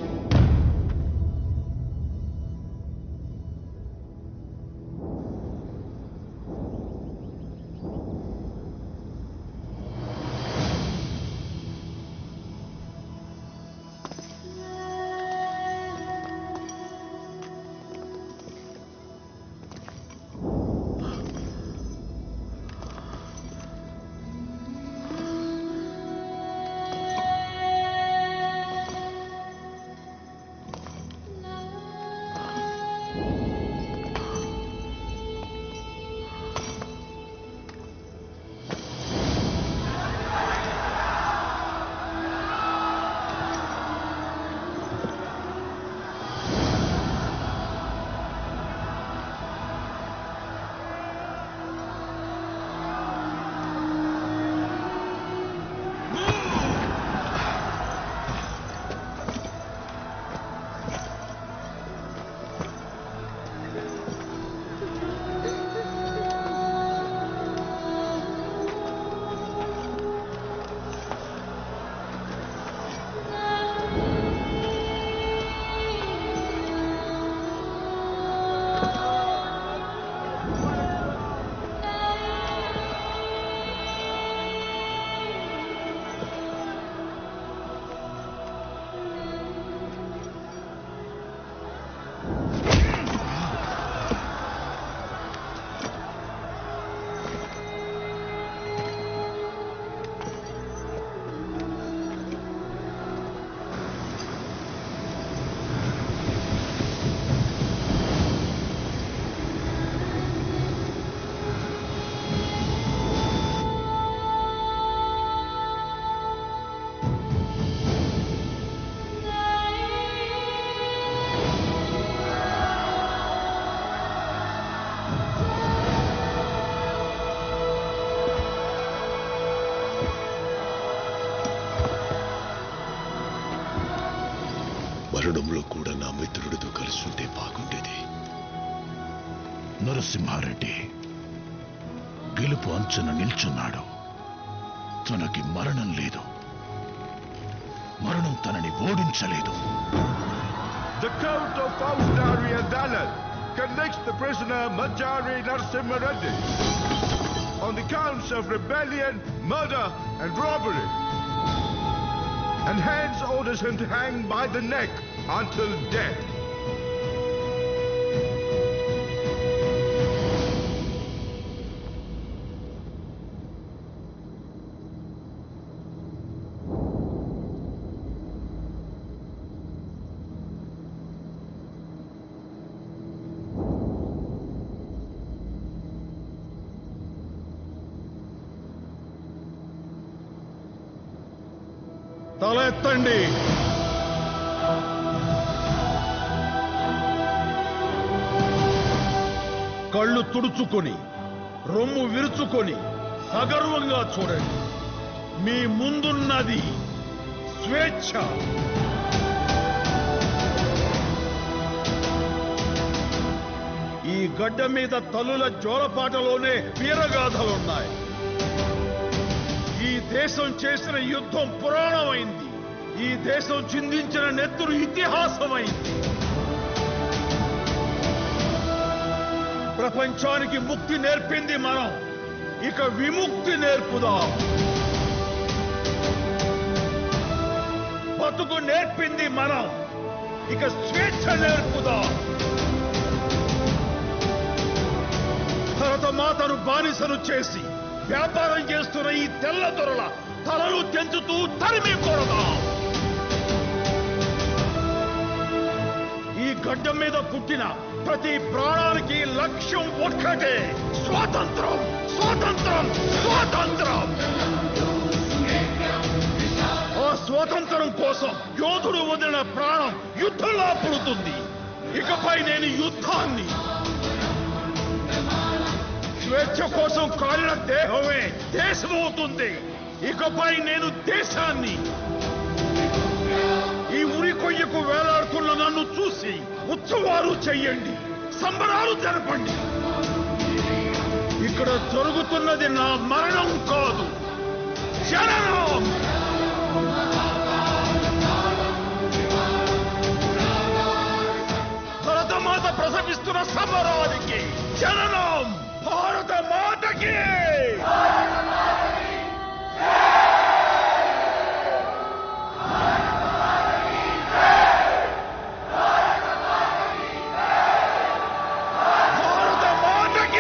మరణంలో కూడా నా మిత్రుడితో కలిసి ఉంటే బాగుండేది నరసింహారెడ్డి గెలుపు అంచున నిల్చున్నాడు తనకి మరణం లేదు మరణం తనని ఓడించలేదు The court of Fauzdari Adalat convicts the prisoner Manjari Narsimha Reddy on the counts of rebellion, murder, and robbery, and hence orders him to hang by the neck until death. తల ఎత్తండి కళ్ళు తుడుచుకొని రొమ్ము విరుచుకొని సగర్వంగా చూడండి మీ ముందున్నది స్వేచ్ఛ ఈ గడ్డ మీద తల్లుల జోలపాటలోనే వీరగాథలున్నాయి ఈ దేశం చేసిన యుద్ధం పురాణమైంది ఈ దేశం చిందించిన నెత్తురు ఇతిహాసమైంది ప్రపంచానికి ముక్తి నేర్పింది మనం ఇక విముక్తి నేర్పుదాం బతుకు నేర్పింది మనం ఇక స్వేచ్ఛ నేర్పుదాం భరతమాతను బానిసను చేసి వ్యాపారం చేస్తున్న ఈ తెల్ల దొరల తలలు తెంచుతూ తరిమి కొడదాం ఈ గడ్డ మీద పుట్టిన ప్రతి ప్రాణానికి లక్ష్యం ఒక్కటే స్వాతంత్రం స్వాతంత్రం స్వాతంత్రం ఆ స్వాతంత్రం కోసం యోధుడు వదిలిన ప్రాణం యుద్ధంలా పుడుతుంది ఇకపై నేను యుద్ధాన్ని స్వేచ్ఛ కోసం కాలిన దేహమే దేశమవుతుంది ఇకపై నేను దేశాన్ని ఈ ఉరి కొయ్యకు వేలాడుతున్న నన్ను చూసి ఉత్సవాలు చెయ్యండి సంబరాలు జరపండి ఇక్కడ జరుగుతున్నది నా మరణం కాదు జననం భరతమాత ప్రసవిస్తున్న సమరానికి జననం భారత మాతకి భారత మాతకి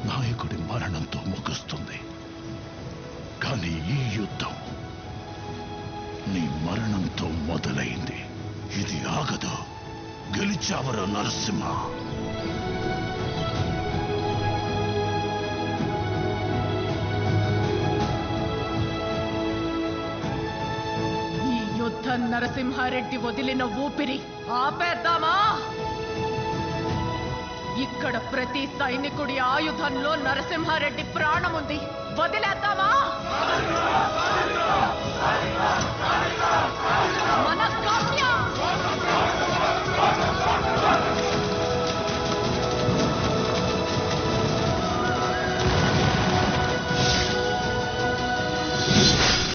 నాయకుడి మరణంతో ముగుస్తుంది కానీ ఈ యుద్ధం నీ మరణంతో మొదలైంది ఇది ఆగదు గెలిచావరా నరసింహ ఈ యుద్ధం నరసింహారెడ్డి వదిలిన ఊపిరి ఆపేద్దామా ఇక్కడ ప్రతి సైనికుడి ఆయుధంలో నరసింహారెడ్డి ప్రాణం ఉంది వదిలేద్దామా